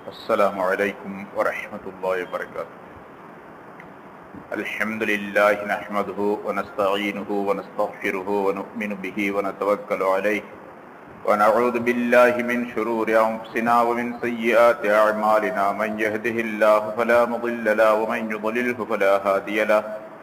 السلام عليكم ورحمة الله وبركاته الحمد لله نحمده ونستعينه ونستغفره ونؤمن به ونتوكل عليه ونعوذ بالله من شرور أنفسنا ومن سيئات أعمالنا من يهده الله فلا مضل له ومن يضلله فلا هادي له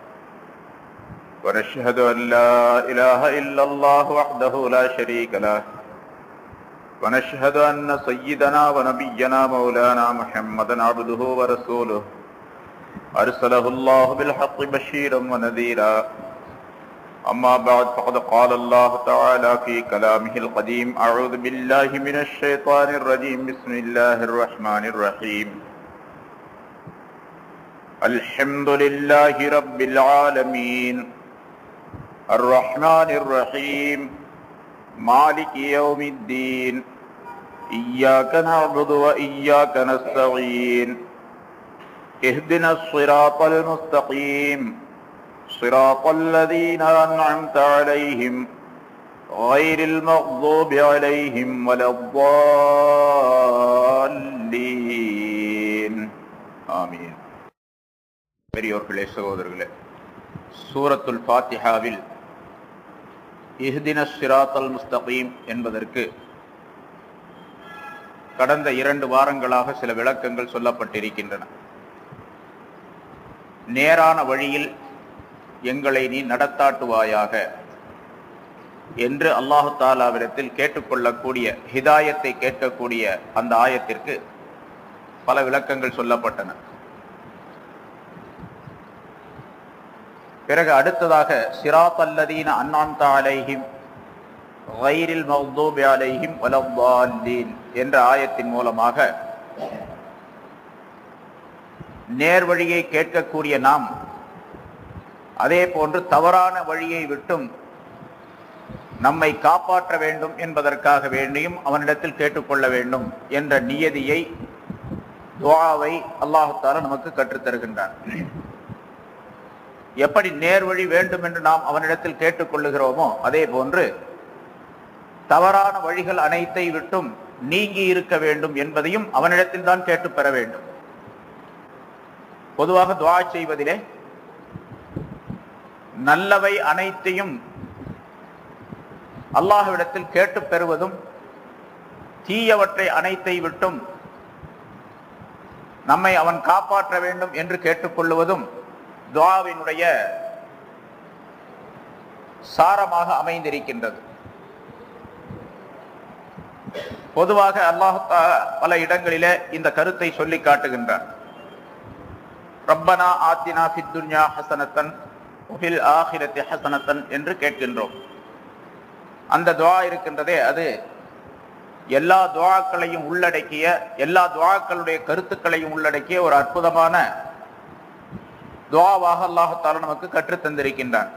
ونشهد أن لا إله إلا الله وحده لا شريك له ونشهد أن سيدنا ونبينا مولانا محمدا عبده ورسوله أرسله الله بالحق بشيرا ونذيرا أما بعد فقد قال الله تعالى في كلامه القديم أعوذ بالله من الشيطان الرجيم بسم الله الرحمن الرحيم الحمد لله رب العالمين الرحمن الرحيم مالك يوم الدين إياك نعبد وإياك نستعين اهدنا الصراط المستقيم صراط الذين أنعمت عليهم غير المغضوب عليهم ولا الضالين آمين பெரியோர்களே சகோதரர்களே சூரத்துல் ஃபாத்திஹாவில் இஹ்தின சிராத்தல் முஸ்தகீம் என்பதற்கு கடந்த இரண்டு வாரங்களாக சில விளக்கங்கள் சொல்லப்பட்டிருக்கின்றன நேரான வழியில் எங்களை நீ நடத்தாட்டுவாயாக என்று அல்லாஹு தாலாவிடத்தில் கேட்டுக்கொள்ளக்கூடிய ஹிதாயத்தை கேட்கக்கூடிய அந்த ஆயத்திற்கு பல விளக்கங்கள் சொல்லப்பட்டன பிறகு அடுத்ததாக சிராத் அல்லதீன அன்னாம் அலைஹிம் வைரில் மௌதூபி அலைஹிம் வலவால்லீன் என்ற ஆயத்தின் மூலமாக நேர்வழியை கேட்கக்கூடிய நாம் அதே போன்று தவறான வழியை விட்டும் நம்மை காப்பாற்ற வேண்டும் என்பதற்காக வேண்டியும் அவனிடத்தில் கேட்டுக்கொள்ள வேண்டும் என்ற நியதியை துவாவை அல்லாஹால நமக்கு கற்றுத்தருகின்றான் எப்படி நேர்வழி வேண்டும் என்று நாம் அவனிடத்தில் கேட்டுக்கொள்ளுகிறோமோ அதே போன்று தவறான வழிகள் அனைத்தை விட்டும் நீங்கி இருக்க வேண்டும் என்பதையும் அவனிடத்தில் தான் கேட்டு பெற வேண்டும் பொதுவாக துவா செய்வதிலே நல்லவை அனைத்தையும் அல்லாஹ்விடத்தில் கேட்டு பெறுவதும் தீயவற்றை அனைத்தை விட்டும் நம்மை அவன் காப்பாற்ற வேண்டும் என்று கேட்டுக்கொள்ளுவதும் துவாவினுடைய சாரமாக அமைந்திருக்கின்றது பொதுவாக அல்லாஹு பல இடங்களிலே இந்த கருத்தை சொல்லி காட்டுகின்றான் ரப்பனா ஆத்தினா ஃபித்துன்யா ஹசனத்தன் உஃபில் ஆஹிரத்தி ஹசனத்தன் என்று கேட்கின்றோம் அந்த துவா இருக்கின்றதே அது எல்லா துவாக்களையும் உள்ளடக்கிய எல்லா துவாக்களுடைய கருத்துக்களையும் உள்ளடக்கிய ஒரு அற்புதமான துவாவாக அல்லாஹால நமக்கு கற்றுத் தந்திருக்கின்றான்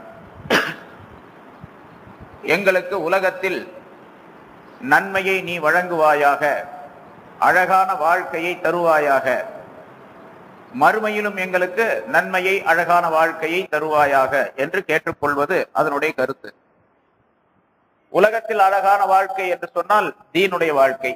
எங்களுக்கு உலகத்தில் நன்மையை நீ வழங்குவாயாக அழகான வாழ்க்கையை தருவாயாக மறுமையிலும் எங்களுக்கு நன்மையை அழகான வாழ்க்கையை தருவாயாக என்று கேட்டுக்கொள்வது அதனுடைய கருத்து உலகத்தில் அழகான வாழ்க்கை என்று சொன்னால் தீனுடைய வாழ்க்கை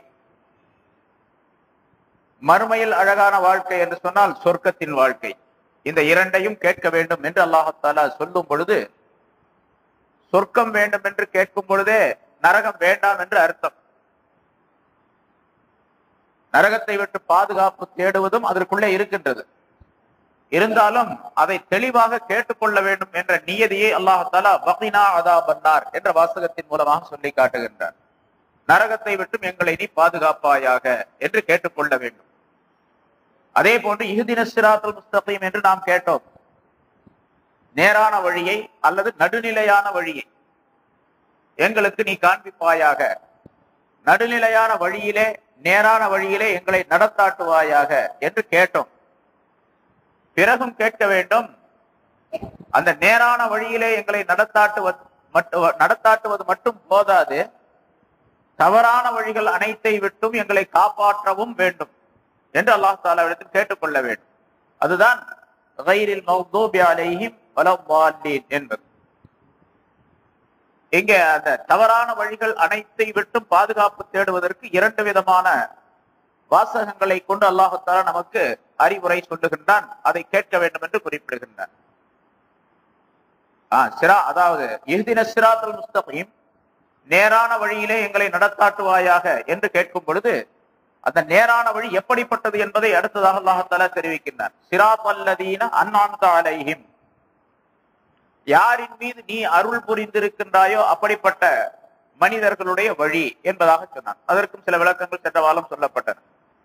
மறுமையில் அழகான வாழ்க்கை என்று சொன்னால் சொர்க்கத்தின் வாழ்க்கை இந்த இரண்டையும் கேட்க வேண்டும் என்று அல்லாஹாலா சொல்லும் பொழுது சொர்க்கம் வேண்டும் என்று கேட்கும் பொழுதே நரகம் வேண்டாம் என்று அர்த்தம் நரகத்தை விட்டு பாதுகாப்பு தேடுவதும் அதற்குள்ளே இருக்கின்றது இருந்தாலும் அதை தெளிவாக கேட்டுக்கொள்ள வேண்டும் என்ற நியதியை அல்லாஹாலா பகினா அதா பன்னார் என்ற வாசகத்தின் மூலமாக சொல்லி காட்டுகின்றார் நரகத்தை விட்டும் எங்களை நீ பாதுகாப்பாயாக என்று கேட்டுக்கொள்ள வேண்டும் அதே போன்று இஹுதின சிராத்துல் முஸ்தகீம் என்று நாம் கேட்டோம் நேரான வழியை அல்லது நடுநிலையான வழியை எங்களுக்கு நீ காண்பிப்பாயாக நடுநிலையான வழியிலே நேரான வழியிலே எங்களை நடத்தாட்டுவாயாக என்று கேட்டோம் பிறகும் கேட்க வேண்டும் அந்த நேரான வழியிலே எங்களை நடத்தாட்டுவது மட்டும் நடத்தாட்டுவது மட்டும் போதாது தவறான வழிகள் அனைத்தை விட்டும் எங்களை காப்பாற்றவும் வேண்டும் என்று அல்லாஹ் தாலாவிடத்தில் கேட்டுக்கொள்ள வேண்டும் அதுதான் என்பது இங்கே அந்த தவறான வழிகள் அனைத்தை விட்டும் பாதுகாப்பு தேடுவதற்கு இரண்டு விதமான வாசகங்களை கொண்டு அல்லாஹத்தாலா நமக்கு அறிவுரை சொல்லுகின்றான் அதை கேட்க வேண்டும் என்று குறிப்பிடுகின்றான் ஆஹ் சிரா அதாவது இஹ்தின சிராத்தல் முஸ்தகீம் நேரான வழியிலே எங்களை நடத்தாட்டுவாயாக என்று கேட்கும் பொழுது அந்த நேரான வழி எப்படிப்பட்டது என்பதை அடுத்ததாக அல்லாஹத்தாலா தெரிவிக்கின்றான் சிராத் அல்லதீன அன்னாந்த அலைஹிம் யாரின் மீது நீ அருள் புரிந்திருக்கின்றாயோ அப்படிப்பட்ட மனிதர்களுடைய வழி என்பதாக சொன்னான் அதற்கும் சில விளக்கங்கள் சென்ற வாரம் சொல்லப்பட்டன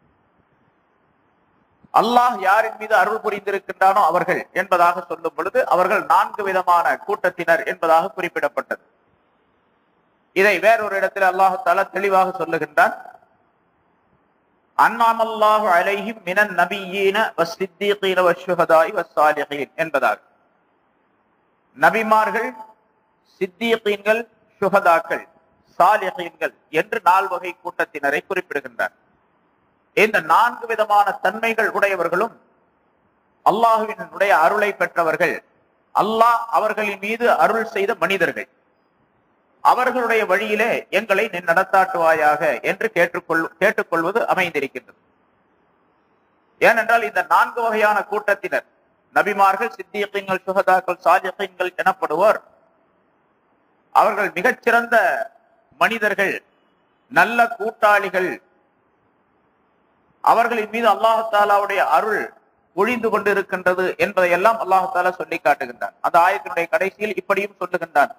அல்லாஹ் யாரின் மீது அருள் புரிந்திருக்கின்றானோ அவர்கள் என்பதாக சொல்லும் பொழுது அவர்கள் நான்கு விதமான கூட்டத்தினர் என்பதாக குறிப்பிடப்பட்டது இதை வேறொரு இடத்தில் அல்லாஹால தெளிவாக சொல்லுகின்றான் அன்னாமல்லாஹு அலைஹிம் மினன் நபியீன வஸ்ஸித்தீகீன வஷ்ஷுஹதாய் வஸ்ஸாலிஹீன் என்பதாக நபிமார்கள் சித்தீகீன்கள் சுஹதாக்கள் சாலிஹீன்கள் என்று நால் வகை கூட்டத்தினரை குறிப்பிடுகின்றார் இந்த நான்கு விதமான தன்மைகள் உடையவர்களும் அல்லாஹுவினுடைய அருளை பெற்றவர்கள் அல்லாஹ் அவர்களின் மீது அருள் செய்த மனிதர்கள் அவர்களுடைய வழியிலே எங்களை நீ நடத்தாட்டுவாயாக என்று கேட்டுக்கொள் கேட்டுக்கொள்வது அமைந்திருக்கின்றது ஏனென்றால் இந்த நான்கு வகையான கூட்டத்தினர் நபிமார்கள் சித்தியக்கங்கள் சுகதாக்கள் சாஜகங்கள் எனப்படுவோர் அவர்கள் மிகச்சிறந்த மனிதர்கள் நல்ல கூட்டாளிகள் அவர்களின் மீது அல்லாஹாலாவுடைய அருள் ஒழிந்து கொண்டிருக்கின்றது என்பதை எல்லாம் அல்லாஹாலா சொல்லி காட்டுகின்றான் அந்த ஆயத்தினுடைய கடைசியில் இப்படியும் சொல்லுகின்றான்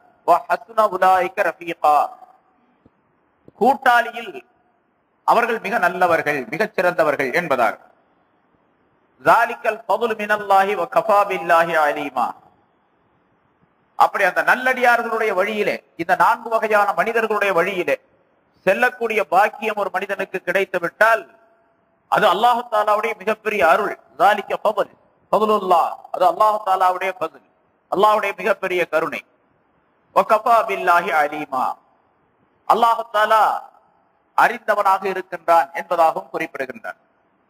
கூட்டாளியில் அவர்கள் மிக நல்லவர்கள் மிகச் சிறந்தவர்கள் என்பதாக அலீமா அப்படி அந்த நல்லடியார்களுடைய வழியிலே இந்த நான்கு வகையான மனிதர்களுடைய வழியிலே செல்லக்கூடிய பாக்கியம் ஒரு மனிதனுக்கு கிடைத்து விட்டால் அது அல்லாஹு தாலாவுடைய மிகப்பெரிய அருள் ஜாலிக்க பபல் பபுலுல்லா அது அல்லாஹு தாலாவுடைய பதில் அல்லாஹுடைய மிகப்பெரிய கருணை ஒகபா பில்லாஹி அலீமா அல்லாஹு தாலா அறிந்தவனாக இருக்கின்றான் என்பதாகவும் குறிப்பிடுகின்றான்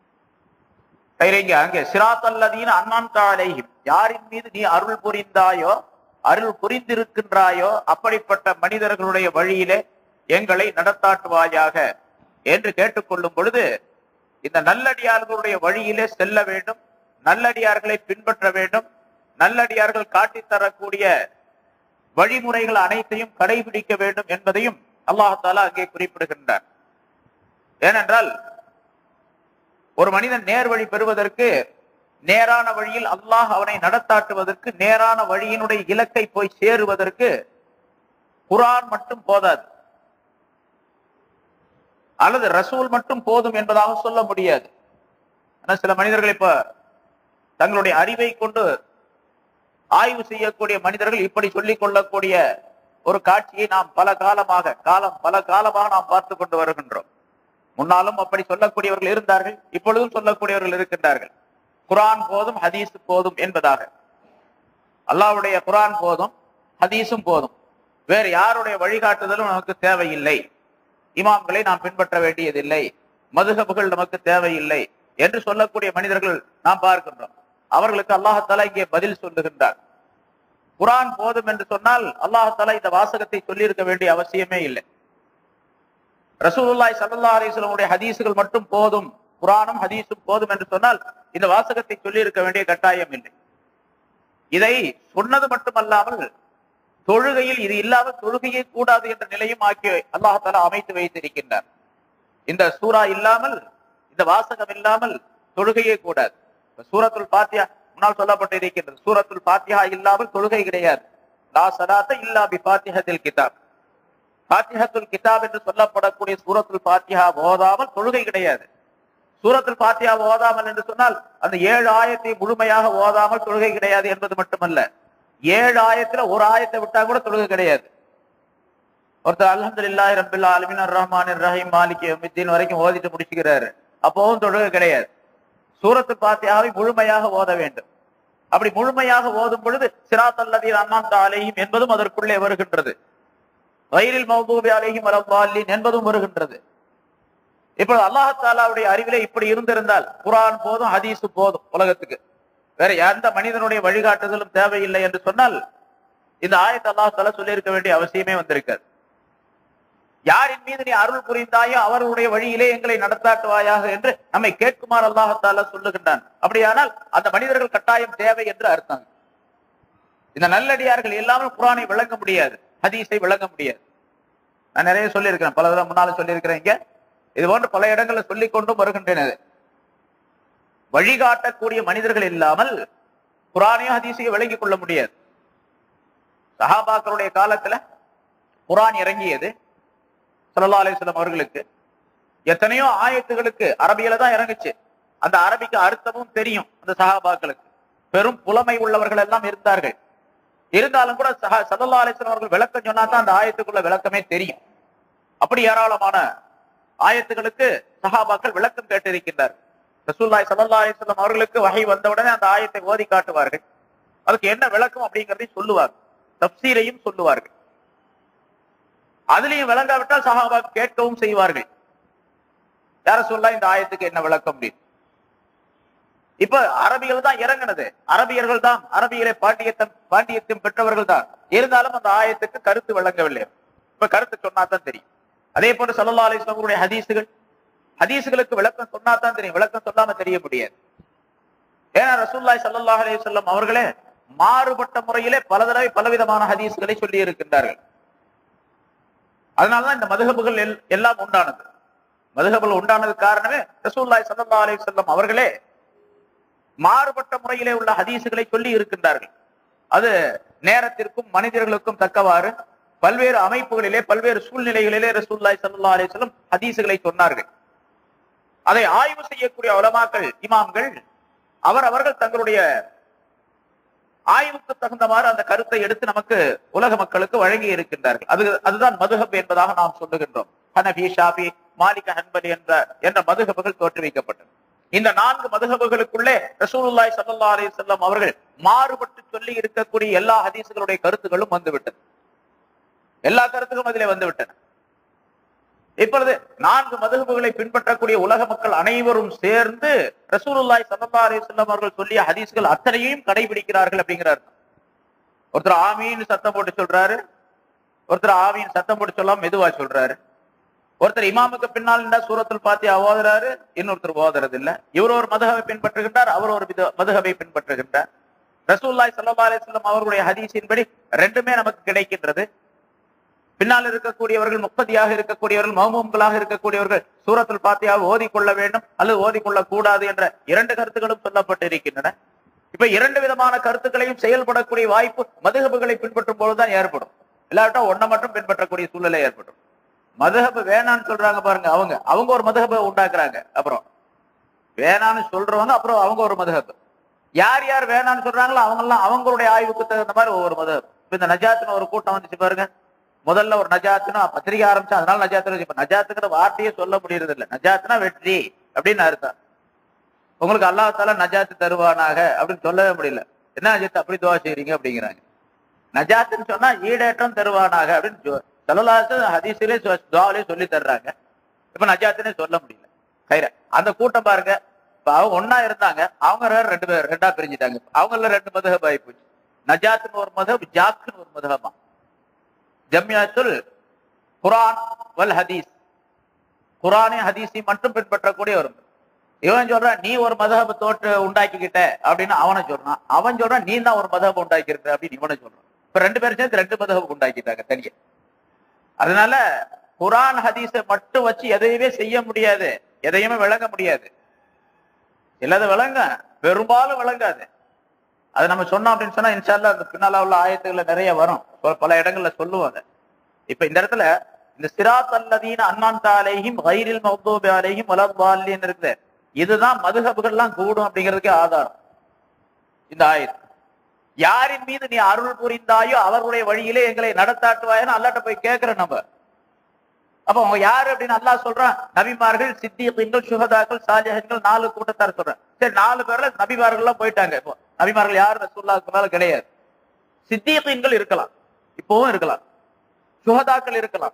அங்கே சிராத் அல்லதீன் அண்ணான் தாலையும் யாரின் மீது நீ அருள் புரிந்தாயோ அருள் புரிந்திருக்கின்றாயோ அப்படிப்பட்ட மனிதர்களுடைய வழியிலே எங்களை நடத்தாட்டுவாயாக என்று கேட்டுக்கொள்ளும் பொழுது இந்த நல்லடியார்களுடைய வழியிலே செல்ல வேண்டும் நல்லடியார்களை பின்பற்ற வேண்டும் நல்லடியார்கள் காட்டித் தரக்கூடிய வழிமுறைகள் அனைத்தையும் கடைபிடிக்க வேண்டும் என்பதையும் அல்லாஹாலா அங்கே குறிப்பிடுகின்றார் ஏனென்றால் ஒரு மனிதன் நேர் வழி பெறுவதற்கு நேரான வழியில் அல்லாஹ் அவனை நடத்தாட்டுவதற்கு நேரான வழியினுடைய இலக்கை போய் சேருவதற்கு குரான் மட்டும் போதாது அல்லது ரசூல் மட்டும் போதும் என்பதாக சொல்ல முடியாது ஆனா சில மனிதர்கள் இப்ப தங்களுடைய அறிவை கொண்டு ஆய்வு செய்யக்கூடிய மனிதர்கள் இப்படி சொல்லிக் கொள்ளக்கூடிய ஒரு காட்சியை நாம் பல காலமாக காலம் பல காலமாக நாம் பார்த்து கொண்டு வருகின்றோம் முன்னாலும் அப்படி சொல்லக்கூடியவர்கள் இருந்தார்கள் இப்பொழுதும் சொல்லக்கூடியவர்கள் இருக்கின்றார்கள் குரான் போதும் ஹதீஸ் போதும் என்பதாக அல்லாவுடைய குரான் போதும் ஹதீஸும் போதும் வேறு யாருடைய வழிகாட்டுதலும் நமக்கு தேவையில்லை இமாம்களை நாம் பின்பற்ற வேண்டியதில்லை மதுகபுகள் நமக்கு தேவையில்லை என்று சொல்லக்கூடிய மனிதர்கள் நாம் பார்க்கின்றோம் அவர்களுக்கு அல்லாஹாலா இங்கே பதில் சொல்லுகின்றார் குரான் போதும் என்று சொன்னால் அல்லாஹாலா இந்த வாசகத்தை சொல்லியிருக்க வேண்டிய அவசியமே இல்லை ரசூலுல்லாய் சல்லா அலிஸ்லமுடைய ஹதீசுகள் மட்டும் போதும் குரானும் ஹதீஸும் போதும் என்று சொன்னால் இந்த வாசகத்தை சொல்லி இருக்க வேண்டிய கட்டாயம் இல்லை இதை சொன்னது மட்டுமல்லாமல் தொழுகையில் இது இல்லாமல் தொழுகையே கூடாது என்ற நிலையும் ஆக்கி அல்லாஹாலா அமைத்து வைத்திருக்கின்றார் இந்த சூறா இல்லாமல் இந்த வாசகம் இல்லாமல் தொழுகையே கூடாது சூரத்துல் பாத்தியா முன்னால் சொல்லப்பட்டு இருக்கின்றது சூரத்துல் பாத்தியா இல்லாமல் தொழுகை கிடையாது லா சலாத்த இல்லா பி பாத்திஹத்தில் கிதாப் பாத்திஹத்துல் கிதாப் என்று சொல்லப்படக்கூடிய சூரத்துல் பாத்தியா ஓதாமல் தொழுகை கிடையாது சூரத்துல் பாத்தியா ஓதாமல் என்று சொன்னால் அந்த ஏழு ஆயத்தை முழுமையாக ஓதாமல் தொழுகை கிடையாது என்பது மட்டுமல்ல ஏழு ஆயத்துல ஒரு ஆயத்தை விட்டா கூட தொழுகை கிடையாது ஒருத்தர் அலமது இல்லாஹி ரபில்லா அலமின் ரஹ்மான் ரஹீம் மாலிக் மித்தின் வரைக்கும் ஓதிட்டு முடிச்சுக்கிறாரு அப்பவும் தொழுகை கிடையாது சூரத்து பாத்தியாவை முழுமையாக ஓத வேண்டும் அப்படி முழுமையாக ஓதும் பொழுது சிராத் அல்லதீன் அண்ணாந்த அலையும் என்பதும் அதற்குள்ளே வருகின்றது வயிறில் மௌதூபி அலையும் அலவாலின் என்பதும் வருகின்றது இப்பொழுது அல்லாஹாலாவுடைய அறிவிலே இப்படி இருந்திருந்தால் குரான் போதும் ஹதீஸு போதும் உலகத்துக்கு வேற எந்த மனிதனுடைய வழிகாட்டுதலும் தேவையில்லை என்று சொன்னால் இந்த ஆயத்தை அல்லாஹால சொல்லியிருக்க வேண்டிய அவசியமே வந்திருக்காது யாரின் மீது நீ அருள் புரிந்தாயோ அவர்களுடைய வழியிலே எங்களை நடத்தாட்டுவாயாக என்று நம்மை கேட்குமாறு அல்லாஹத்தால சொல்லுகின்றான் அப்படியானால் அந்த மனிதர்கள் கட்டாயம் தேவை என்று அர்த்தம் இந்த நல்லடியார்கள் இல்லாமல் குரானை விளங்க முடியாது ஹதீஸை விளங்க முடியாது நான் நிறைய சொல்லியிருக்கிறேன் பல தடவை முன்னால சொல்லியிருக்கிறேன் இங்க இது போன்று பல இடங்கள்ல சொல்லிக் கொண்டும் வருகின்றன வழிகாட்டக்கூடிய மனிதர்கள் இல்லாமல் குரானையும் ஹதீஸையும் விளங்கிக் கொள்ள முடியாது சஹாபாக்களுடைய காலத்துல குரான் இறங்கியது சல்லா அலிஸ்லாம் அவர்களுக்கு எத்தனையோ ஆயத்துகளுக்கு அரபியில தான் இறங்குச்சு அந்த அரபிக்கு அர்த்தமும் தெரியும் அந்த சஹாபாக்களுக்கு பெரும் புலமை உள்ளவர்கள் எல்லாம் இருந்தார்கள் இருந்தாலும் கூட சஹா சல்லா அலிஸ்லாம் அவர்கள் விளக்கம் சொன்னா தான் அந்த ஆயத்துக்குள்ள விளக்கமே தெரியும் அப்படி ஏராளமான ஆயத்துகளுக்கு சஹாபாக்கள் விளக்கம் கேட்டிருக்கின்றார் ரசூல்லாய் சல்லா அலிஸ்லாம் அவர்களுக்கு வகை வந்தவுடனே அந்த ஆயத்தை ஓதி காட்டுவார்கள் அதுக்கு என்ன விளக்கம் அப்படிங்கிறதையும் சொல்லுவார்கள் தப்சீரையும் சொல்லுவார்கள் அதுலயும் விளங்காவிட்டால் சஹாபா கேட்கவும் செய்வார்கள் யார சொல்லா இந்த ஆயத்துக்கு என்ன விளக்கம் அப்படின்னு இப்ப அரபிகள் தான் இறங்கினது அரபியர்கள் தான் அரபியலை பாண்டியத்தம் பாண்டியத்தையும் பெற்றவர்கள் தான் இருந்தாலும் அந்த ஆயத்துக்கு கருத்து விளங்கவில்லை இப்ப கருத்து சொன்னா தான் தெரியும் அதே போன்று சல்லா அலிஸ்லாமுடைய ஹதீசுகள் ஹதீசுகளுக்கு விளக்கம் சொன்னா தான் தெரியும் விளக்கம் சொல்லாம தெரிய முடியாது ஏன்னா ரசூல்லாய் சல்லாஹ் அலையம் அவர்களே மாறுபட்ட முறையிலே பல தடவை பலவிதமான ஹதீஸ்களை சொல்லி இருக்கின்றார்கள் அதனாலதான் இந்த மதுகபுகள் எல்லாம் உண்டானது மதுகபுகள் உண்டானது காரணமே ரசூல்லாய் சல்லா அலி சொல்லம் அவர்களே மாறுபட்ட முறையிலே உள்ள ஹதீசுகளை சொல்லி இருக்கின்றார்கள் அது நேரத்திற்கும் மனிதர்களுக்கும் தக்கவாறு பல்வேறு அமைப்புகளிலே பல்வேறு சூழ்நிலைகளிலே ரசூல்லாய் சல்லா அலி சொல்லம் ஹதீசுகளை சொன்னார்கள் அதை ஆய்வு செய்யக்கூடிய உலமாக்கள் இமாம்கள் அவர் அவர்கள் தங்களுடைய ஆய்வுக்கு தகுந்தவாறு அந்த கருத்தை எடுத்து நமக்கு உலக மக்களுக்கு வழங்கி இருக்கின்றார்கள் அது அதுதான் மதுஹப் என்பதாக நாம் சொல்லுகின்றோம் ஹனபி ஷாபி மாலிக ஹன்பலி என்ற என்ற மதுஹபுகள் தோற்றுவிக்கப்பட்டது இந்த நான்கு மதுஹபுகளுக்குள்ளே ரசூலுல்லாய் சல்லா அலி செல்லம் அவர்கள் மாறுபட்டு சொல்லி இருக்கக்கூடிய எல்லா ஹதீசுகளுடைய கருத்துகளும் வந்துவிட்டது எல்லா கருத்துகளும் அதிலே வந்துவிட்டன இப்பொழுது நான்கு மதுகுகளை பின்பற்றக்கூடிய உலக மக்கள் அனைவரும் சேர்ந்து ரசூலுல்லாய் சல்லா அலி சொல்லம் அவர்கள் சொல்லிய ஹதீஸ்கள் அத்தனையும் கடைபிடிக்கிறார்கள் அப்படிங்கிறார் ஒருத்தர் ஆமீன் சத்தம் போட்டு சொல்றாரு ஒருத்தர் ஆமீன் சத்தம் போட்டு சொல்லாம மெதுவா சொல்றாரு ஒருத்தர் இமாமுக்கு பின்னால் இருந்தா சூரத்தில் பார்த்து ஓதுறாரு இன்னொருத்தர் ஓதுறது இல்ல இவர் ஒரு மதுகவை பின்பற்றுகின்றார் அவர் ஒரு மதுகவை பின்பற்றுகின்றார் ரசூல்லாய் சல்லா அலி சொல்லம் அவர்களுடைய ஹதீஸின்படி ரெண்டுமே நமக்கு கிடைக்கின்றது பின்னால் இருக்கக்கூடியவர்கள் முப்பதியாக இருக்கக்கூடியவர்கள் மௌமூம்களாக இருக்கக்கூடியவர்கள் சூரத்தில் பாத்தியாக ஓதிக்கொள்ள வேண்டும் அல்லது ஓதிக்கொள்ள கூடாது என்ற இரண்டு கருத்துக்களும் சொல்லப்பட்டிருக்கின்றன இப்ப இரண்டு விதமான கருத்துக்களையும் செயல்படக்கூடிய வாய்ப்பு மதுகபுகளை பின்பற்றும் போதுதான் ஏற்படும் இல்லாவிட்டா ஒன்ன மட்டும் பின்பற்றக்கூடிய சூழ்நிலை ஏற்படும் மதுகபு வேணான்னு சொல்றாங்க பாருங்க அவங்க அவங்க ஒரு மதுகபை உண்டாக்குறாங்க அப்புறம் வேணான்னு சொல்றவங்க அப்புறம் அவங்க ஒரு மதுகபு யார் யார் வேணான்னு சொல்றாங்களோ அவங்க எல்லாம் அவங்களுடைய ஆய்வுக்கு தகுந்த மாதிரி ஒவ்வொரு மதுகப் இப்ப இந்த நஜாத்துன்னு ஒரு கூட்டம் வந்துச்சு பாருங்க முதல்ல ஒரு நஜாத்துனா பத்திரிகை ஆரம்பிச்சா அதனால நஜாத்து இப்ப நஜாத்துங்கிற வார்த்தையே சொல்ல முடியறது இல்ல நஜாத்துனா வெற்றி அப்படின்னு அர்த்தம் உங்களுக்கு அல்லாஹால நஜாத்து தருவானாக அப்படின்னு சொல்லவே முடியல என்ன நஜாத்து அப்படி துவா செய்றீங்க அப்படிங்கிறாங்க நஜாத்துன்னு சொன்னா ஈடேற்றம் தருவானாக அப்படின்னு சொல்லலாத்து ஹதீஸிலே துவாவிலே சொல்லி தர்றாங்க இப்ப நஜாத்துனே சொல்ல முடியல கைர அந்த கூட்டம் பாருங்க இப்ப அவங்க ஒன்னா இருந்தாங்க அவங்க ரெண்டு பேர் ரெண்டா பிரிஞ்சுட்டாங்க அவங்கள ரெண்டு மதுகப் ஆகி போச்சு நஜாத்துன்னு ஒரு மதம் ஜாக்குன்னு ஒரு மதகமா ஜம்யாத்துல் குரான் வல் ஹதீஸ் குரானே ஹதீஸை மட்டும் பின்பற்றக்கூடிய ஒரு இவன் சொல்றான் நீ ஒரு மதகப தோற்று உண்டாக்கிக்கிட்ட அப்படின்னு அவனை சொல்றான் அவன் சொல்றான் நீ தான் ஒரு மதகப உண்டாக்கி இருக்க அப்படின்னு இவனை சொல்றான் இப்ப ரெண்டு பேரும் சேர்ந்து ரெண்டு மதகப உண்டாக்கிட்டாங்க தனியா அதனால குரான் ஹதீஸை மட்டும் வச்சு எதையுமே செய்ய முடியாது எதையுமே விளங்க முடியாது எல்லாத விளங்க பெரும்பாலும் விளங்காது அது நம்ம சொன்னோம் அப்படின்னு சொன்னா இன்ஷால்லா அந்த பின்னால உள்ள ஆயத்துகள்ல நிறைய வரும் பல இடங்கள்ல சொல்லுவாங்க இப்ப இந்த இடத்துல இந்த சிராத் அல்லதீன அண்ணான் தாலேயும் வைரில் மௌதூபி அலேயும் வலபாலின்னு இருக்குது இதுதான் மதுகபுகள்லாம் கூடும் அப்படிங்கிறதுக்கே ஆதாரம் இந்த ஆயத்து யாரின் மீது நீ அருள் புரிந்தாயோ அவர்களுடைய வழியிலே எங்களை நடத்தாட்டுவாயன்னு அல்லாட்ட போய் கேட்கிற நம்ம அப்ப அவங்க யாரு அப்படின்னு அல்லா சொல்றான் நபிமார்கள் சித்தியங்கள் சுகதாக்கள் சாலியகங்கள் நாலு கூட்டத்தார் சொல்றேன் சரி நாலு பேர்ல நபிமார்கள் எல்லாம் போயிட்டாங்க இப்போ நபிமார்கள் யாரு ரசூல்லாவுக்கு மேல கிடையாது சித்தியங்கள் இருக்கலாம் இப்பவும் இருக்கலாம் சுகதாக்கள் இருக்கலாம்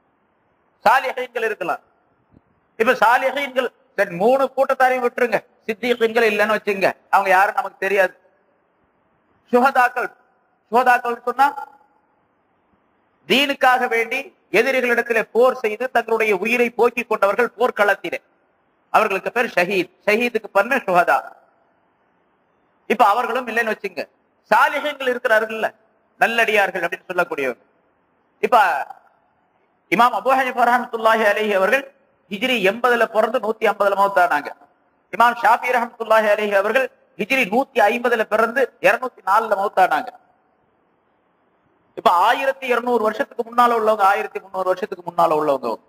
சாலியகங்கள் இருக்கலாம் இப்ப சாலியகங்கள் சரி மூணு கூட்டத்தாரையும் விட்டுருங்க சித்தியங்கள் இல்லைன்னு வச்சுங்க அவங்க யாரும் நமக்கு தெரியாது சுகதாக்கள் சுகதாக்கள் சொன்னா தீனுக்காக வேண்டி எதிரிகளிடத்திலே போர் செய்து தங்களுடைய உயிரை போக்கிக் கொண்டவர்கள் போர்க்களத்திலே அவர்களுக்கு பேர் ஷஹீத் ஷஹீதுக்கு பண்ண சுகதா இப்ப அவர்களும் இல்லைன்னு வச்சுங்க சாலிகங்கள் இருக்கிறார்கள் நல்லடியார்கள் அப்படின்னு சொல்லக்கூடியவர்கள் இப்ப இமாம் அபு ஹனிஃபா ரஹமத்துல்லாஹி அலைஹி அவர்கள் ஹிஜ்ரி எண்பதுல பிறந்து நூத்தி ஐம்பதுல மௌத்தானாங்க இமாம் ஷாஃபி ரஹமத்துல்லாஹி அலைஹி அவர்கள் ஹிஜ்ரி நூத்தி ஐம்பதுல பிறந்து இருநூத்தி நாலுல மௌத்தானாங்க இப்ப ஆயிரத்தி இருநூறு வருஷத்துக்கு முன்னால உள்ளவங்க ஆயிரத்தி முந்நூறு வருஷத்துக்கு முன்னால உள்ளவங்க அவங்க.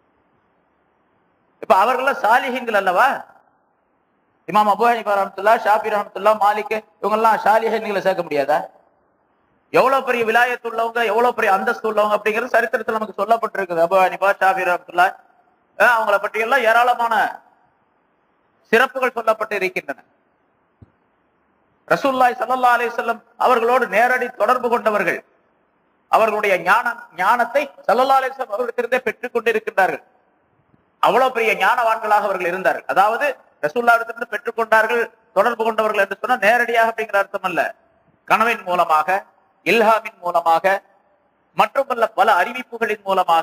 இப்ப அவர்கள சாலிஹிங்கள் அல்லவா இமாம் அபு ஹனிஃபா ரஹமத்துல்லா ஷாஃபி ரஹமத்துல்லா மாலிக் இவங்க எல்லாம் சாலிஹிங்களை சேர்க்க முடியாதா எவ்வளவு பெரிய விலாயத்து உள்ளவங்க எவ்வளவு பெரிய அந்தஸ்து உள்ளவங்க அப்படிங்கிறது சரித்திரத்தில் நமக்கு சொல்லப்பட்டிருக்குது அபு ஹனிஃபா ஷாஃபி ரஹமத்துல்லா அஹ் அவங்கள பற்றி எல்லாம் ஏராளமான சிறப்புகள் சொல்லப்பட்டு இருக்கின்றன ரசூல்லாய் சல்லல்லா அலிசல்லம் அவர்களோடு நேரடி தொடர்பு கொண்டவர்கள் அவர்களுடைய ஞானம் ஞானத்தை சல்லல்லா அலிஸ்லாம் அவர்களிடத்திலிருந்தே பெற்றுக் கொண்டிருக்கின்றார்கள் அவ்வளவு பெரிய ஞானவான்களாக அவர்கள் இருந்தார்கள் அதாவது ரசூல்லாவிடத்திலிருந்து பெற்றுக்கொண்டார்கள் தொடர்பு கொண்டவர்கள் என்று சொன்னா நேரடியாக அப்படிங்கிற அர்த்தம் அல்ல கனவின் மூலமாக இல்ஹாமின் மூலமாக மற்றுமல்ல பல அறிவிப்புகளின் மூலமாக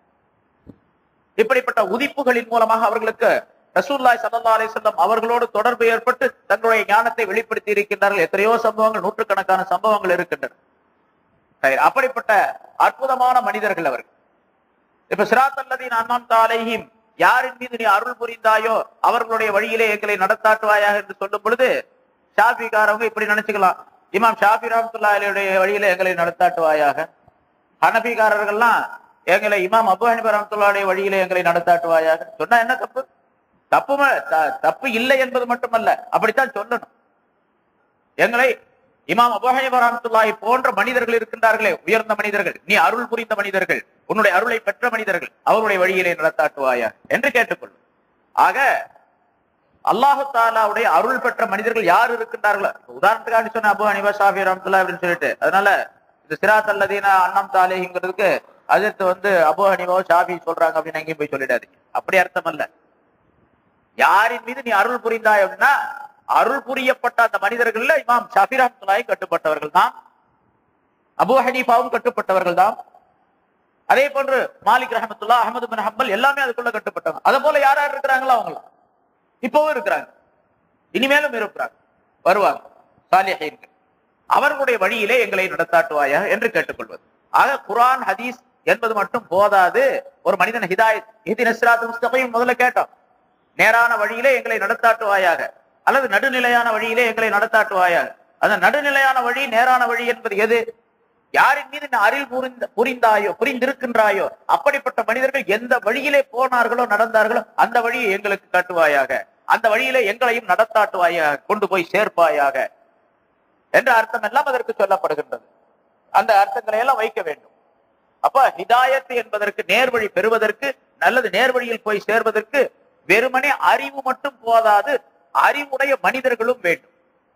இப்படிப்பட்ட உதிப்புகளின் மூலமாக அவர்களுக்கு ரசூல்லாய் சல்லா அலிசல்லம் அவர்களோடு தொடர்பு ஏற்பட்டு தங்களுடைய ஞானத்தை வெளிப்படுத்தி இருக்கின்றார்கள் எத்தனையோ சம்பவங்கள் நூற்றுக்கணக்கான சம்பவங்கள் இருக்கின்றன சரி, அப்படிப்பட்ட அற்புதமான மனிதர்கள் அவர்கள் இப்ப சிராத் அல்லதீன் அண்ணாம் தாலைஹிம் யாரின் மீது நீ அருள் புரிந்தாயோ அவர்களுடைய வழியிலே எங்களை நடத்தாட்டுவாயாக என்று சொல்லும் பொழுது ஷாஃபிக்காரவங்க இப்படி நினைச்சுக்கலாம் இமாம் ஷாஃபி ரஹமத்துல்லா அலியுடைய வழியிலே எங்களை நடத்தாட்டுவாயாக ஹனபிகாரர்கள்லாம் எங்களை இமாம் அபு ஹனிபா ரஹமத்துல்லாவுடைய வழியிலே எங்களை நடத்தாட்டுவாயாக சொன்னா என்ன தப்பு தப்பு ம- த- தப்பு இல்லை என்பது மட்டுமல்ல அப்படித்தான் சொல்லணும் எங்களை இமாம் அபு ஹனிபா ரஹமத்துல்லாஹி போன்ற மனிதர்கள் இருக்கின்றார்களே உயர்ந்த மனிதர்கள் நீ அருள் புரிந்த மனிதர்கள் உன்னுடைய அருளை பெற்ற மனிதர்கள் அவருடைய வழியிலே நடத்தாட்டுவாயா என்று கேட்டுக்கொள்ளும் ஆக அல்லாஹு தாலாவுடைய அருள் பெற்ற மனிதர்கள் யார் இருக்கின்றார்களோ இப்ப உதாரணத்துக்காக சொன்ன அபு ஹனிபா ஷாஃபி ரஹமத்துல்லா அப்படின்னு சொல்லிட்டு அதனால இந்த சிராத் அல்லதீனா அண்ணம் தாலேங்கிறதுக்கு அதற்கு வந்து அபு ஹனிபாவோ ஷாஃபி சொல்றாங்க அப்படின்னு எங்கேயும் போய் சொல்லிடாதீங்க அப்படி அர்த்தம் அல்ல யாரின் மீது நீ அருள் புரிந்தாய் அப்படின்னா அருள் புரியப்பட்ட அந்த மனிதர்கள்ல இமாம் ஷாஃபி ரஹமத்துல்லாஹி கட்டுப்பட்டவர்கள் தான் அபு ஹனீஃபாவும் கட்டுப்பட்டவர்கள் தான் அதே போன்று மாலிக் ரஹமத்துல்லா அஹமது பின் ஹம்பல் எல்லாமே அதுக்குள்ள கட்டுப்பட்டவங்க அதே போல யார் யார் இருக்கிறாங்களோ அவங்களா இப்பவும் இருக்கிறாங்க இனிமேலும் இருக்கிறாங்க வருவாங்க சாலிஹீன்கள் அவர்களுடைய வழியிலே எங்களை நடத்தாட்டுவாயா என்று கேட்டுக்கொள்வது ஆக குர்ஆன் ஹதீஸ் என்பது மட்டும் போதாது ஒரு மனிதன் ஹிதாயத் இஹ்தின சிராத் முஸ்தகீம் முதல்ல கேட்டோம் நேரான வழியிலே எங்களை நடத்தாட்டுவாயாக அல்லது நடுநிலையான வழியிலே எங்களை நடத்தாட்டுவாயாக அந்த நடுநிலையான வழி நேரான வழி என்பது எது யாரின் மீது நீ அருள் புரிந்த புரிந்தாயோ புரிந்திருக்கின்றாயோ அப்படிப்பட்ட மனிதர்கள் எந்த வழியிலே போனார்களோ நடந்தார்களோ அந்த வழியை எங்களுக்கு காட்டுவாயாக அந்த வழியிலே எங்களையும் நடத்தாட்டுவாயாக கொண்டு போய் சேர்ப்பாயாக என்ற அர்த்தம் எல்லாம் அதற்கு சொல்லப்படுகின்றது அந்த அர்த்தங்களை எல்லாம் வைக்க வேண்டும் அப்ப ஹிதாயத் என்பதற்கு நேர்வழி பெறுவதற்கு நல்லது நேர்வழியில் போய் சேர்வதற்கு வெறுமனே அறிவு மட்டும் போதாது அறிவுடைய மனிதர்களும் வேண்டும்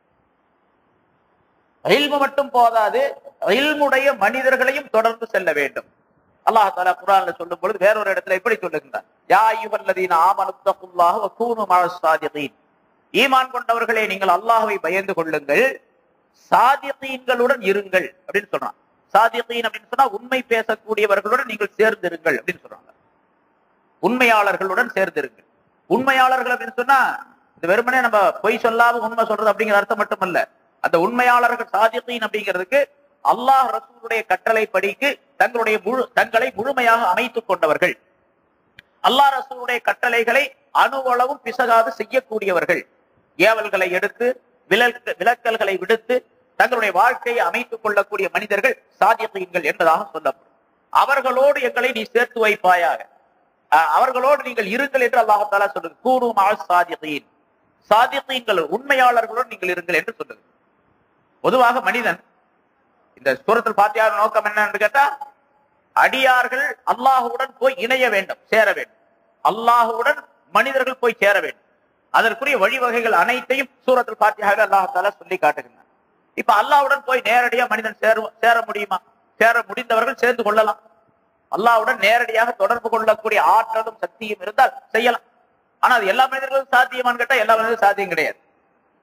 இல்மு மட்டும் போதாது இல்முடைய மனிதர்களையும் தொடர்ந்து செல்ல வேண்டும் அல்லாஹ் தாலா குரான்ல சொல்லும் பொழுது வேறொரு இடத்துல இப்படி சொல்லுகின்றார் யா அய்யுஹல்லதீன ஆமனு தக்குல்லாஹ வ கூனு மஅஸ் சாதிகீன் ஈமான் கொண்டவர்களே நீங்கள் அல்லாஹ்வை பயந்து கொள்ளுங்கள் சாதிகீன்களுடன் இருங்கள் அப்படின்னு சொல்றான் சாதிகீன் அப்படின்னு சொன்னா உண்மை பேசக்கூடியவர்களுடன் நீங்கள் சேர்ந்திருங்கள் அப்படின்னு சொல்றாங்க உண்மையாளர்களுடன் சேர்ந்திருங்கள் உண்மையாளர்கள் அப்படின்னு சொன்னா இது வெறுமனே நம்ம பொய் சொல்லாம உண்மை சொல்றது அப்படிங்கிற அர்த்தம் மட்டுமல்ல அந்த உண்மையாளர்கள் சாதிகீன் அப்படிங்கிறதுக்கு அல்லாஹ் ரசூலுடைய கட்டளை படிக்கு தங்களுடைய முழு தங்களை முழுமையாக அமைத்துக் கொண்டவர்கள் அல்லாஹ் ரசூலுடைய கட்டளைகளை அணுவளவும் பிசகாது செய்யக்கூடியவர்கள் ஏவல்களை எடுத்து விலக்கு விலக்கல்களை விடுத்து தங்களுடைய வாழ்க்கையை அமைத்துக் கொள்ளக்கூடிய மனிதர்கள் சாதியீன்கள் என்பதாக சொல்லப்படும் அவர்களோடு எங்களை நீ சேர்த்து வைப்பாயாக அஹ் அவர்களோடு நீங்கள் இருங்கள் என்று அல்லாஹாலா சொல்லுது கூறு சாதியீன் சாதியீன்கள் உண்மையாளர்களோடு நீங்கள் இருங்கள் என்று சொல்லுது பொதுவாக மனிதன் இந்த சூரத்தில் பாத்தியார் நோக்கம் என்ன என்று கேட்டா அடியார்கள் அல்லாஹுடன் போய் இணைய வேண்டும் சேர வேண்டும் அல்லாஹுடன் மனிதர்கள் போய் சேர வேண்டும் அதற்குரிய வழிவகைகள் அனைத்தையும் சூரத்தில் பாத்தியாக அல்லாஹால சொல்லி காட்டுகின்றனர் இப்ப அல்லாஹ்வுடன் போய் நேரடியா மனிதன் சேர சேர முடியுமா சேர முடிந்தவர்கள் சேர்ந்து கொள்ளலாம் அல்லாஹ்வுடன் நேரடியாக தொடர்பு கொள்ளக்கூடிய ஆற்றலும் சக்தியும் இருந்தால் செய்யலாம் ஆனா அது எல்லா மனிதர்களும் சாத்தியமான்னு கேட்டா எல்லா மனிதர்களும் சாத்தியம் கிடையாது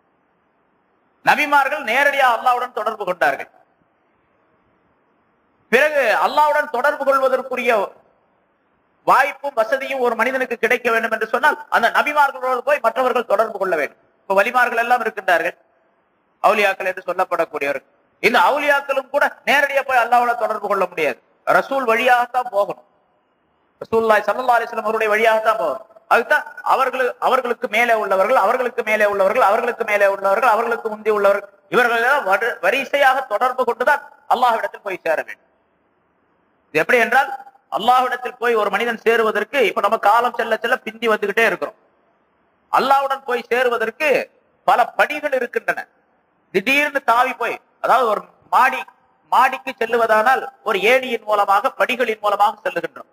நபிமார்கள் நேரடியாக அல்லாஹ்வுடன் தொடர்பு கொண்டார்கள் பிறகு அல்லாவுடன் தொடர்பு கொள்வதற்குரிய வாய்ப்பும் வசதியும் ஒரு மனிதனுக்கு கிடைக்க வேண்டும் என்று சொன்னால் அந்த நபிமார்களோடு போய் மற்றவர்கள் தொடர்பு கொள்ள வேண்டும் இப்ப வலிமார்கள் எல்லாம் இருக்கின்றார்கள் அவுலியாக்கள் என்று சொல்லப்படக்கூடியவர்கள் இந்த அவுலியாக்களும் கூட நேரடியா போய் அல்லாவோட தொடர்பு கொள்ள முடியாது ரசூல் வழியாகத்தான் போகணும் ரசூல்லாய் சல்லா அலிஸ்லாம் அவருடைய வழியாகத்தான் போகணும் அதுதான் அவர்களுக்கு அவர்களுக்கு மேலே உள்ளவர்கள் அவர்களுக்கு மேலே உள்ளவர்கள் அவர்களுக்கு மேலே உள்ளவர்கள் அவர்களுக்கு முந்தி உள்ளவர்கள் இவர்கள் எல்லாம் வரு- வரிசையாக தொடர்பு கொண்டுதான் அல்லாஹ்விடத்தில் போய் சேர வேண்டும் இது எப்படி என்றால் அல்லாஹ்விடத்தில் போய் ஒரு மனிதன் சேருவதற்கு இப்ப நம்ம காலம் செல்ல செல்ல பிந்தி வந்துகிட்டே இருக்கிறோம் அல்லாஹ்வுடன் போய் சேருவதற்கு பல படிகள் இருக்கின்றன திடீர்னு தாவி போய் அதாவது ஒரு மாடி மாடிக்கு செல்லுவதானால் ஒரு ஏணியின் மூலமாக படிகளின் மூலமாக செல்லுகின்றோம்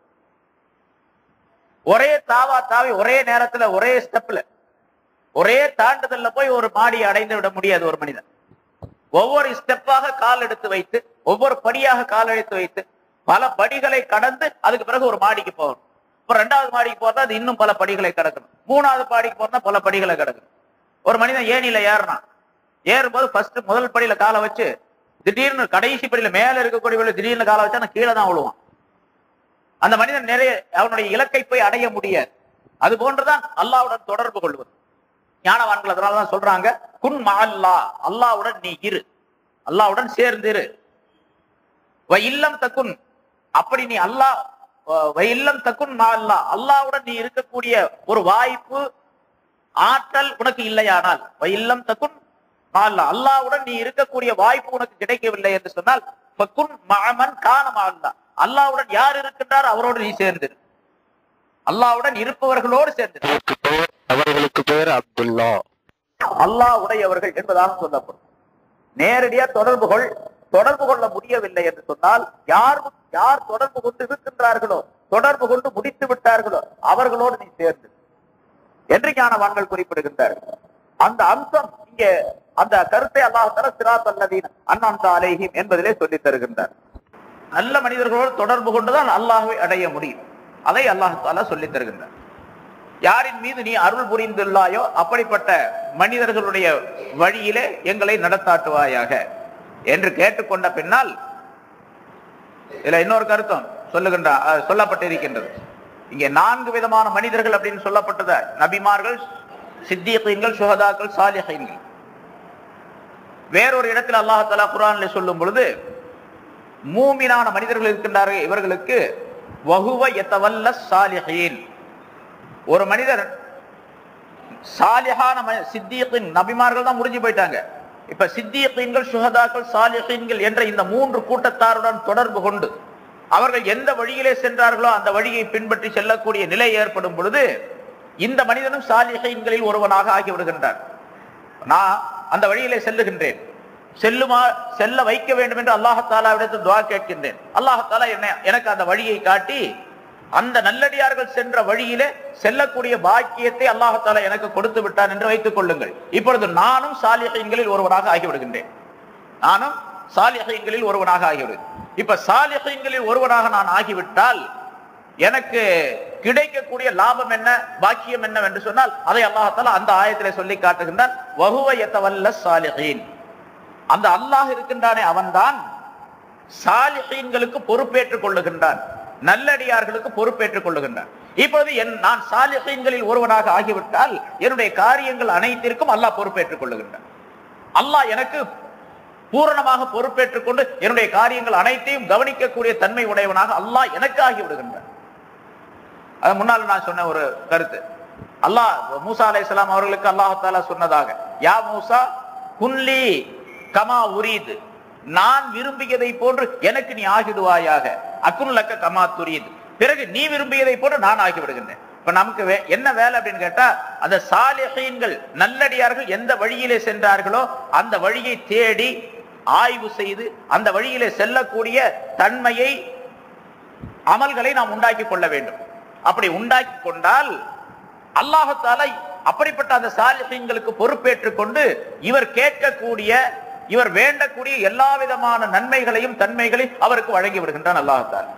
ஒரே தாவா தாவி ஒரே நேரத்துல ஒரே ஸ்டெப்ல ஒரே தாண்டுதல்ல போய் ஒரு மாடியை அடைந்து விட முடியாது ஒரு மனிதன் ஒவ்வொரு ஸ்டெப்பாக கால் எடுத்து வைத்து ஒவ்வொரு படியாக கால் எடுத்து வைத்து பல படிகளை கடந்து அதுக்கு பிறகு ஒரு மாடிக்கு போகணும் இப்போ ரெண்டாவது மாடிக்கு போறதா அது இன்னும் பல படிகளை கடக்கணும் மூணாவது மாடிக்கு போறதா பல படிகளை கடக்கணும் ஒரு மனிதன் ஏணியில ஏறினான் ஏறும்போது ஃபர்ஸ்ட் முதல் படியில காலை வச்சு திடீர்னு கடைசி படியில மேல இருக்கக்கூடிய படியில திடீர்னு காலை வச்சா கீழே தான் விழுவான் அந்த மனிதன் நிறைய அவனுடைய இலக்கை போய் அடைய முடியாது அது போன்றுதான் அல்லாவுடன் தொடர்பு கொள்வது ஞானவான்கள் அதனாலதான் சொல்றாங்க குன் மல்லா அல்லாவுடன் நீ இரு அல்லாவுடன் சேர்ந்திரு வ இல்லம் தக்குன் அப்படி நீ அல்லாஹ் வ- வ இல்லம் தக்குன் மா அல்லா அல்லாவுடன் நீ இருக்கக்கூடிய ஒரு வாய்ப்பு ஆற்றல் உனக்கு இல்லையானால் வ இல்லம் தக்குன் மா அல்லா அல்லாவுடன் நீ இருக்கக்கூடிய வாய்ப்பு உனக்கு கிடைக்கவில்லை என்று சொன்னால் ஃபக்குன் மஅமன் கான மா அல்லா அல்லாவுடன் யார் இருக்கின்றார் அவரோடு நீ சேர்ந்திரு அல்லாவுடன் இருப்பவர்களோடு சேர்ந்திரு அவருக்கு பெயர் அவர்களுக்கு பெயர் அப்துல்லா அல்லாஹ் உடையவர்கள் என்பதாக சொல்லப்படும் நேரடியா தொடர்பு கொள் தொடர்பு கொள்ள முடியவில்லை என்று சொன்னால் யார் யார் தொடர்பு கொண்டு இருக்கின்றார்களோ தொடர்பு கொண்டு முடித்து விட்டார்களோ அவர்களோடு நீ சேர்ந்து என்று ஞானவான்கள் குறிப்பிடுகின்றார்கள் அந்த அம்சம் இங்கே அந்த கருத்தை அல்லாஹ் சிராத் அல்லதீன் அண்ணாந்த அலேஹிம் என்பதிலே சொல்லித் தருகின்றார் நல்ல மனிதர்களோடு தொடர்பு கொண்டுதான் அல்லாஹ்வை அடைய முடியும் அதை அல்லாஹ் தாலா சொல்லித் தருகின்றார் யாரின் மீது நீ அருள் புரிந்துள்ளாயோ அப்படிப்பட்ட மனிதர்களுடைய வழியிலே எங்களை நடத்தாட்டுவாயாக என்று கேட்டுக்கொண்ட பின்னால் இதுல இன்னொரு கருத்தம் சொல்லுகின்ற அஹ், சொல்லப்பட்டிருக்கின்றது இங்கே நான்கு விதமான மனிதர்கள் அப்படின்னு சொல்லப்பட்டது நபிமார்கள் சித்தியீன்கள் சுஹதாக்கள் சாலிஹீன்கள் வேறொரு இடத்தில் அல்லாஹ் தலா குரான்ல சொல்லும் பொழுது மூமினான மனிதர்கள் இருக்கின்றார்கள் இவர்களுக்கு வகுவ எத்தவல்ல சாலிஹீன் ஒரு மனிதர் சாலிஹான ம- சித்தியத்தின் நபிமார்கள் தான் முடிஞ்சு போயிட்டாங்க இப்ப சித்தியத்தீன்கள் சுஹதாக்கள் சாலிஹீன்கள் என்ற இந்த மூன்று கூட்டத்தாருடன் தொடர்பு கொண்டு அவர்கள் எந்த வழியிலே சென்றார்களோ அந்த வழியை பின்பற்றி செல்லக்கூடிய நிலை ஏற்படும் பொழுது இந்த மனிதனும் சாலிஹீன்களில் ஒருவனாக ஆகிவிடுகின்றார் நான் அந்த வழியிலே செல்லுகின்றேன் செல்லுமா செல்ல வைக்க வேண்டும் என்று அல்லாஹாலாவிடத்தில் துவா கேட்கின்றேன் அல்லாஹாலா என்ன எனக்கு அந்த வழியை காட்டி அந்த நல்லடியார்கள் சென்ற வழியிலே செல்லக்கூடிய பாக்கியத்தை அல்லாஹாலா எனக்கு கொடுத்து விட்டான் என்று வைத்துக் கொள்ளுங்கள் இப்பொழுது நானும் சாலிஹீன்களில் ஒருவனாக ஆகிவிடுகின்றேன் நானும் சாலிஹீன்களில் ஒருவனாக ஆகிவிடுவேன் இப்ப சாலிஹீன்களில் ஒருவனாக நான் ஆகிவிட்டால் எனக்கு கிடைக்கக்கூடிய லாபம் என்ன பாக்கியம் என்னவென்று சொன்னால் அதை அல்லாஹால அந்த ஆயத்திலே சொல்லி காட்டுகின்றான் வகுவ எத்தவல்ல சாலிஹீன் அந்த அல்லாஹ் இருக்கின்றானே அவன்தான் சாலிஹீன்களுக்கு பொறுப்பேற்றுக் கொள்ளுகின்றான் நல்லடியார்களுக்கு பொறுப்பேற்றுக் கொள்ளுகின்றான் இப்பொழுது என் நான் சாலிஹீன்களில் ஒருவனாக ஆகிவிட்டால் என்னுடைய காரியங்கள் அனைத்திற்கும் அல்லாஹ் பொறுப்பேற்றுக் கொள்ளுகின்றான் அல்லாஹ் எனக்கு பூரணமாக பொறுப்பேற்றுக் கொண்டு என்னுடைய காரியங்கள் அனைத்தையும் கவனிக்கக்கூடிய தன்மை உடையவனாக அல்லாஹ் எனக்கு ஆகி விடுகின்றான் அது முன்னால் நான் சொன்ன ஒரு கருத்து அல்லாஹ் மூசா அலைஹிஸ்ஸலாம் அவர்களுக்கு அல்லாஹாலா சொன்னதாக யா மூசா குன்லி கமா உரீது நான் விரும்பியதை போன்று எனக்கு நீ ஆகிடுவாயாக அக்குன் லக்க கமா துரீது பிறகு நீ விரும்பியதை போன்று நான் ஆகிவிடுகின்றேன் இப்ப நமக்கு வே- என்ன வேலை அப்படின்னு கேட்டா அந்த சாலிஹீன்கள் நல்லடியார்கள் எந்த வழியிலே சென்றார்களோ அந்த வழியை தேடி ஆய்வு செய்து அந்த வழியிலே செல்லக்கூடிய தன்மையை அமல்களை நாம் உண்டாக்கி கொள்ள வேண்டும் அப்படி உண்டாக்கி கொண்டால் அல்லாஹால அப்படிப்பட்ட அந்த சாலிஹீன்களுக்கு பொறுப்பேற்றுக் கொண்டு இவர் கேட்கக்கூடிய இவர் வேண்டக்கூடிய எல்லா விதமான நன்மைகளையும் தன்மைகளையும் அவருக்கு வழங்கி விடுகின்றான் அல்லாஹால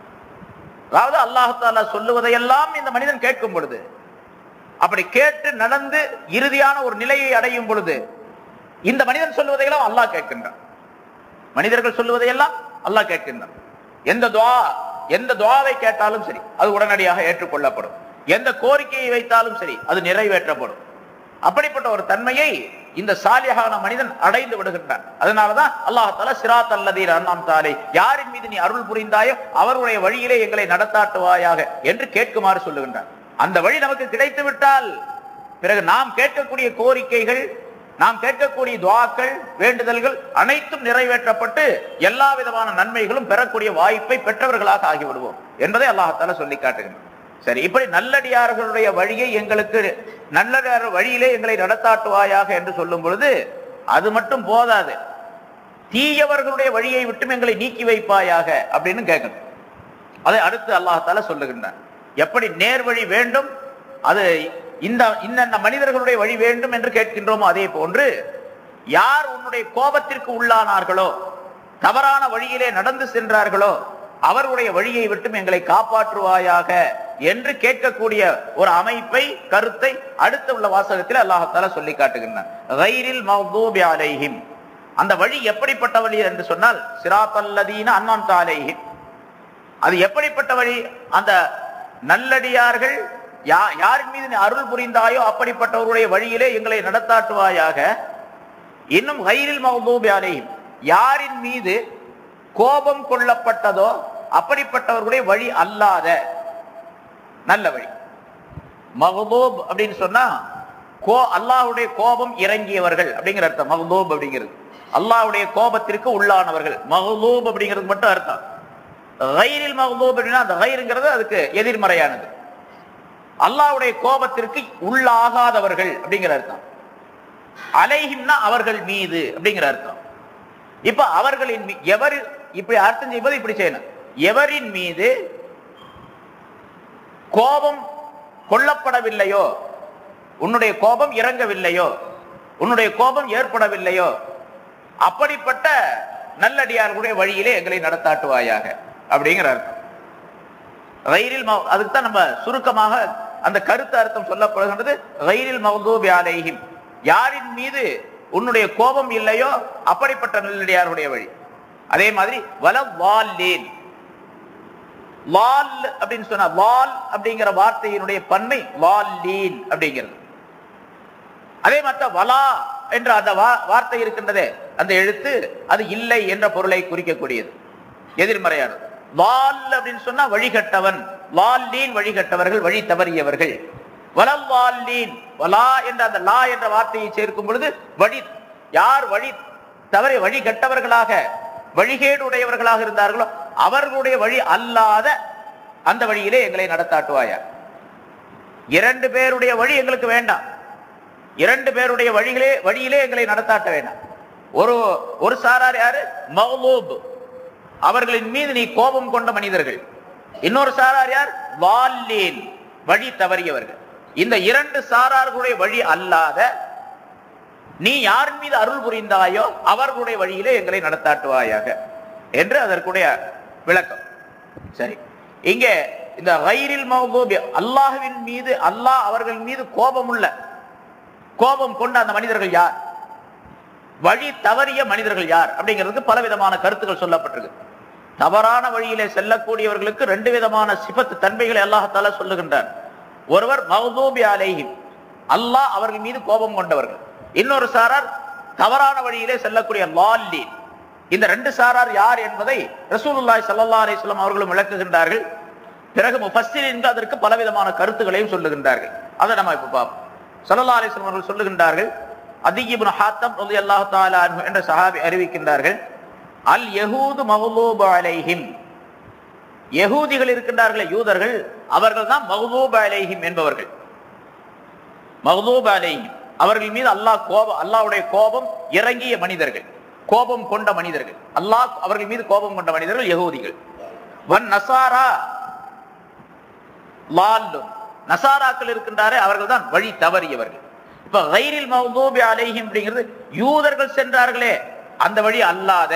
அதாவது அல்லாஹால சொல்லுவதையெல்லாம் இந்த மனிதன் கேட்கும் பொழுது அப்படி கேட்டு நடந்து இறுதியான ஒரு நிலையை அடையும் பொழுது இந்த மனிதன் சொல்லுவதையெல்லாம் அல்லாஹ் கேட்கின்றான் மனிதர்கள் சொல்லுவதையெல்லாம் அல்லாஹ் கேட்கின்றான் எந்த துவா எந்த துவாவை கேட்டாலும் சரி அது உடனடியாக ஏற்றுக்கொள்ளப்படும் எந்த கோரிக்கையை வைத்தாலும் சரி அது நிறைவேற்றப்படும் அப்படிப்பட்ட ஒரு தன்மையை இந்த சாலியான மனிதன் அடைந்து விடுகின்றான் அதனாலதான் அல்லாஹால சிராத் அல்லதீர் அண்ணாம் தாலே யாரின் மீது நீ அருள் புரிந்தாயோ அவருடைய வழியிலே எங்களை நடத்தாட்டுவாயாக என்று கேட்குமாறு சொல்லுகின்றான் அந்த வழி நமக்கு கிடைத்து விட்டால் பிறகு நாம் கேட்கக்கூடிய கோரிக்கைகள் நாம் கேட்கக்கூடிய துவாக்கள் வேண்டுதல்கள் அனைத்தும் நிறைவேற்றப்பட்டு எல்லா விதமான நன்மைகளும் பெறக்கூடிய வாய்ப்பை பெற்றவர்களாக ஆகிவிடுவோம் என்பதை அல்லாஹால சொல்லி காட்டுகின்றான் சரி இப்படி நல்லடியார்களுடைய வழியை எங்களுக்கு நல்லடியார் வழியிலே எங்களை நடத்தாட்டுவாயாக என்று சொல்லும் பொழுது அது மட்டும் போதாது தீயவர்களுடைய வழியை விட்டும் எங்களை நீக்கி வைப்பாயாக அப்படின்னு கேட்கணும் அதை அடுத்து அல்லாஹால சொல்லுகின்றான் எப்படி நேர்வழி வேண்டும் அது இந்த இந்த மனிதர்களுடைய வழி வேண்டும் என்று கேட்கின்றோமோ அதே போன்று யார் உன்னுடைய கோபத்திற்கு உள்ளானார்களோ தவறான வழியிலே நடந்து சென்றார்களோ அவருடைய வழியை விட்டும் எங்களை காப்பாற்றுவாயாக என்று கேட்கக்கூடிய ஒரு அமைப்பை கருத்தை அடுத்த உள்ள வாசகத்தில் அல்லாஹால சொல்லி காட்டுகின்றான் கைரில் மௌதூபி அலைஹிம் அந்த வழி எப்படிப்பட்ட வழி என்று சொன்னால் சிராத்தல்லதீன அண்ணாம் தாலேஹிம் அது எப்படிப்பட்ட வழி அந்த நல்லடியார்கள் யா யாரின் மீது நீ அருள் புரிந்தாயோ அப்படிப்பட்டவருடைய வழியிலே எங்களை நடத்தாட்டுவாயாக இன்னும் கைரில் மௌதூபி அலைஹிம் யாரின் மீது கோபம் கொள்ளப்பட்டதோ அப்படிப்பட்டவர்களுடைய வழி அல்லாத நல்ல வழி மகதூப் அப்படின்னு சொன்னா கோ அல்லாஹ்வுடைய கோபம் இறங்கியவர்கள் அப்படிங்கிற அர்த்தம் மகதூப் அப்படிங்கிறது அல்லாஹ்வுடைய கோபத்திற்கு உள்ளானவர்கள் மகதூப் அப்படிங்கிறது மட்டும் அர்த்தம் கைரில் மகதூப் அப்படின்னா அந்த கைருங்கிறது அதுக்கு எதிர்மறையானது அல்லாஹ்வுடைய கோபத்திற்கு உள்ளாகாதவர்கள் அப்படிங்கிற அர்த்தம் அலைஹிம்னா அவர்கள் மீது அப்படிங்கிற அர்த்தம் இப்ப அவர்களின் மீ- எவர் இப்படி அர்த்தம் செய்வது இப்படி செய்யணும் எவரின் மீது கோபம் கொல்லப்படவில்லையோ உன்னுடைய கோபம் இறங்கவில்லையோ உன்னுடைய கோபம் ஏற்படவில்லையோ அப்படிப்பட்ட நல்லடியார்களுடைய வழியிலே எங்களை நடத்தாட்டுவாயாக அப்படிங்கிற அர்த்தம் ரயிலில் அதுக்கு தான் நம்ம சுருக்கமாக அந்த கருத்து அர்த்தம் சொல்லப்படுகின்றது ரயிலில் மௌதூபி அலைஹிம் யாரின் மீது உன்னுடைய கோபம் இல்லையோ அப்படிப்பட்ட நல்லடியாருடைய வழி அதே மாதிரி வல வால்லீன் வால் அப்படின்னு சொன்னா வால் அப்படிங்கிற வார்த்தையினுடைய பன்மை வால்லீன் அப்படிங்கிறது அதே மாதிரி வலா என்ற அந்த வா- வார்த்தை இருக்கின்றதே அந்த எழுத்து அது இல்லை என்ற பொருளை குறிக்கக்கூடியது எதிர்மறையானது வால் அப்படின்னு சொன்னா வழிகட்டவன் வால்லீன் வழிகட்டவர்கள் வழி தவறியவர்கள் வலல் வால்லீன் வலா என்ற அந்த லா என்ற வார்த்தையை சேர்க்கும் பொழுது வழி யார் வழி தவறி வழி கட்டவர்களாக வழிகேடு உடையவர்களாக இருந்தார்களோ அவர்களுடைய வழி அல்லாத அந்த வழியிலே எங்களை நடத்தாட்டுவாயா இரண்டு பேருடைய வழி எங்களுக்கு வேண்டாம் இரண்டு பேருடைய வழிகளே வழியிலே எங்களை நடத்தாட்ட வேண்டாம் ஒரு ஒரு சாரார் யாரு மௌலூப் அவர்களின் மீது நீ கோபம் கொண்ட மனிதர்கள் இன்னொரு சாரார் யார் வால்லீன் வழி தவறியவர்கள் இந்த இரண்டு சாரார்களுடைய வழி அல்லாத நீ யாரின் மீது அருள் புரிந்தாயோ அவர்களுடைய வழியிலே எங்களை நடத்தாட்டுவாயாக என்று அதற்குடைய விளக்கம் சரி இங்கே இந்த கைரில் மௌதூபி அல்லாஹ்வின் மீது அல்லாஹ் அவர்கள் மீது கோபம் உள்ள கோபம் கொண்ட அந்த மனிதர்கள் யார் வழி தவறிய மனிதர்கள் யார் அப்படிங்கிறதுக்கு பல விதமான கருத்துக்கள் சொல்லப்பட்டிருக்கு தவறான வழியிலே செல்லக்கூடியவர்களுக்கு ரெண்டு விதமான சிபத்து தன்மைகளை அல்லாஹால சொல்லுகின்றார் ஒருவர் மௌதூபி அலைஹிம் அல்லாஹ் அவர்கள் மீது கோபம் கொண்டவர்கள் இன்னொரு சாரார் தவறான வழியிலே செல்லக்கூடிய லால்லீன் இந்த ரெண்டு சாரார் யார் என்பதை ரசூலுல்லாஹி ஸல்லல்லாஹு அலைஹி வஸல்லம் அவர்களும் விளக்குகின்றார்கள் பிறகு முஃபஸ்ஸிரீன்கள் அதற்கு பலவிதமான கருத்துக்களையும் சொல்லுகின்றார்கள் அதை நம்ம இப்ப பார்ப்போம் ஸல்லல்லாஹு அலைஹி வஸல்லம் அவர்கள் சொல்லுகின்றார்கள் அதி இப்னு ஹாத்தம் ரலியல்லாஹு தஆலா அன்ஹு என்ற சஹாபி அறிவிக்கின்றார்கள் அல் யஹூது மஹ்லூபு அலைஹிம் யகூதிகள் இருக்கின்றார்களே யூதர்கள் அவர்கள் தான் மஹ்லூப் அலைஹிம் என்பவர்கள் மஹ்லூப் அலைஹிம் அவர்கள் மீது அல்லாஹ் கோபம் அல்லாஹ்வுடைய கோபம் இறங்கிய மனிதர்கள் கோபம் கொண்ட மனிதர்கள் அல்லாஹ் அவர்கள் மீது கோபம் கொண்ட மனிதர்கள் யகூதிகள் வன் நசாரா லால்லும் நசாராக்கள் இருக்கின்றாரே அவர்கள் தான் வழி தவறியவர்கள் இப்ப கைரில் மௌதூபி அலைஹிம் அப்படிங்கிறது யூதர்கள் சென்றார்களே அந்த வழி அல்லாத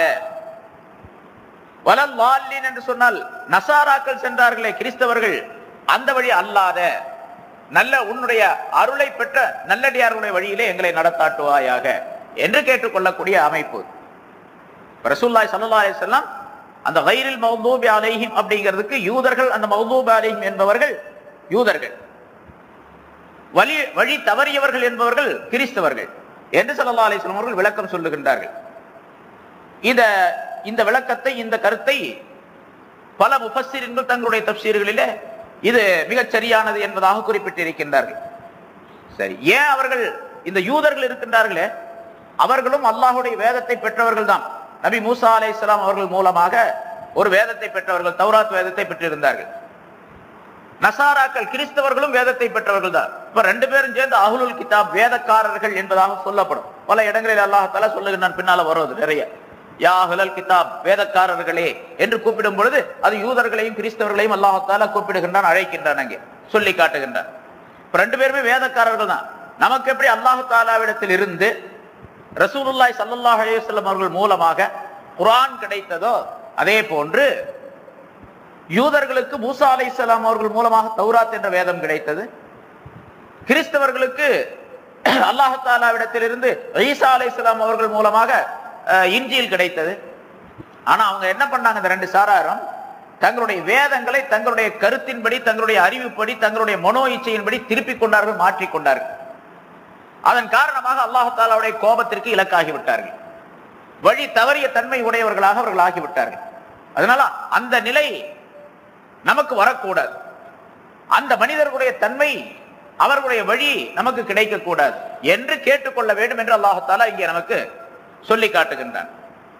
வலல் வால்லின் என்று சொன்னால் நசாராக்கள் சென்றார்களே கிறிஸ்தவர்கள் அந்த வழி அல்லாத நல்ல உன்னுடைய அருளை பெற்ற நல்லடியார்களுடைய வழியிலே எங்களை நடத்தாட்டுவாயாக என்று கேட்டுக்கொள்ளக்கூடிய அமைப்பு ரசூல்லாய் சல்லா அலிஸ்லாம் அந்த கைரில் மௌதூபி அலைஹிம் அப்படிங்கிறதுக்கு யூதர்கள் அந்த மௌதூபி அலைஹிம் என்பவர்கள் யூதர்கள் வழி வழி தவறியவர்கள் என்பவர்கள் கிறிஸ்தவர்கள் என்று ஸல்லல்லாஹு அலைஹி வஸல்லம் அவர்கள் விளக்கம் சொல்லுகின்றார்கள் இந்த இந்த விளக்கத்தை இந்த கருத்தை பல முஃபஸ்ஸிரின்கள் தங்களுடைய தப்சீர்களிலே இது மிகச் சரியானது என்பதாக குறிப்பிட்டிருக்கின்றார்கள் சரி ஏன் அவர்கள் இந்த யூதர்கள் இருக்கின்றார்களே அவர்களும் அல்லாஹுடைய வேதத்தை பெற்றவர்கள் தான் நபி மூசா அலைஹிஸ்ஸலாம் அவர்கள் மூலமாக ஒரு வேதத்தை பெற்றவர்கள் தௌராத் வேதத்தை பெற்றிருந்தார்கள் நசாராக்கள் கிறிஸ்தவர்களும் வேதத்தை பெற்றவர்கள் தான் இப்ப ரெண்டு பேரும் சேர்ந்து அஹ்லுல் கிதாப் வேதக்காரர்கள் என்பதாக சொல்லப்படும் பல இடங்களில் அல்லாஹால சொல்லுகிறான் பின்னால வருவது நிறைய யா அஹ்லல் கிதாப் வேதக்காரர்களே என்று கூப்பிடும் பொழுது அது யூதர்களையும் கிறிஸ்தவர்களையும் அல்லாஹால கூப்பிடுகின்றான் அழைக்கின்றான் அங்கே சொல்லி காட்டுகின்றான் இப்ப ரெண்டு பேருமே வேதக்காரர்கள் தான் நமக்கு எப்படி அல்லாஹு தாலாவிடத்தில் இருந்து ரசூலுல்லாய் ஸல்லல்லாஹு அலைஹி வஸல்லம் அவர்கள் மூலமாக குர்ஆன் கிடைத்ததோ அதே போன்று யூதர்களுக்கு மூசா அலைஹிஸ்ஸலாம் அவர்கள் மூலமாக தௌராத் என்ற வேதம் கிடைத்தது கிறிஸ்தவர்களுக்கு அல்லாஹு தாலாவிடத்திலிருந்து ஈசா அலைஹிஸ்ஸலாம் அவர்கள் மூலமாக அஹ், இன்ஜீல் கிடைத்தது ஆனா அவங்க என்ன பண்ணாங்க இந்த ரெண்டு சாராரும் தங்களுடைய வேதங்களை தங்களுடைய கருத்தின்படி தங்களுடைய அறிவுப்படி தங்களுடைய மனோ இச்சையின்படி திருப்பிக் கொண்டார்கள் மாற்றிக் கொண்டார்கள் அதன் காரணமாக அல்லாஹு தாலாவுடைய கோபத்திற்கு இலக்காகி விட்டார்கள் வழி தவறிய தன்மை உடையவர்களாக அவர்கள் ஆகிவிட்டார்கள் அதனால அந்த நிலை நமக்கு வரக்கூடாது அந்த மனிதர்களுடைய தன்மை அவர்களுடைய வழி நமக்கு கிடைக்க கூடாது என்று கேட்டுக்கொள்ள வேண்டும் என்று அல்லாஹாலா இங்கே நமக்கு சொல்லி காட்டுகின்றான்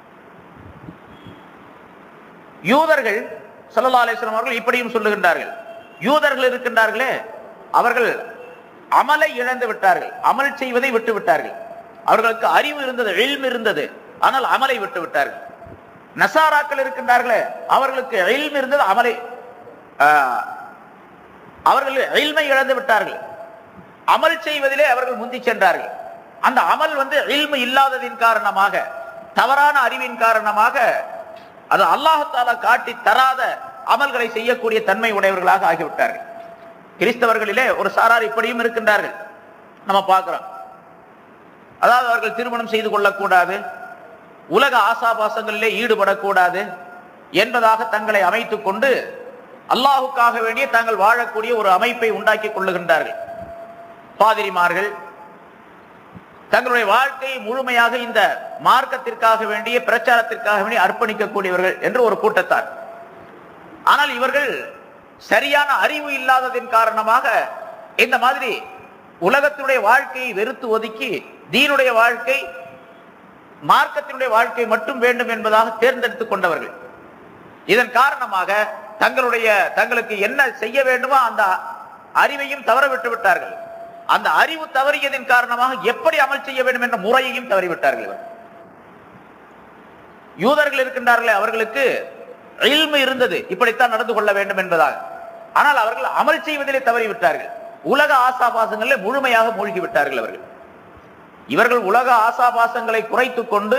யூதர்கள் ஸல்லல்லாஹு அலைஹி வஸல்லம் அவர்கள் இப்படியும் சொல்லுகின்றார்கள் யூதர்கள் இருக்கின்றார்களே அவர்கள் அமலை இழந்து விட்டார்கள் அமல் செய்வதை விட்டு விட்டார்கள் அவர்களுக்கு அறிவு இருந்தது இல்ம் இருந்தது ஆனால் அமலை விட்டு விட்டார்கள் நசாராக்கள் இருக்கின்றார்களே அவர்களுக்கு இல்ம் இருந்தது அமலை ஆஹ், அவர்கள் இல்மை இழந்து விட்டார்கள் அமல் செய்வதிலே அவர்கள் முந்தி சென்றார்கள் அந்த அமல் வந்து இல்மு இல்லாததின் காரணமாக தவறான அறிவின் காரணமாக அது அல்லாஹால காட்டி தராத அமல்களை செய்யக்கூடிய தன்மை உடையவர்களாக ஆகிவிட்டார்கள் கிறிஸ்தவர்களிலே ஒரு சாரார் இப்படியும் இருக்கின்றார்கள் நம்ம பார்க்கிறோம் அதாவது அவர்கள் திருமணம் செய்து கொள்ளக்கூடாது உலக ஆசாபாசங்களிலே ஈடுபடக்கூடாது என்பதாக தங்களை அமைத்துக் கொண்டு அல்லாஹுக்காக வேண்டிய தாங்கள் வாழக்கூடிய ஒரு அமைப்பை உண்டாக்கி கொள்ளுகின்றார்கள் பாதிரிமார்கள் தங்களுடைய வாழ்க்கையை முழுமையாக இந்த மார்க்கத்திற்காக வேண்டிய பிரச்சாரத்திற்காக வேண்டிய அர்ப்பணிக்கக்கூடியவர்கள் என்று ஒரு கூட்டத்தார் ஆனால் இவர்கள் சரியான அறிவு இல்லாததின் காரணமாக இந்த மாதிரி உலகத்தினுடைய வாழ்க்கையை வெறுத்து ஒதுக்கி தீனுடைய வாழ்க்கை மார்க்கத்தினுடைய வாழ்க்கை மட்டும் வேண்டும் என்பதாக தேர்ந்தெடுத்துக் கொண்டவர்கள் இதன் காரணமாக தங்களுடைய தங்களுக்கு என்ன செய்ய வேண்டுமோ அந்த அறிவையும் தவற விட்டு விட்டார்கள் அந்த அறிவு தவறியதின் காரணமாக எப்படி அமல் செய்ய வேண்டும் என்ற முறையையும் தவறிவிட்டார்கள் இவர் யூதர்கள் இருக்கின்றார்களே அவர்களுக்கு இல்மு இருந்தது இப்படித்தான் நடந்து கொள்ள வேண்டும் என்பதாக ஆனால் அவர்கள் அமல் செய்வதிலே தவறிவிட்டார்கள் உலக ஆசாபாசங்களிலே முழுமையாக மூழ்கி விட்டார்கள் அவர்கள் இவர்கள் உலக ஆசாபாசங்களை குறைத்துக் கொண்டு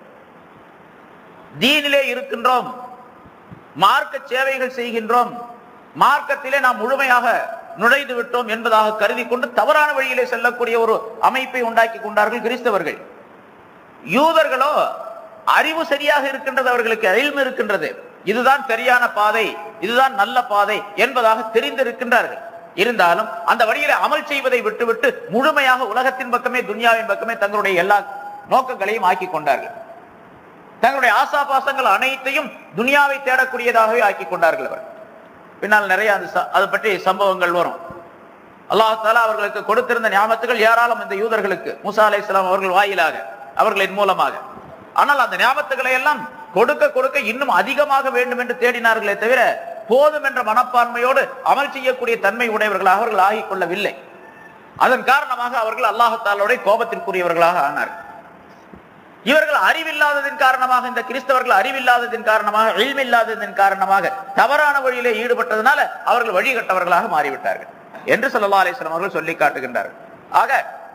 தீனிலே இருக்கின்றோம் மார்க்க சேவைகள் செய்கின்றோம் மார்க்கத்திலே நாம் முழுமையாக நுழைந்து விட்டோம் என்பதாக கருதி கொண்டு தவறான வழியிலே செல்லக்கூடிய ஒரு அமைப்பை உண்டாக்கி கொண்டார்கள் கிறிஸ்தவர்கள் யூதர்களோ அறிவு சரியாக இருக்கின்றது அவர்களுக்கு அழிவு இருக்கின்றது இதுதான் சரியான பாதை இதுதான் நல்ல பாதை என்பதாக தெரிந்திருக்கின்றார்கள் இருந்தாலும் அந்த வழியில அமல் செய்வதை விட்டுவிட்டு முழுமையாக உலகத்தின் பக்கமே துன்யாவின் பக்கமே தங்களுடைய எல்லா நோக்கங்களையும் ஆக்கி கொண்டார்கள் தங்களுடைய ஆசாபாசங்கள் அனைத்தையும் துனியாவை தேடக்கூடியதாகவே ஆக்கி கொண்டார்கள் அவர் பின்னால் நிறைய அந்த ச- அதை பற்றி சம்பவங்கள் வரும் அல்லாஹாலா அவர்களுக்கு கொடுத்திருந்த ஞாபகத்துகள் ஏராளம் இந்த யூதர்களுக்கு மூசா அலைஹிஸ்ஸலாம் அவர்கள் வாயிலாக அவர்களின் மூலமாக ஆனால் அந்த ஞாபகத்துகளை எல்லாம் கொடுக்க கொடுக்க இன்னும் அதிகமாக வேண்டும் என்று தேடினார்களே தவிர போதும் என்ற மனப்பான்மையோடு அமல் செய்யக்கூடிய தன்மை உடையவர்களாக அவர்கள் ஆகிக் கொள்ளவில்லை அதன் காரணமாக அவர்கள் அல்லாஹாலோடைய கோபத்திற்குரியவர்களாக ஆனார்கள் இவர்கள் அறிவில்லாததின் காரணமாக இந்த கிறிஸ்தவர்கள் அறிவில்லாததின் காரணமாக இல்மில்லாததின் காரணமாக தவறான வழியிலே ஈடுபட்டதனால அவர்கள் வழிகட்டவர்களாக மாறிவிட்டார்கள் என்று ஸல்லல்லாஹு அலைஹி வஸல்லம் அவர்கள் சொல்லி காட்டுகின்றார்கள் ஆக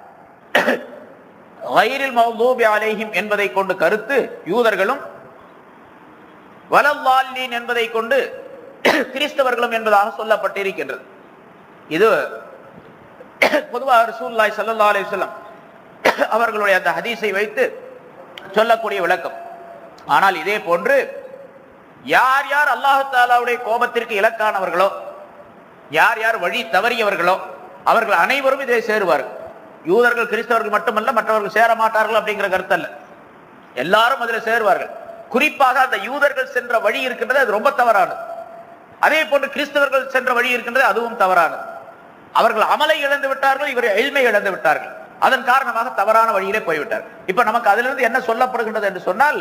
கைரில் மௌதூபி அலைஹிம் என்பதை கொண்டு கருத்து யூதர்களும் வலல்லாலீன் என்பதை கொண்டு கிறிஸ்தவர்களும் என்பதாக சொல்லப்பட்டிருக்கின்றது இது பொதுவாக ரசூலுல்லாஹி ஸல்லல்லாஹு அலைஹி வஸல்லம் அவர்களுடைய அந்த ஹதீஸை வைத்து சொல்லக்கூடிய விளக்கம் ஆனால் இதே போன்று யார் யார் அல்லாஹு தாலாவுடைய கோபத்திற்கு இலக்கானவர்களோ யார் யார் வழி தவறியவர்களோ அவர்கள் அனைவரும் இதை சேருவார்கள் யூதர்கள் கிறிஸ்தவர்கள் மட்டுமல்ல மற்றவர்கள் சேர மாட்டார்கள் அப்படிங்கிற கருத்து அல்ல எல்லாரும் அதில் சேருவார்கள் குறிப்பாக அந்த யூதர்கள் சென்ற வழி இருக்கின்றது அது ரொம்ப தவறானது அதே போன்று கிறிஸ்தவர்கள் சென்ற வழி இருக்கின்றது அதுவும் தவறானது அவர்கள் அமலை இழந்து விட்டார்கள் இவர் எளிமை இழந்து விட்டார்கள் அதன் காரணமாக தவறான வழியிலே போய்விட்டார் இப்ப நமக்கு அதிலிருந்து என்ன சொல்லப்படுகின்றது என்று சொன்னால்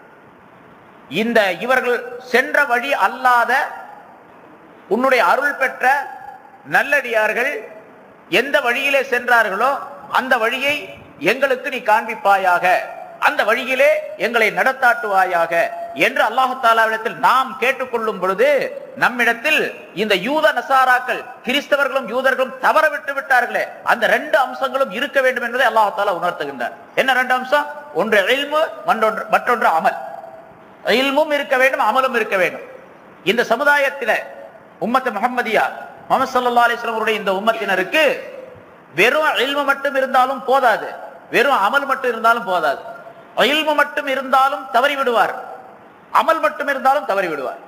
இந்த இவர்கள் சென்ற வழி அல்லாத உன்னுடைய அருள் பெற்ற நல்லடியார்கள் எந்த வழியிலே சென்றார்களோ அந்த வழியை எங்களுக்கு நீ காண்பிப்பாயாக அந்த வழியிலே எங்களை நடத்தாட்டுவாயாக என்று அல்லாஹு தாலாவிடத்தில் நாம் கேட்டுக்கொள்ளும் பொழுது நம்மிடத்தில் இந்த யூத நசாராக்கள் கிறிஸ்தவர்களும் யூதர்களும் தவற விட்டு விட்டார்களே அந்த ரெண்டு அம்சங்களும் இருக்க வேண்டும் என்பதை அல்லாஹு தாலா உணர்த்துகின்றார் என்ன ரெண்டு அம்சம் ஒன்று இல்மு மற்றொன்று மற்றொன்று அமல் இல்மும் இருக்க வேண்டும் அமலும் இருக்க வேண்டும் இந்த சமுதாயத்தில உம்மத்து முகமதியா முகமது சல்லா அலிஸ்லாமருடைய இந்த உம்மத்தினருக்கு வெறும் இல்மு மட்டும் இருந்தாலும் போதாது வெறும் அமல் மட்டும் இருந்தாலும் போதாது இல்மு மட்டும் இருந்தாலும் தவறி விடுவார் அமல் மட்டும் இருந்தாலும் தவறி விடுவார்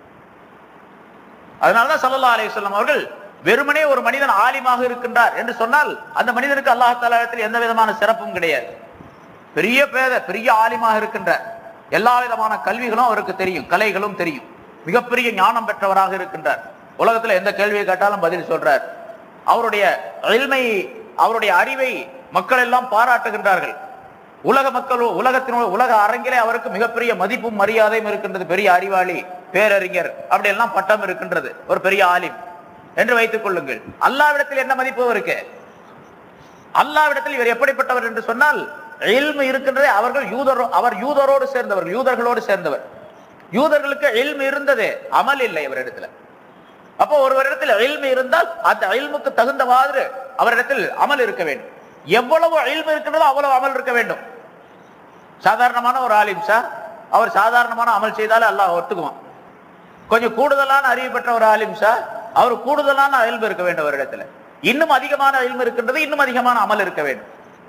அதனாலதான் சல்லா அலிஸ்லாம் அவர்கள் வெறுமனே ஒரு மனிதன் ஆலிமாக இருக்கின்றார் என்று சொன்னால் அந்த மனிதனுக்கு அல்லாஹ் தலாகத்தில் எந்த விதமான சிறப்பும் கிடையாது பெரிய பேத பெரிய ஆலிமாக இருக்கின்றார் எல்லா விதமான கல்விகளும் அவருக்கு தெரியும் கலைகளும் தெரியும் மிகப்பெரிய ஞானம் பெற்றவராக இருக்கின்றார் உலகத்துல எந்த கேள்வியை கேட்டாலும் பதில் சொல்றார் அவருடைய எல்மை அவருடைய அறிவை மக்கள் எல்லாம் பாராட்டுகின்றார்கள் உலக மக்கள் உலகத்தின் உலக அரங்கிலே அவருக்கு மிகப்பெரிய மதிப்பும் மரியாதையும் இருக்கின்றது பெரிய அறிவாளி பேரறிஞர் அப்படி எல்லாம் பட்டம் இருக்கின்றது ஒரு பெரிய ஆலிம் என்று வைத்துக் கொள்ளுங்கள் அல்லாவிடத்தில் என்ன மதிப்பு இருக்கு அல்லாவிடத்தில் இவர் எப்படிப்பட்டவர் என்று சொன்னால் எல்மு இருக்கின்றதே அவர்கள் யூதரோ அவர் யூதரோடு சேர்ந்தவர் யூதர்களோடு சேர்ந்தவர் யூதர்களுக்கு எல்மு இருந்தது அமல் இல்லை அவரிடத்துல அப்போ ஒருவரிடத்தில் எல்மு இருந்தால் அந்த எல்முக்கு தகுந்த மாதிரி அவரிடத்தில் அமல் இருக்க வேண்டும் எவ்வளவு எல்மு இருக்கின்றதோ அவ்வளவு அமல் இருக்க வேண்டும் சாதாரணமான ஒரு ஆலிம் சார் அவர் சாதாரணமான அமல் செய்தாலே அல்லாஹ் ஒத்துக்குவான் கொஞ்சம் கூடுதலான அறிவு பெற்ற ஒரு ஆலிம் சார் அவர் கூடுதலான அயல்பு இருக்க வேண்டும் அவரிடத்துல இன்னும் அதிகமான அயல்பு இருக்கின்றது இன்னும் அதிகமான அமல் இருக்க வேண்டும்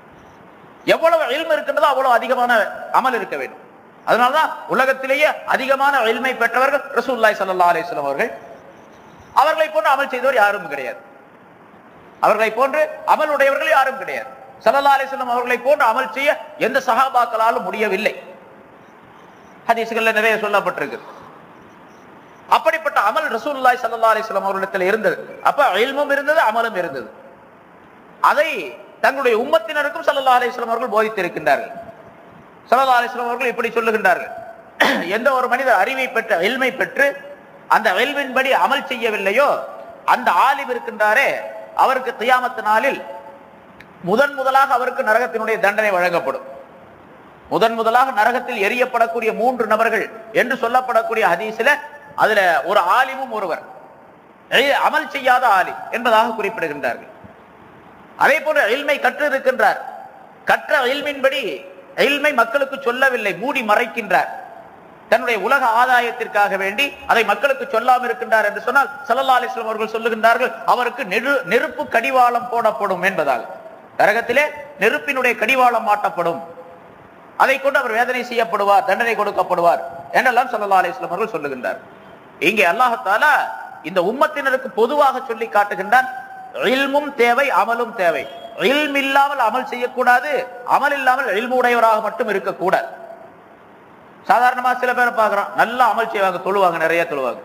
எவ்வளவு எல்மு இருக்கின்றதோ அவ்வளவு அதிகமான அமல் இருக்க வேண்டும் அதனாலதான் உலகத்திலேயே அதிகமான எல்மை பெற்றவர்கள் ரசூல்லாய் சல்லா அலிஸ்லாம் அவர்கள் அவர்களை போன்று அமல் செய்தவர் யாரும் கிடையாது அவர்களை போன்று அமல் உடையவர்கள் யாரும் கிடையாது சல்லா அலிஸ்லாம் அவர்களை போன்று அமல் செய்ய எந்த சகாபாக்களாலும் முடியவில்லை ஹதீசுகள்ல நிறைய சொல்லப்பட்டிருக்கு அப்படிப்பட்ட அமல் ரசூல்லாய் சல்லா அலிஸ்லாம் அவர்களிடத்தில் இருந்தது அப்ப எல்மும் இருந்தது அமலும் இருந்தது அதை தங்களுடைய உம்மத்தினருக்கும் சல்லா அலிஸ்லாம் அவர்கள் போதித்திருக்கின்றார்கள் சல்லா அலிஸ்லாம் அவர்கள் இப்படி சொல்லுகின்றார்கள் எந்த ஒரு மனிதர் அறிவை பெற்ற எல்மை பெற்று அந்த வெல்வின்படி அமல் செய்யவில்லையோ அந்த ஆலிம் இருக்கின்றாரே அவருக்கு தியாமத்து நாளில் முதன் முதலாக அவருக்கு நரகத்தினுடைய தண்டனை வழங்கப்படும் முதன் முதலாக நரகத்தில் எரியப்படக்கூடிய மூன்று நபர்கள் என்று சொல்லப்படக்கூடிய ஹதீஸ்ல அதுல ஒரு ஆலிமும் ஒருவர் அமல் செய்யாத ஆலிம் என்பதாக குறிப்பிடுகின்றார்கள் அதே போன்று எல்மை கற்று இருக்கின்றார் கற்ற எல்மின்படி எல்மை மக்களுக்கு சொல்லவில்லை மூடி மறைக்கின்றார் தன்னுடைய உலக ஆதாயத்திற்காக வேண்டி அதை மக்களுக்கு சொல்லாமல் இருக்கின்றார் என்று சொன்னால் சல்லல்லா அலிஸ்லாம் அவர்கள் சொல்லுகின்றார்கள் அவருக்கு நெரு நெருப்பு கடிவாளம் போடப்படும் என்பதால் நரகத்திலே நெருப்பினுடைய கடிவாளம் மாட்டப்படும் அதை கொண்டு அவர் வேதனை செய்யப்படுவார் தண்டனை கொடுக்கப்படுவார் என்றெல்லாம் சல்லல்லா அலிஸ்லாம் அவர்கள் சொல்லுகின்றார் இங்கே அல்லாஹால இந்த உம்மத்தினருக்கு பொதுவாக சொல்லி காட்டுகின்றான் இல்மும் தேவை அமலும் தேவை இல்ம் இல்லாமல் அமல் செய்யக்கூடாது அமல் இல்லாமல் இல்மு உடையவராக மட்டும் இருக்கக்கூடாது சாதாரணமா சில பேரை பார்க்கிறோம் நல்லா அமல் செய்வாங்க தொழுவாங்க நிறைய தொழுவாங்க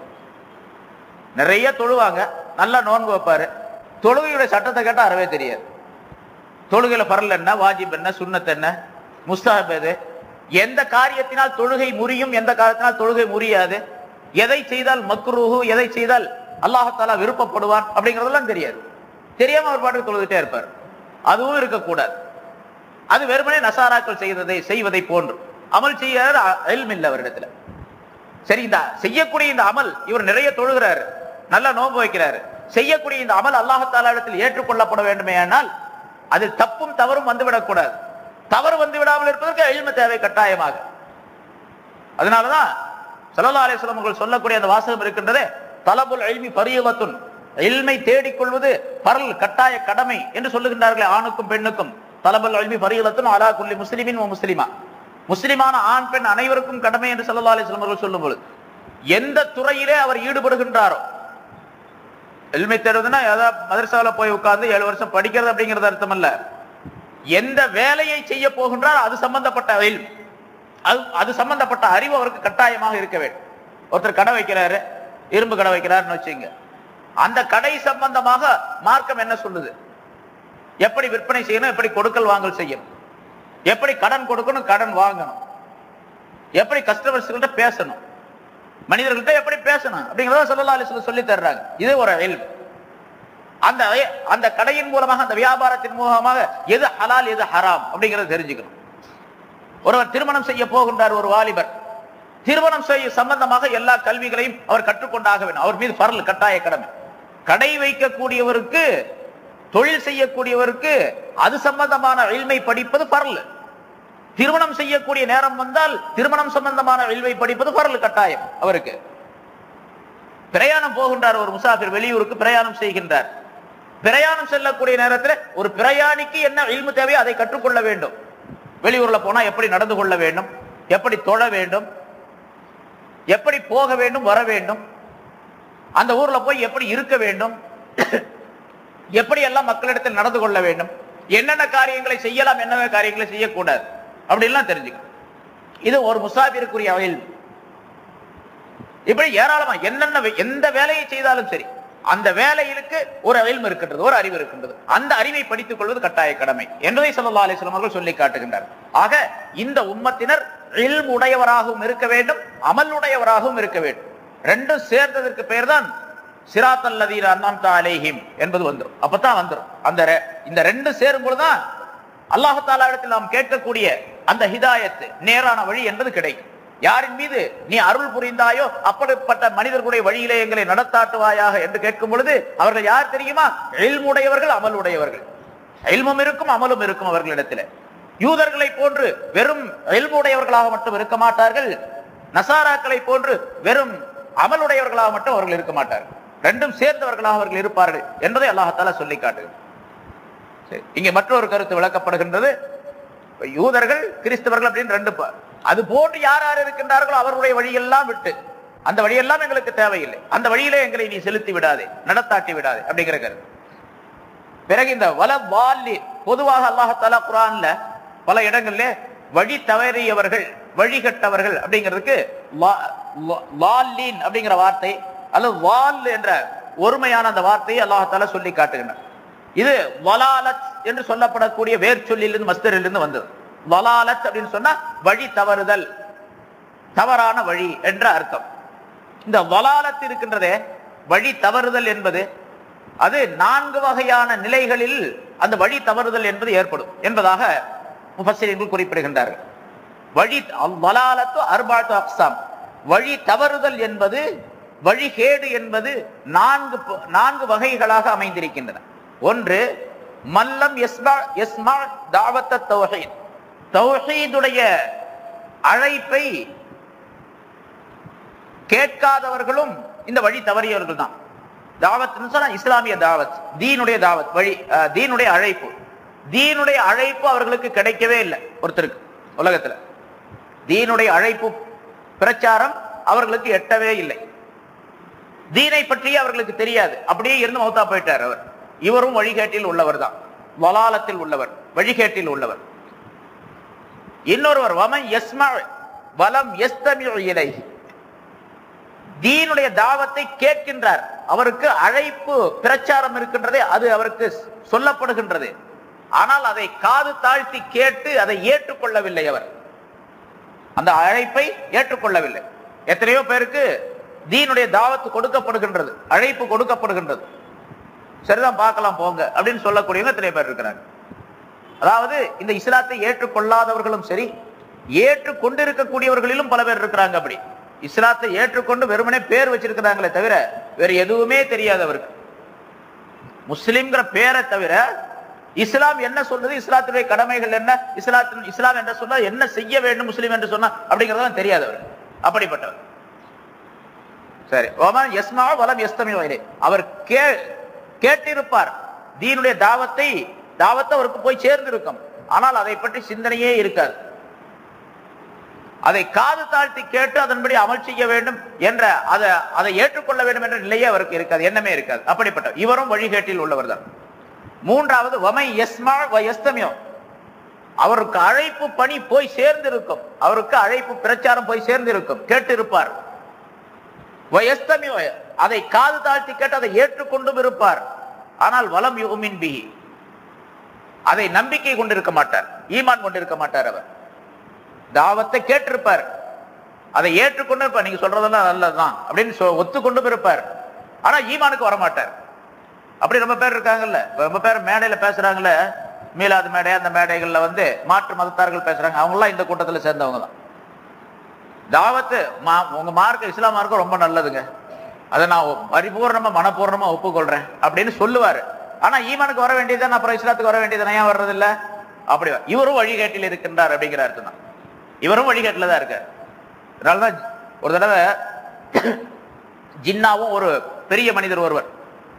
நிறைய தொழுவாங்க நல்லா நோன்பு வைப்பாரு தொழுகையுடைய சட்டத்தை கேட்டா அறவே தெரியாது தொழுகையில பரல் என்ன வாஜிப் என்ன சுண்ணத் என்ன முஸ்தாப் எது எந்த காரியத்தினால் தொழுகை முறியும் எந்த காரியத்தினால் தொழுகை முறியாது எதை செய்தால் மக்ரூஹு எதை செய்தால் அல்லாஹாலா விருப்பப்படுவான் அப்படிங்கறதெல்லாம் தெரியாது தெரியாம அவர் பாட்டுக்கு தொழுதுட்டே இருப்பார் அதுவும் இருக்கக்கூடாது அது வெறுமனே நசாராக்கள் செய்வதை செய்வதை போன்று அமல் செய்ய இல்லை அவரிடத்துல சரி இந்த செய்யக்கூடிய இந்த அமல் இவர் நிறைய தொழுகிறாரு நல்லா நோன்பு வைக்கிறாரு செய்யக்கூடிய இந்த அமல் அல்லாஹால இடத்தில் ஏற்றுக்கொள்ளப்பட வேண்டுமே ஆனால் அதில் தப்பும் தவறும் வந்துவிடக்கூடாது தவறு வந்து விடாமல் இருப்பதற்கு எளிமை தேவை கட்டாயமாக அதனாலதான் சல்லா அலிஸ்லாம் அவர்கள் சொல்லக்கூடிய அந்த வாசகம் இருக்கின்றதே தலபுல் எல்மி பரியவத்துன் எல்மை தேடிக்கொள்வது பரல் கட்டாய கடமை என்று சொல்லுகின்றார்களே ஆணுக்கும் பெண்ணுக்கும் தலபுல் எல்மி பரியவத்துன் அலா குல்லி முஸ்லிமின் முஸ்லிமா முஸ்லிமான ஆண் பெண் அனைவருக்கும் கடமை என்று சல்லா அலிஸ்லாம் அவர்கள் சொல்லும் பொழுது எந்த துறையிலே அவர் ஈடுபடுகின்றாரோ எல்மை தேடுவதுன்னா ஏதாவது மதரசாவில் போய் உட்கார்ந்து ஏழு வருஷம் படிக்கிறது அப்படிங்கிறது அர்த்தம் அல்ல எந்த வேலையை செய்ய போகின்றார் அது சம்பந்தப்பட்ட இல்ம். அது அது சம்பந்தப்பட்ட அறிவு அவருக்கு கட்டாயமாக இருக்க வேண்டும் ஒருத்தர் கடை வைக்கிறாரு இரும்பு கடை வைக்கிறாருன்னு வச்சுங்க அந்த கடை சம்பந்தமாக மார்க்கம் என்ன சொல்லுது எப்படி விற்பனை செய்யணும் எப்படி கொடுக்கல் வாங்கல் செய்யணும் எப்படி கடன் கொடுக்கணும் கடன் வாங்கணும் எப்படி கஸ்டமர்ஸ் கிட்ட பேசணும் மனிதர்கள்ட்ட எப்படி பேசணும் அப்படிங்கறத சொல்லலாம் அலிஸ்ல சொல்லி தர்றாங்க இது ஒரு இல்ம் அந்த அந்த கடையின் மூலமாக அந்த வியாபாரத்தின் மூலமாக எது ஹலால் எது ஹராம் அப்படிங்கறத தெரிஞ்சுக்கணும் ஒருவர் திருமணம் செய்ய போகின்றார் ஒரு வாலிபர் திருமணம் செய்ய சம்பந்தமாக எல்லா கல்விகளையும் அவர் கற்றுக்கொண்டாக வேண்டும் அவர் மீது பரல் கட்டாய கடமை கடை வைக்கக்கூடியவருக்கு தொழில் செய்யக்கூடியவருக்கு அது சம்பந்தமான இல்மை படிப்பது பரல் திருமணம் செய்யக்கூடிய நேரம் வந்தால் திருமணம் சம்பந்தமான இல்மை படிப்பது பரல் கட்டாயம் அவருக்கு பிரயாணம் போகின்றார் ஒரு முசாஃபிர் வெளியூருக்கு பிரயாணம் செய்கின்றார் பிரயாணம் செல்லக்கூடிய நேரத்தில் ஒரு பிரயாணிக்கு என்ன இல்மு தேவையோ அதை கற்றுக்கொள்ள வேண்டும் வெளியூர்ல போனா எப்படி நடந்து கொள்ள வேண்டும் எப்படி தொழ வேண்டும் எப்படி போக வேண்டும் வர வேண்டும் அந்த ஊர்ல போய் எப்படி இருக்க வேண்டும் எப்படி எல்லாம் மக்களிடத்தில் நடந்து கொள்ள வேண்டும் என்னென்ன காரியங்களை செய்யலாம் என்னென்ன காரியங்களை செய்யக்கூடாது அப்படின்லாம் தெரிஞ்சுக்கணும் இது ஒரு முசாபிருக்குரிய வயல் இப்படி ஏராளமா என்னென்ன வே- எந்த வேலையை செய்தாலும் சரி அந்த வேலையிலுக்கு ஒரு அயல்மு இருக்கின்றது ஒரு அறிவு இருக்கின்றது அந்த அறிவை படித்துக் கொள்வது கட்டாய கடமை என்பதை ஸல்லல்லாஹு அலைஹி வஸல்லம் அவர்கள் சொல்லி காட்டுகின்றார் ஆக இந்த உம்மத்தினர் இல்ம் உடையவராகவும் இருக்க வேண்டும் அமல் உடையவராகவும் இருக்க வேண்டும் ரெண்டும் சேர்ந்ததற்கு பெயர் தான் சிராத்தல் லதீன அன்அம்த அலைஹிம் என்பது வந்துரும் அப்பதான் வந்துரும் அந்த ரெ- இந்த ரெண்டு சேரும் பொழுதுதான் அல்லாஹ் தாலா இடத்தில் நாம் கேட்கக்கூடிய அந்த ஹிதாயத்து நேரான வழி என்பது கிடைக்கும் யாரின் மீது நீ அருள் புரிந்தாயோ அப்படிப்பட்ட மனிதர்களுடைய வழியிலே எங்களை நடத்தாட்டுவாயாக என்று கேட்கும் பொழுது அவர்கள் யார் தெரியுமா எல்முடையவர்கள் அமலுடையவர்கள் எல்மும் இருக்கும் அமலும் இருக்கும் அவர்களிடத்தில் யூதர்களை போன்று வெறும் எல்முடையவர்களாக மட்டும் இருக்க மாட்டார்கள் நசாராக்களை போன்று வெறும் அமலுடையவர்களாக மட்டும் அவர்கள் இருக்க மாட்டார்கள் ரெண்டும் சேர்ந்தவர்களாக அவர்கள் இருப்பார்கள் என்பதை அல்லாஹால சொல்லி காட்டுகிறார் சரி. இங்கே மற்றொரு கருத்து விளக்கப்படுகின்றது இப்ப யூதர்கள் கிறிஸ்தவர்கள் அப்படின்னு ரெண்டு ப- அது போன்று யார் யார் இருக்கின்றார்களோ அவருடைய வழியெல்லாம் விட்டு அந்த வழியெல்லாம் எங்களுக்கு தேவையில்லை அந்த வழியிலே எங்களை நீ செலுத்தி விடாதே நடத்தாட்டி விடாதே அப்படிங்கிற கருத்து பிறகு இந்த வல வாலி பொதுவாக அல்லாஹாலா குரான்ல பல இடங்கள்ல வழி தவறியவர்கள் வழிகட்டவர்கள் அப்படிங்கிறதுக்கு லா- லா- லால்லீன் அப்படிங்கிற வார்த்தை அல்லது வால் என்ற ஒருமையான அந்த வார்த்தையை அல்லாஹால சொல்லி காட்டுகின்றார் இது வலாலத் என்று சொல்லப்படக்கூடிய வேர் சொல்லிலிருந்து மஸ்தரிலிருந்து வந்தது வலாலத் அப்படின்னு சொன்னா வழி தவறுதல் தவறான வழி என்ற அர்த்தம் இந்த வலாலத் இருக்கின்றதே வழி தவறுதல் என்பது அது நான்கு வகையான நிலைகளில் அந்த வழி தவறுதல் என்பது ஏற்படும் என்பதாக முஃபஸ்ஸிரீன்கள் குறிப்பிடுகின்றார்கள் வழி வலாலத்து அர்பாத்து அக்ஸாம் வழி தவறுதல் என்பது வழிகேடு என்பது நான்கு ப- நான்கு வகைகளாக அமைந்திருக்கின்றன ஒன்று மல்லம் எஸ்மா எஸ்மா தாவத்த தௌஹீத் தௌஹீதுடைய அழைப்பை கேட்காதவர்களும் இந்த வழி தவறியவர்கள் தான் தாவத்னு சொன்னா இஸ்லாமிய தாவத் தீனுடைய தாவத் வழி அஹ், தீனுடைய அழைப்பு தீனுடைய அழைப்பு அவர்களுக்கு கிடைக்கவே இல்லை ஒருத்தருக்கு உலகத்துல தீனுடைய அழைப்பு பிரச்சாரம் அவர்களுக்கு எட்டவே இல்லை தீனை பற்றி அவர்களுக்கு தெரியாது அப்படியே இருந்து மௌத்தா போயிட்டார் அவர் இவரும் வழிகேட்டில் உள்ளவர் தான் வலாலத்தில் உள்ளவர் வழிகேட்டில் உள்ளவர் இன்னொருவர் வமன் யஸ்மா வலம் யஸ்தமிஉ இலைஹி தீனுடைய தாவத்தை கேட்கின்றார் அவருக்கு அழைப்பு பிரச்சாரம் இருக்கின்றதே அது அவருக்கு சொல்லப்படுகின்றது ஆனால் அதை காது தாழ்த்தி கேட்டு அதை ஏற்றுக்கொள்ளவில்லை அவர் அந்த அழைப்பை ஏற்றுக்கொள்ளவில்லை எத்தனையோ பேருக்கு தீனுடைய தாவத்து கொடுக்கப்படுகின்றது அழைப்பு கொடுக்கப்படுகின்றது சரிதான் பார்க்கலாம் போங்க அப்படின்னு சொல்லக்கூடியவங்க எத்தனை பேர் இருக்கிறாங்க அதாவது இந்த இஸ்லாத்தை ஏற்றுக்கொள்ளாதவர்களும் சரி ஏற்றுக்கொண்டிருக்கக்கூடியவர்களிலும் பல பேர் இருக்கிறாங்க அப்படி இஸ்லாத்தை ஏற்றுக்கொண்டு வெறுமனே பேர் வச்சிருக்கிறாங்களே தவிர வேற எதுவுமே தெரியாது அவருக்கு முஸ்லிம்ங்கிற பேரை தவிர இஸ்லாம் என்ன சொல்றது இஸ்லாத்துடைய கடமைகள் என்ன இஸ்லாத்தின் இஸ்லாம் என்று சொன்னா என்ன செய்ய வேண்டும் முஸ்லிம் என்று சொன்னா அப்படிங்கறதெல்லாம் தெரியாது அவர் அப்படிப்பட்டவர் சரி ஒமன் யஸ்மா வலம் யஸ்தமி வயலே அவர் கே கேட்டிருப்பார் தீனுடைய தாவத்தை தாவத்தை அவருக்கு போய் சேர்ந்திருக்கும் ஆனால் அதை பற்றி சிந்தனையே இருக்காது அதை காது தாழ்த்தி கேட்டு அதன்படி அமல் செய்ய வேண்டும் என்ற அதை அதை ஏற்றுக்கொள்ள வேண்டும் என்ற நிலையே அவருக்கு இருக்காது எண்ணமே இருக்காது அப்படிப்பட்ட இவரும் வழிகேட்டில் உள்ளவர் தான் மூன்றாவது வமை எஸ்மா வ எஸ்தமியோ அவருக்கு அழைப்பு பணி போய் சேர்ந்திருக்கும் அவருக்கு அழைப்பு பிரச்சாரம் போய் சேர்ந்திருக்கும் கேட்டிருப்பார் வயஸ்தமியோ அதை காது தாழ்த்தி கேட்டு அதை ஏற்றுக்கொண்டும் இருப்பார் ஆனால் வலம் யுமின் பிஹி அதை நம்பிக்கை கொண்டிருக்க மாட்டார் ஈமான் கொண்டிருக்க மாட்டார் அவர் தாவத்தை கேட்டிருப்பார் அதை ஏற்றுக்கொண்டு இருப்பார் நீங்க சொல்றதெல்லாம் நல்லதுதான் அப்படின்னு சொ- ஒத்துக்கொண்டும் இருப்பார் ஆனா ஈமானுக்கு வர மாட்டார் அப்படி ரொம்ப பேர் இருக்காங்கல்ல ரொம்ப பேர் மேடையில பேசுறாங்கல்ல மீலாது மேடை அந்த மேடைகள்ல வந்து மாற்று மதத்தார்கள் பேசுறாங்க அவங்க எல்லாம் இந்த கூட்டத்துல சேர்ந்தவங்க தான் தாவத்து மா- உங்க மார்க்க இஸ்லாம் மார்க்கம் ரொம்ப நல்லதுங்க அதை நான் ஒ- பரிபூர்ணமா மனப்பூர்ணமா ஒப்புக்கொள்றேன் அப்படின்னு சொல்லுவாரு ஆனா ஈமானுக்கு வர வேண்டியதுதான் அப்புறம் இஸ்லாத்துக்கு வர வேண்டியது ஏன் வர்றது இல்ல அப்படி வ- இவரும் வழிகேட்டில் இருக்கின்றார் அப்படிங்கிற அர்த்தம் தான் இவரும் வழிகேட்டில் தான் இருக்கார் அதனாலதான் ஒரு தடவை ஜின்னாவும் ஒரு பெரிய மனிதர் ஒருவர்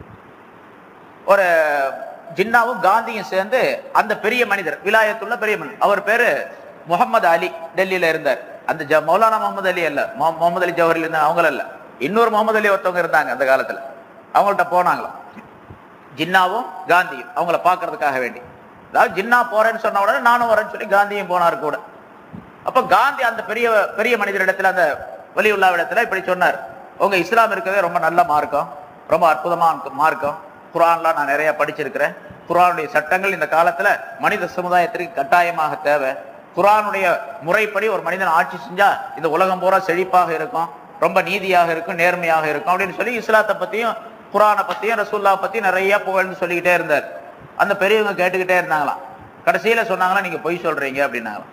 ஒரு ஜின்னாவும் காந்தியும் சேர்ந்து அந்த பெரிய மனிதர் விலாயத்துள்ள பெரிய மனிதர் அவர் பேரு முகமது அலி டெல்லியில இருந்தார் அந்த ஜ- மௌலானா முகமது அலி அல்ல மொ- முகமது அலி ஜவஹர்ல இருந்தா அவங்கள இல்ல இன்னொரு முகமது அலி ஒருத்தவங்க இருந்தாங்க அந்த காலத்துல அவங்கள்ட்ட போனாங்களாம் ஜின்னாவும் காந்தியும் அவங்கள பார்க்கறதுக்காக வேண்டி அதாவது ஜின்னா போறேன்னு சொன்ன உடனே நானும் வரேன்னு சொல்லி காந்தியும் போனார் கூட அப்ப காந்தி அந்த பெரிய பெரிய மனிதரிடத்துல அந்த வலியுள்ளா இடத்துல இப்படி சொன்னார் உங்க இஸ்லாம் இருக்கவே ரொம்ப நல்ல மார்க்கம் ரொம்ப அற்புதமான மார்க்கம் குரான்லாம் நான் நிறைய படிச்சிருக்கிறேன் குரானுடைய சட்டங்கள் இந்த காலத்துல மனித சமுதாயத்திற்கு கட்டாயமாக தேவை குரானுடைய முறைப்படி ஒரு மனிதன் ஆட்சி செஞ்சா இந்த உலகம் பூரா செழிப்பாக இருக்கும் ரொம்ப நீதியாக இருக்கும் நேர்மையாக இருக்கும் அப்படின்னு சொல்லி இஸ்லாத்தை பத்தியும் குரானை பத்தியும் ரசூல்லா பத்தியும் நிறைய புகழ்ந்து சொல்லிக்கிட்டே இருந்தார் அந்த பெரியவங்க கேட்டுக்கிட்டே இருந்தாங்களாம் கடைசியில சொன்னாங்களா நீங்க பொய் சொல்றீங்க அப்படின்னாங்களாம்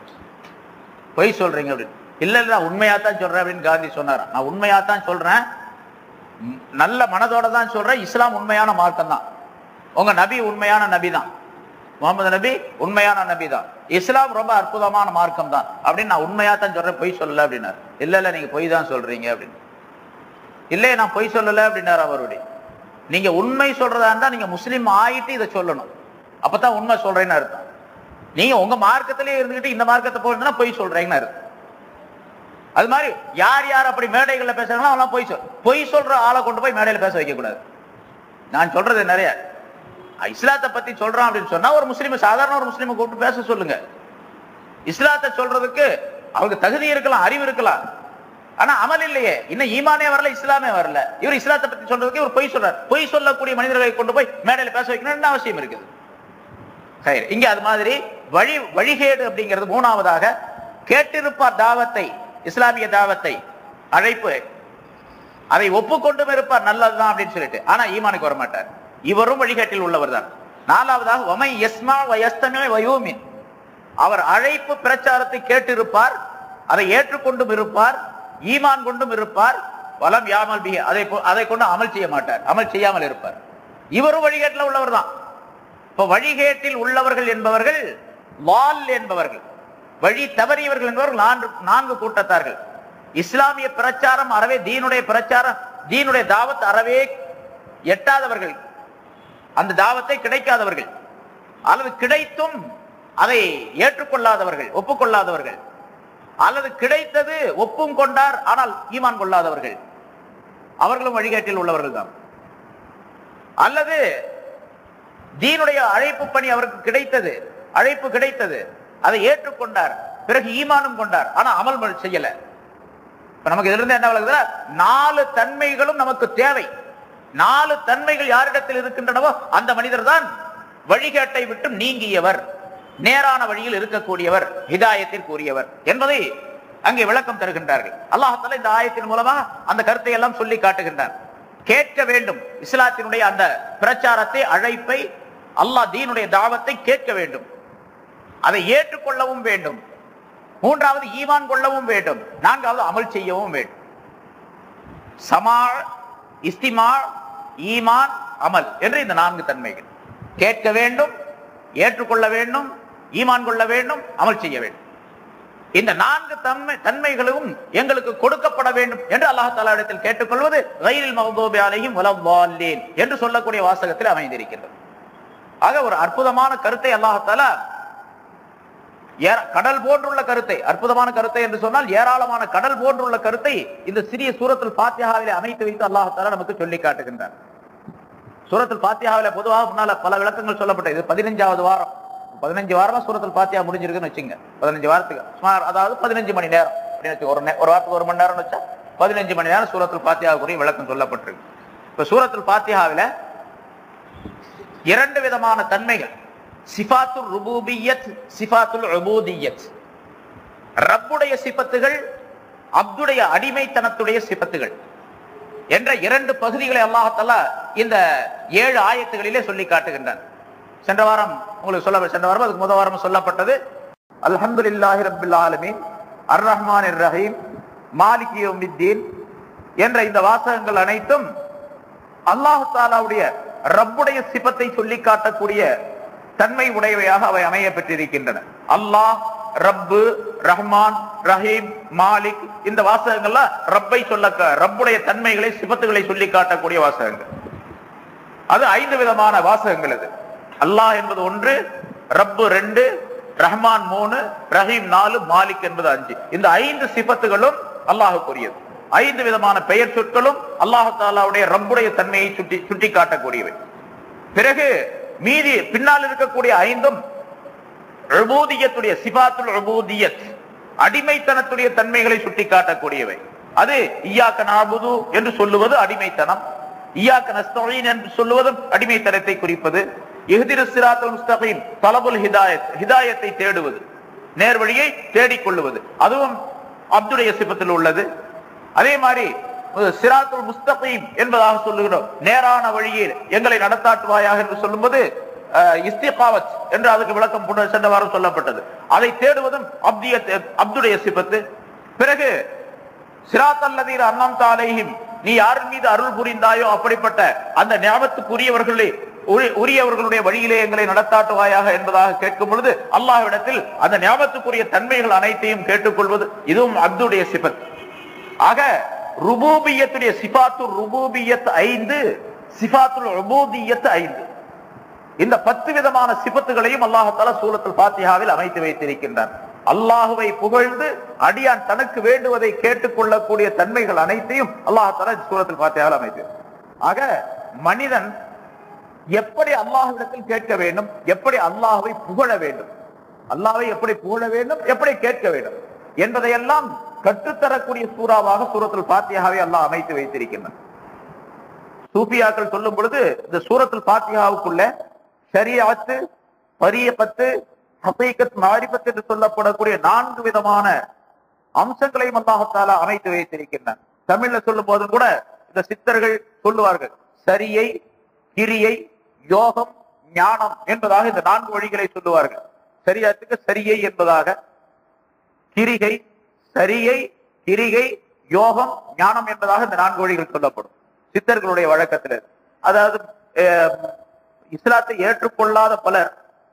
பொய் சொல்றீங்க அப்படின்னு இல்ல இல்ல நான் உண்மையா தான் சொல்றேன் அப்படின்னு காந்தி சொன்னார் நான் உண்மையா தான் சொல்றேன் ம், நல்ல மனதோட தான் சொல்றேன் இஸ்லாம் உண்மையான மார்க்கம் தான் உங்க நபி உண்மையான நபி தான் முகமது நபி உண்மையான நபி தான் இஸ்லாம் ரொம்ப அற்புதமான மார்க்கம் தான் அப்படின்னு நான் உண்மையா தான் சொல்றேன் பொய் சொல்லல அப்படின்னாரு இல்ல இல்ல நீங்க பொய் தான் சொல்றீங்க அப்படின்னு இல்லையே நான் பொய் சொல்லல அப்படின்னாரு அவருடைய நீங்க உண்மை சொல்றதா இருந்தா நீங்க முஸ்லீம் ஆயிட்டு இதை சொல்லணும் அப்பதான் உண்மை சொல்றேன்னு அர்த்தம் நீங்க உங்க மார்க்கத்திலே இருந்துகிட்டு இந்த மார்க்கத்தை போயிருந்தா பொய் சொல்றீங்கன்னு அர்த்தம் அது மாதிரி யார் யார் அப்படி மேடைகள்ல பேசுறாங்களோ அவங்களாம் பொய் சொல் பொய் சொல்ற ஆளை கொண்டு போய் மேடையில பேச வைக்க கூடாது நான் சொல்றது நிறைய இஸ்லாத்தை பத்தி சொல்றான் அப்படின்னு சொன்னா ஒரு முஸ்லீம் சாதாரண ஒரு முஸ்லீமை கூப்பிட்டு பேச சொல்லுங்க இஸ்லாத்தை சொல்றதுக்கு அவங்க தகுதி இருக்கலாம் அறிவு இருக்கலாம் ஆனா அமல் இல்லையே இன்னும் ஈமானே வரல இஸ்லாமே வரல இவர் இஸ்லாத்தை பத்தி சொல்றதுக்கு இவர் பொய் சொல்றார் பொய் சொல்லக்கூடிய மனிதர்களை கொண்டு போய் மேடையில பேச வைக்கணும் என்ன அவசியம் இருக்குது சரி, இங்க அது மாதிரி வழி வழிகேடு அப்படிங்கிறது மூணாவதாக கேட்டிருப்பார் தாவத்தை இஸ்லாமிய தாவத்தை அழைப்பு அதை ஒப்புக்கொண்டும் இருப்பார் நல்லதுதான் அப்படின்னு சொல்லிட்டு ஆனா ஈமானுக்கு வர மாட்டார் இவரும் வழிகாட்டில் உள்ளவர் தான் நாலாவதாக ஒமை எஸ்மா வயஸ்தமே வயோமின் அவர் அழைப்பு பிரச்சாரத்தை கேட்டிருப்பார் அதை ஏற்றுக்கொண்டும் இருப்பார் ஈமான் கொண்டும் இருப்பார் வலம் யாமல் பி அதை கொ- அதை கொண்டு அமல் செய்ய மாட்டார் அமல் செய்யாமல் இருப்பார் இவரும் வழிகேட்டில் உள்ளவர் தான் இப்ப வழிகேட்டில் உள்ளவர்கள் என்பவர்கள் வால் என்பவர்கள் வழி தவறியவர்கள் என்பவர்கள் நான்கு நான்கு கூட்டத்தார்கள் இஸ்லாமிய பிரச்சாரம் அறவே தீனுடைய பிரச்சாரம் தீனுடைய தாவத் அறவே எட்டாதவர்கள் அந்த தாவத்தை கிடைக்காதவர்கள் அல்லது கிடைத்தும் அதை ஏற்றுக்கொள்ளாதவர்கள் ஒப்புக்கொள்ளாதவர்கள் அல்லது கிடைத்தது ஒப்பும் கொண்டார் ஆனால் ஈமான் கொள்ளாதவர்கள் அவர்களும் வழிகாட்டில் உள்ளவர்கள் தான் அல்லது தீனுடைய அழைப்பு பணி அவருக்கு கிடைத்தது அழைப்பு கிடைத்தது அதை ஏற்றுக்கொண்டார் பிறகு ஈமானும் கொண்டார் ஆனா அமல் ம- செய்யல இப்ப நமக்கு இதுல இருந்து என்ன விளக்குதுன்னா நாலு தன்மைகளும் நமக்கு தேவை நாலு தன்மைகள் யாரிடத்தில் இருக்கின்றனவோ அந்த மனிதர் தான் வழிகேட்டை விட்டு நீங்கியவர் நேரான வழியில் இருக்கக்கூடியவர் ஹிதாயத்திற்குரியவர் என்பதை அங்கே விளக்கம் தருகின்றார்கள் அல்லாஹால இந்த ஆயத்தின் மூலமா அந்த கருத்தை எல்லாம் சொல்லி காட்டுகின்றார் கேட்க வேண்டும் இஸ்லாத்தினுடைய அந்த பிரச்சாரத்தை அழைப்பை அல்லாஹ் தீனுடைய தாவத்தை கேட்க வேண்டும் அதை ஏற்றுக்கொள்ளவும் வேண்டும் மூன்றாவது ஈமான் கொள்ளவும் வேண்டும் நான்காவது அமல் செய்யவும் வேண்டும் சமா இஸ்திமா ஈமான் அமல் என்று இந்த நான்கு தன்மைகள் கேட்க வேண்டும் ஏற்றுக்கொள்ள வேண்டும் ஈமான் கொள்ள வேண்டும் அமல் செய்ய வேண்டும் இந்த நான்கு தன்மை தன்மைகளும் எங்களுக்கு கொடுக்கப்பட வேண்டும் என்று அல்லாஹ் தலா இடத்தில் கேட்டுக்கொள்வது ரயிலில் மகதூபி அலையும் வலவாலேன் என்று சொல்லக்கூடிய வாசகத்தில் அமைந்திருக்கிறது ஆக ஒரு அற்புதமான கருத்தை அல்லாஹால ஏற- கடல் போன்றுள்ள கருத்தை அற்புதமான கருத்தை என்று சொன்னால் ஏராளமான கடல் போன்றுள்ள கருத்தை இந்த சிறிய சூரத்தில் பாத்தியாவிலே அமைத்து வைத்து அல்லாஹால நமக்கு சொல்லி காட்டுகின்றார் சூரத்தில் பாத்தியாவில பொதுவாக முன்னால பல விளக்கங்கள் சொல்லப்பட்டது இது பதினஞ்சாவது வாரம் பதினஞ்சு வாரமா சூரத்தில் பாத்தியா முடிஞ்சிருக்குன்னு வச்சுங்க பதினஞ்சு வாரத்துக்கு சுமார் அதாவது பதினஞ்சு மணி நேரம் அப்படின்னு வச்சு ஒரு நே- ஒரு வாரத்துக்கு ஒரு மணி நேரம் வச்சா பதினஞ்சு மணி நேரம் சூரத்தில் பாத்தியாவுக்குரிய விளக்கம் சொல்லப்பட்டிருக்கு இப்ப சூரத்தில் பாத்தியாவில இரண்டு விதமான தன்மைகள் சிஃபாத்துல் ருபூபியத் சிஃபாத்துல் உபூதியத் ரப்புடைய சிபத்துகள் அப்துடைய அடிமைத்தனத்துடைய சிபத்துகள் என்ற இரண்டு பகுதிகளை அல்லாஹால இந்த ஏழு ஆயத்துகளிலே சொல்லி காட்டுகின்றான் சென்ற வாரம் உங்களுக்கு சொல்ல சென்ற வாரம் அதுக்கு முதல் வாரம் சொல்லப்பட்டது அல்ஹம்துலில்லாஹி ரப்பில் ஆலமீன் அர் ரஹ்மான் ரஹீம் மாலிக் யௌமித்தீன் என்ற இந்த வாசகங்கள் அனைத்தும் அல்லாஹு தாலாவுடைய ரப்புடைய சிபத்தை சொல்லி காட்டக்கூடிய தன்மை உடையவையாக அவை அமைய பெற்றிருக்கின்றன அல்லாஹ் ரப்பு ரஹ்மான் ரஹீம் மாலிக் இந்த வாசகங்கள்லாம் ரப்பை சொல்ல ரப்புடைய தன்மைகளை சிபத்துகளை சொல்லி காட்டக்கூடிய வாசகங்கள் அது ஐந்து விதமான வாசகங்கள் அது அல்லாஹ் என்பது ஒன்று ரப்பு ரெண்டு ரஹ்மான் மூணு ரஹீம் நாலு மாலிக் என்பது அஞ்சு இந்த ஐந்து சிபத்துகளும் அல்லாஹுக்குரியது ஐந்து விதமான பெயர் சொற்களும் அல்லாஹு தாலாவுடைய ரப்புடைய தன்மையை சுட்டி சுட்டி காட்டக்கூடியவை பிறகு மீதி பின்னால் இருக்கக்கூடிய ஐந்தும் உபூதியத்துடைய சிபாத்துல் உபூதியத் அடிமைத்தனத்துடைய தன்மைகளை சுட்டி காட்டக்கூடியவை அது ஈயாக்க நாபுது என்று சொல்லுவது அடிமைத்தனம் ஈயாக்க நஸ்தீன் என்று சொல்லுவதும் அடிமைத்தனத்தை குறிப்பது இஹ்திரு சிராத்துல் முஸ்தகீம் தலபுல் ஹிதாயத் ஹிதாயத்தை தேடுவது நேர்வழியை தேடிக்கொள்ளுவது அதுவும் அப்துடைய சிபத்தில் உள்ளது அதே மாதிரி சிராத்துல் முஸ்தகீம் என்பதாக சொல்லுகிறோம் நேரான வழியில் எங்களை நடத்தாட்டுவாயாக என்று சொல்லும்போது அஹ், இஸ்திகாவத் என்று அதுக்கு விளக்கம் முன்னர் சென்ற வாரம் சொல்லப்பட்டது அதை தேடுவதும் அப்திய அப்துடைய சிபத்து பிறகு சிராத்தல்லதீர் அன்னம் தாலேஹிம் நீ யாரின் மீது அருள் புரிந்தாயோ அப்படிப்பட்ட அந்த ஞாபகத்துக்குரியவர்களே உரி- உரியவர்களுடைய வழியிலே எங்களை நடத்தாட்டுவாயாக என்பதாக கேட்கும் பொழுது அல்லாஹ்விடத்தில் அந்த ஞாபகத்துக்குரிய தன்மைகள் அனைத்தையும் கேட்டுக்கொள்வது இதுவும் அப்துடைய சிபத் ஆக ருபூபியத்துடைய சிபாத்து ருபூபியத் ஐந்து சிபாத்துல் உபூதியத் ஐந்து இந்த பத்து விதமான சிபத்துகளையும் அல்லாஹால சூரத்தில் பாத்தியாவில் அமைத்து வைத்திருக்கின்றான் அல்லாஹுவை புகழ்ந்து அடியான் தனக்கு வேண்டுவதை கேட்டுக்கொள்ளக்கூடிய தன்மைகள் அனைத்தையும் அல்லாஹால சூரத்தில் பாத்தியாவில் அமைத்து ஆக மனிதன் எப்படி அல்லாஹ்விடத்தில் கேட்க வேண்டும் எப்படி அல்லாஹ்வை புகழ வேண்டும் அல்லாஹ்வை எப்படி புகழ வேண்டும் எப்படி கேட்க வேண்டும் என்பதையெல்லாம் கற்றுத்தரக்கூடிய சூறாவாக சூரத்தில் பாத்தியாவை அல்லாஹ் அமைத்து வைத்திருக்கின்றான் சூஃபியாக்கள் சொல்லும் பொழுது இந்த சூரத்தில் பாத்தியாவுக்குள்ள ஷரியத்து பரியப்பத்து ஹசீகத் மாரிபத் என்று சொல்லப்படக்கூடிய நான்கு விதமான அம்சங்களையும் அல்லாஹத்தாலா அமைத்து வைத்திருக்கின்றன தமிழ்ல சொல்லும் போதும் கூட இந்த சித்தர்கள் சொல்லுவார்கள் சரியை கிரியை யோகம் ஞானம் என்பதாக இந்த நான்கு வழிகளை சொல்லுவார்கள் சரியாத்துக்கு சரியை என்பதாக கிரிகை சரியை கிரிகை யோகம் ஞானம் என்பதாக இந்த நான்கு வழிகள் சொல்லப்படும் சித்தர்களுடைய வழக்கத்தில் அதாவது அஹ், இஸ்லாத்தை ஏற்றுக்கொள்ளாத பலர்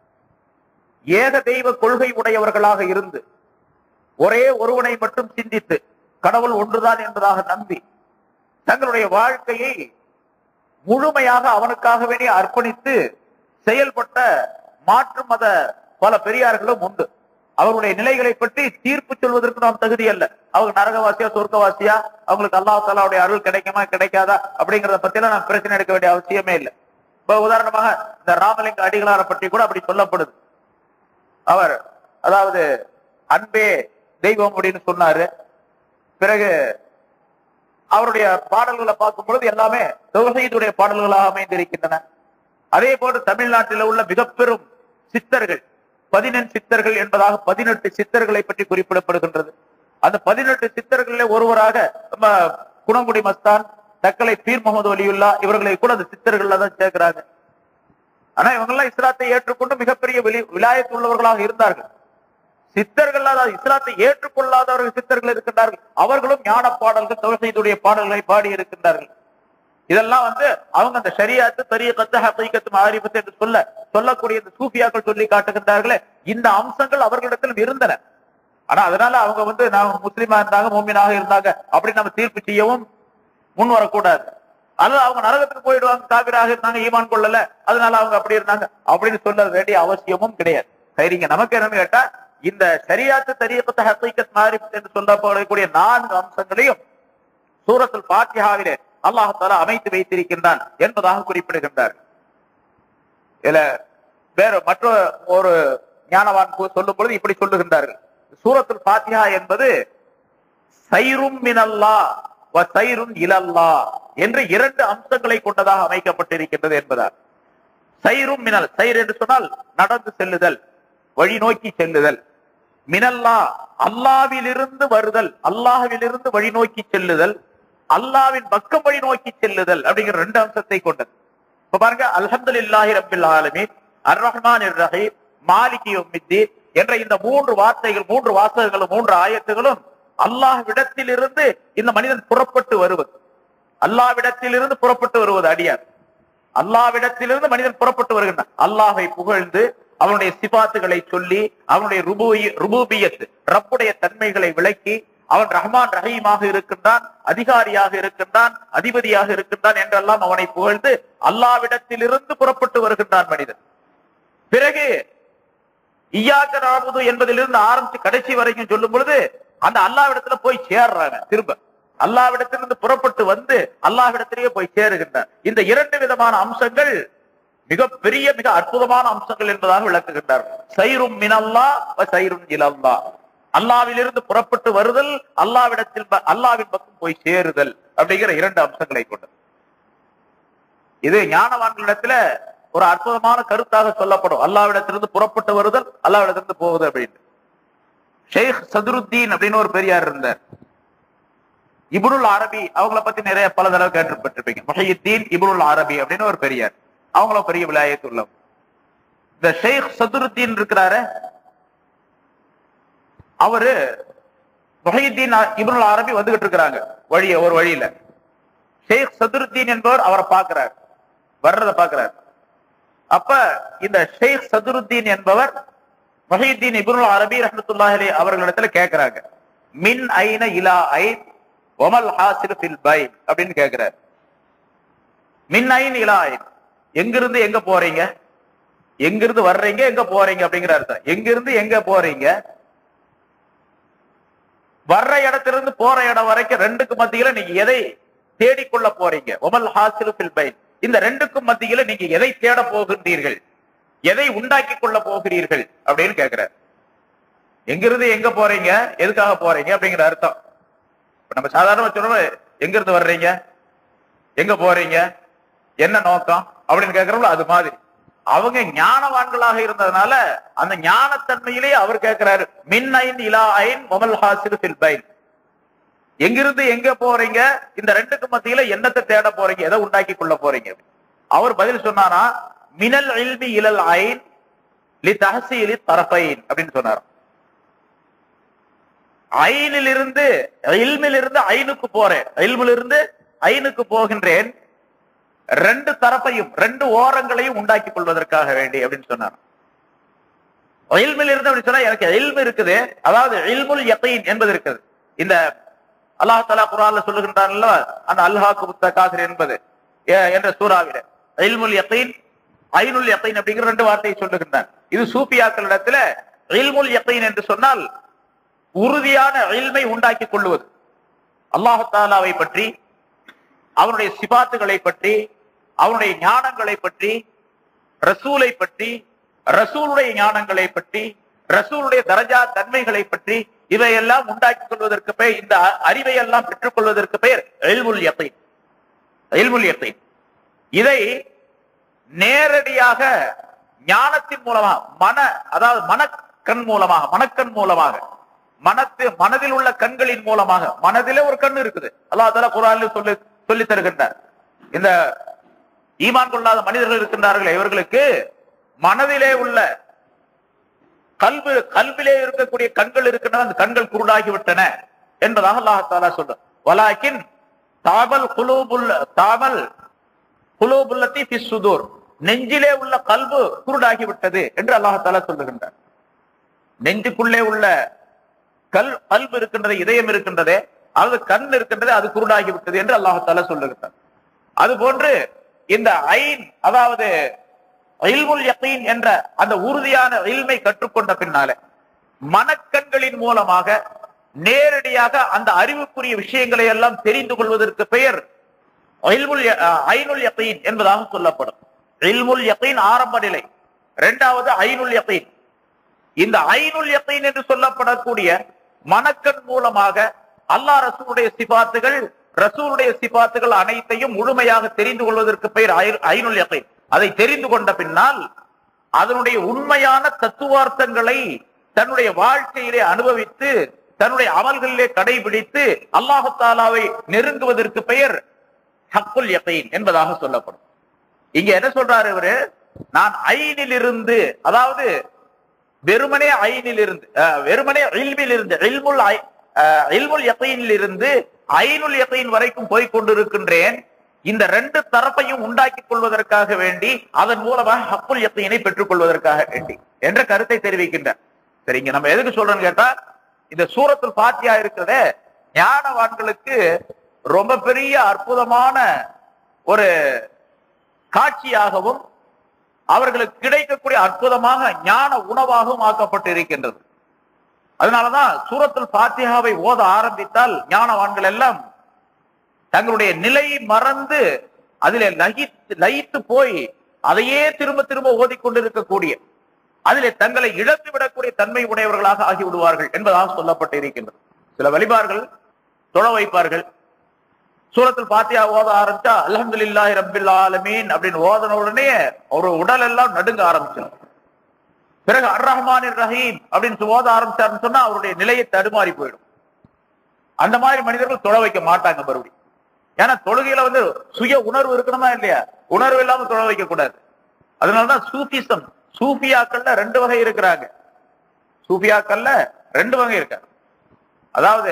ஏக தெய்வ கொள்கை உடையவர்களாக இருந்து ஒரே ஒருவனை மட்டும் சிந்தித்து கடவுள் ஒன்றுதான் என்பதாக நம்பி தங்களுடைய வாழ்க்கையை முழுமையாக அவனுக்காக வேண்டி அர்ப்பணித்து செயல்பட்ட மாற்று மத பல பெரியார்களும் உண்டு அவருடைய நிலைகளை பற்றி தீர்ப்பு சொல்வதற்கு நாம் தகுதி அல்ல அவங்க நரகவாசியா சொர்க்கவாசியா அவங்களுக்கு அல்லாஹ் தாலாவுடைய அருள் கிடைக்குமா கிடைக்காதா அப்படிங்கறத பத்தி எல்லாம் நாம் பிரச்சனை எடுக்க வேண்டிய அவசியமே இல்லை இப்ப உதாரணமாக இந்த ராமலிங்க அடிகளாரை பற்றி கூட அப்படி சொல்லப்படுது அவர் அதாவது அன்பே தெய்வம் அப்படின்னு சொன்னாரு பிறகு அவருடைய பாடல்களை பார்க்கும் பொழுது எல்லாமே தௌஹீதுடைய பாடல்களாக அமைந்திருக்கின்றன அதே போன்று தமிழ்நாட்டில் உள்ள மிகப்பெரும் சித்தர்கள் பதினெண் சித்தர்கள் என்பதாக பதினெட்டு சித்தர்களை பற்றி குறிப்பிடப்படுகின்றது அந்த பதினெட்டு சித்தர்களில் ஒருவராக நம்ம குணங்குடி மஸ்தான் தக்கலை பீர் முகமது வலியுல்லா இவர்களை கூட அந்த சித்தர்கள்ல தான் சேர்க்கிறாங்க ஆனா இவங்கெல்லாம் இஸ்லாத்தை ஏற்றுக்கொண்டு மிகப்பெரிய வெளி விலாயத்து உள்ளவர்களாக இருந்தார்கள் சித்தர்கள் அதாவது இஸ்லாத்தை ஏற்றுக்கொள்ளாதவர்கள் சித்தர்கள் இருக்கின்றார்கள் அவர்களும் ஞான பாடல்கள் தௌஹீதுடைய பாடல்களை பாடி இருக்கின்றார்கள் இதெல்லாம் வந்து அவங்க அந்த ஷரியாத்து தரியக்கத்து ஹக்கீக்கத்து மாரிபத்து என்று சொல்ல சொல்லக்கூடிய இந்த சூஃபியாக்கள் சொல்லி காட்டுகின்றார்களே இந்த அம்சங்கள் அவர்களிடத்திலும் இருந்தன ஆனா அதனால அவங்க வந்து நாம முஸ்லிமா இருந்தாங்க மூமினாக இருந்தாங்க அப்படி நம்ம தீர்ப்பு செய்யவும் முன் வரக்கூடாது அல்லது அவங்க நரகத்துக்கு போயிடுவாங்க காவிராக இருந்தாங்க ஈமான் கொள்ளல அதனால அவங்க அப்படி இருந்தாங்க அப்படின்னு சொல்ல வேண்டிய அவசியமும் கிடையாது சரிங்க நமக்கு என்னன்னு கேட்டா இந்த சரியாத்து தரியப்பட்ட ஹக்கீக்கத் மாரிஃபத் என்று சொல்லப்படக்கூடிய நான்கு அம்சங்களையும் சூரத்துல் பாத்தியாவிலே அல்லாஹால அமைத்து வைத்திருக்கின்றான் என்பதாக குறிப்பிடுகின்றார் இதுல வேற மற்ற ஒரு ஞானவான் கு- சொல்லும் பொழுது இப்படி சொல்லுகின்றார்கள் சூரத்துல் பாத்தியா என்பது சைரும் மினல்லா வ சைரும் இலல்லா என்று இரண்டு அம்சங்களை கொண்டதாக அமைக்கப்பட்டிருக்கின்றது என்பதால் சைரும் மினல் சைர் என்று சொன்னால் நடந்து செல்லுதல் வழி நோக்கி செல்லுதல் மினல்லா அல்லாவிலிருந்து வருதல் அல்லாஹ்விலிருந்து வழி நோக்கி செல்லுதல் அல்லாவின் பக்கம் வழி நோக்கி செல்லுதல் அப்படிங்கிற ரெண்டு அம்சத்தை கொண்டது இப்ப பாருங்க அல்ஹம்துலில்லாஹி ரப்பில் ஆலமீன் அர் ரஹ்மான் ரஹீம் மாலிகி யௌமித்தீன் என்ற இந்த மூன்று வார்த்தைகள் மூன்று வாசகங்களும் மூன்று ஆயத்துகளும் அல்லாஹ்விடத்திலிருந்து இந்த மனிதன் புறப்பட்டு வருவது அல்லாவிடத்திலிருந்து புறப்பட்டு வருவது அடியார் அல்லாவிடத்திலிருந்து மனிதன் புறப்பட்டு வருகின்றான் அல்லாஹை புகழ்ந்து அவனுடைய சிபாத்துகளை சொல்லி அவனுடைய ருபூயி- ருபூபியத் ரப்புடைய தன்மைகளை விளக்கி அவன் ரஹ்மான் ரஹீமாக இருக்கின்றான் அதிகாரியாக இருக்கின்றான் அதிபதியாக இருக்கின்றான் என்றெல்லாம் அவனை புகழ்ந்து அல்லாவிடத்திலிருந்து புறப்பட்டு வருகின்றான் மனிதன் பிறகு ஈயாக்க நாபுது என்பதிலிருந்து ஆரம்பிச்சு கடைசி வரைக்கும் சொல்லும் பொழுது அந்த அல்லாவிடத்துல போய் சேர்றாங்க திரும்ப அல்லாவிடத்திலிருந்து புறப்பட்டு வந்து அல்லாவிடத்திலேயே போய் சேருகின்றார் இந்த இரண்டு விதமான அம்சங்கள் மிக பெரிய மிக அற்புதமான அம்சங்கள் என்பதாக விளக்குகின்றார் சைரும் மினல்லா வ சைரும் இலல்லா அல்லாவிலிருந்து புறப்பட்டு வருதல் அல்லாவிடத்தில் ப- அல்லாவின் பக்கம் போய் சேருதல் அப்படிங்கிற இரண்டு அம்சங்களை கொண்டது இது ஞானவான்களிடத்துல ஒரு அற்புதமான கருத்தாக சொல்லப்படும் அல்லாவிடத்திலிருந்து புறப்பட்டு வருதல் அல்லாவிடத்திலிருந்து போவது அப்படின்னு ஷேக் சதுருத்தீன் அப்படின்னு ஒரு பெரியார் இருந்தார் இபுனுல் அரபி அவங்கள பத்தி நிறைய பல தடவை கேட்டுப்பட்டிருப்பீங்க முஹையுத்தீன் இபுனுல் அரபி அப்படின்னு ஒரு பெரியார் அவங்களும் பெரிய விளையாட்டு உள்ளவங்க இந்த ஷேக் சதுருத்தீன் இருக்கிறாரு அவரு முஹையுத்தீன் இபுனுல் அரபி வந்துகிட்டு இருக்கிறாங்க வழிய ஒரு வழியில ஷேக் சதுருத்தீன் என்பவர் அவரை பார்க்கிறார் வர்றத பார்க்கிறார் அப்ப இந்த ஷேக் சதுருத்தீன் என்பவர் முஹையுத்தீன் இப்னுல் அரபி ரஹ்மத்துல்லாஹி அலைஹி அவர்களிடத்துல கேக்குறாங்க மின் ஐன இலா ஐன் ஒமல் ஹாசில் ஃபில் பை அப்படின்னு கேக்குறாரு மின் ஐன் இலா ஐன் எங்கிருந்து எங்க போறீங்க எங்கிருந்து வர்றீங்க எங்க போறீங்க அப்படிங்கிற அர்த்தம் எங்கிருந்து எங்க போறீங்க வர்ற இடத்திலிருந்து போற இடம் வரைக்கும் ரெண்டுக்கு மத்தியில நீங்க எதை தேடிக்கொள்ள போறீங்க ஒமல் ஹாசில் ஃபில் பை இந்த ரெண்டுக்கும் மத்தியில நீங்க எதை தேட போகின்றீர்கள் எதை உண்டாக்கி கொள்ள போகிறீர்கள் அப்படின்னு கேக்குறார் எங்கிருந்து எங்க போறீங்க எதுக்காக போறீங்க அப்படிங்கிற அர்த்தம் இப்ப நம்ம சாதாரண சொல்றோம் எங்க இருந்து வர்றீங்க எங்க போறீங்க என்ன நோக்கம் அப்படின்னு கேக்குறோம்ல அது மாதிரி அவங்க ஞானவான்களாக இருந்ததுனால அந்த ஞானத்தன்மையிலே அவர் கேட்கிறாரு மின் ஐன் இலா ஐன் மொமல் ஹாசில் ஃபில் பைன் எங்கிருந்து எங்க போறீங்க இந்த ரெண்டுக்கு மத்தியில என்னத்தை தேட போறீங்க எதை உண்டாக்கி கொள்ள போறீங்க அவர் பதில் சொன்னாரா மினல் இல்மி இலல் ஐன் லி தஹசீலி தரஃபைன் அப்படின்னு சொன்னார் ஐனிலிருந்து இல்மிலிருந்து ஐனுக்கு போறேன் இல்மிலிருந்து ஐனுக்கு போகின்றேன் ரெண்டு தரப்பையும் ரெண்டு ஓரங்களையும் உண்டாக்கி கொள்வதற்காக வேண்டி அப்படின்னு சொன்னார் இல்மில் இருந்து அப்படி சொன்னா எனக்கு இல்மு இருக்குது அதாவது இல்முல் யகீன் என்பது இருக்குது இந்த அல்லாஹ் தலா குரான்ல சொல்லுகின்றான்ல அந்த அல்ஹாக்கு புத்த காசிர் என்பது எ- என்ற சூறாவில இல்முல் யகீன் ஐனுல் யகீன் அப்படிங்கிற ரெண்டு வார்த்தையை சொல்லுகின்றான் இது சூஃபியாக்களிடத்துல இல்முல் யகீன் என்று சொன்னால் உறுதியான இல்மை உண்டாக்கி கொள்ளுவது அல்லாஹு தாலாவை பற்றி அவனுடைய சிபாத்துகளை பற்றி அவனுடைய ஞானங்களை பற்றி ரசூலை பற்றி ரசூலுடைய ஞானங்களை பற்றி ரசூலுடைய தரஜா தன்மைகளை பற்றி இவையெல்லாம் உண்டாக்கிக் கொள்வதற்கு பெயர் இந்த அ- அறிவை எல்லாம் பெற்றுக் கொள்வதற்கு பெயர் எல்முல் யகீன் எல்முல் யகீன் இதை நேரடியாக ஞானத்தின் மூலமாக மன அதாவது மனக்கண் மூலமாக மனக்கண் மூலமாக மனத்து மனதில் உள்ள கண்களின் மூலமாக மனதிலே ஒரு கண் இருக்குது அல்லாஹ் தஆலா குர்ஆன்ல சொல்லி சொல்லி தருகின்றார் இந்த ஈமான் கொள்ளாத மனிதர்கள் இருக்கின்றார்கள் இவர்களுக்கு மனதிலே உள்ள கல்வி கல்விலே இருக்கக்கூடிய கண்கள் இருக்கின்றன அந்த கண்கள் குருடாகி விட்டன என்பதாக அல்லாஹ் தாலா சொல்ற வலாக்கின் தாமல் குலூபுல் தாமல் குலூபுல்லத்தி ஃபி சுதூர் நெஞ்சிலே உள்ள கல்பு குருடாகி விட்டது என்று அல்லாஹ் தாலா சொல்லுகின்றார் நெஞ்சுக்குள்ளே உள்ள கல் கல்பு இருக்கின்றது இதயம் இருக்கின்றதே அது கண் இருக்கின்றது அது குருடாகி விட்டது என்று அல்லாஹ் தாலா சொல்லுகின்றார் அது போன்று இந்த ஐன் அதாவது இல்முல் யகீன் என்ற அந்த உறுதியான இல்மை கற்றுக்கொண்ட பின்னாலே மனக்கண்களின் மூலமாக நேரடியாக அந்த அறிவுக்குரிய விஷயங்களை எல்லாம் தெரிந்து கொள்வதற்கு பெயர் இல்முல் ய- அஹ், ஐனுல் யகீன் என்பதாக சொல்லப்படும் இல்முல் யகீன் ஆரம்ப நிலை இரண்டாவது ஐனுல் யகீன் இந்த ஐனுல் யகீன் என்று சொல்லப்படக்கூடிய மனக்கண் மூலமாக அல்லாஹ் ரசூலுடைய சிபாத்துகள் ரசூலுடைய சிபாத்துகள் அனைத்தையும் முழுமையாக தெரிந்து கொள்வதற்கு பெயர் ஐ- ஐனுல் யகீன் அதை தெரிந்து கொண்ட பின்னால் அதனுடைய உண்மையான தத்துவார்த்தங்களை தன்னுடைய வாழ்க்கையிலே அனுபவித்து தன்னுடைய அமல்களிலே கடைபிடித்து அல்லாஹு தாலாவை நெருங்குவதற்கு பெயர் ஹக்குல் யகீன் என்பதாக சொல்லப்படும் இங்க என்ன சொல்றாரு இவரு நான் ஐனில் இருந்து அதாவது வெறுமனே ஐனில் இருந்து அஹ், வெறுமனே இல்மில் இருந்து இல்முல் ஐ- அஹ், இல்முல் யகீனில் இருந்து ஐனுல் யகீன் வரைக்கும் போய் கொண்டிருக்கின்றேன் இந்த ரெண்டு தரப்பையும் உண்டாக்கி கொள்வதற்காக வேண்டி அதன் மூலமாக ஹக்குல் யகீனை பெற்றுக் கொள்வதற்காக வேண்டி என்ற கருத்தை தெரிவிக்கின்றார் சரி இங்க நம்ம எதுக்கு சொல்றோம்னு கேட்டா இந்த சூரத்துல் பாத்தியா இருக்கிறதே ஞானவான்களுக்கு ரொம்ப பெரிய அற்புதமான ஒரு காட்சியாகவும் அவர்களுக்கு கிடைக்கக்கூடிய அற்புதமாக ஞான உணவாகவும் ஆக்கப்பட்டு இருக்கின்றது அதனாலதான் சூரத்துல் பாத்தியாவை ஓத ஆரம்பித்தால் ஞானவான்கள் எல்லாம் தங்களுடைய நிலை மறந்து அதிலே லகித்து லயித்து போய் அதையே திரும்ப திரும்ப ஓதிக்கொண்டிருக்கக்கூடிய அதிலே தங்களை இழந்து விடக்கூடிய தன்மை உடையவர்களாக ஆகிவிடுவார்கள் என்பதாக சொல்லப்பட்டு இருக்கின்றது சில வழிபார்கள் தொழ வைப்பார்கள் சூரத்தில் பாத்தியா ஓத ஆரம்பிச்சா அல்ஹம்துலில்லாஹி ரப்பில் ஆலமீன் அப்படின்னு ஓதன உடனே ஒரு உடல் எல்லாம் நடுங்க ஆரம்பிச்சிடும் பிறகு அர் ரஹ்மான் ரஹீம் அப்படின்னு ஓத ஆரம்பிச்சாருன்னு சொன்னா அவருடைய நிலையை தடுமாறி போயிடும் அந்த மாதிரி மனிதர்கள் தொழ வைக்க மாட்டாங்க மறுபடியும் ஏன்னா தொழுகையில வந்து சுய உணர்வு இருக்கணுமா இல்லையா உணர்வு இல்லாம தொழ வைக்க கூடாது அதனாலதான் சூஃபிசம் சூஃபியாக்கள்ல ரெண்டு வகை இருக்கிறாங்க சூஃபியாக்கள்ல ரெண்டு வகை இருக்காங்க அதாவது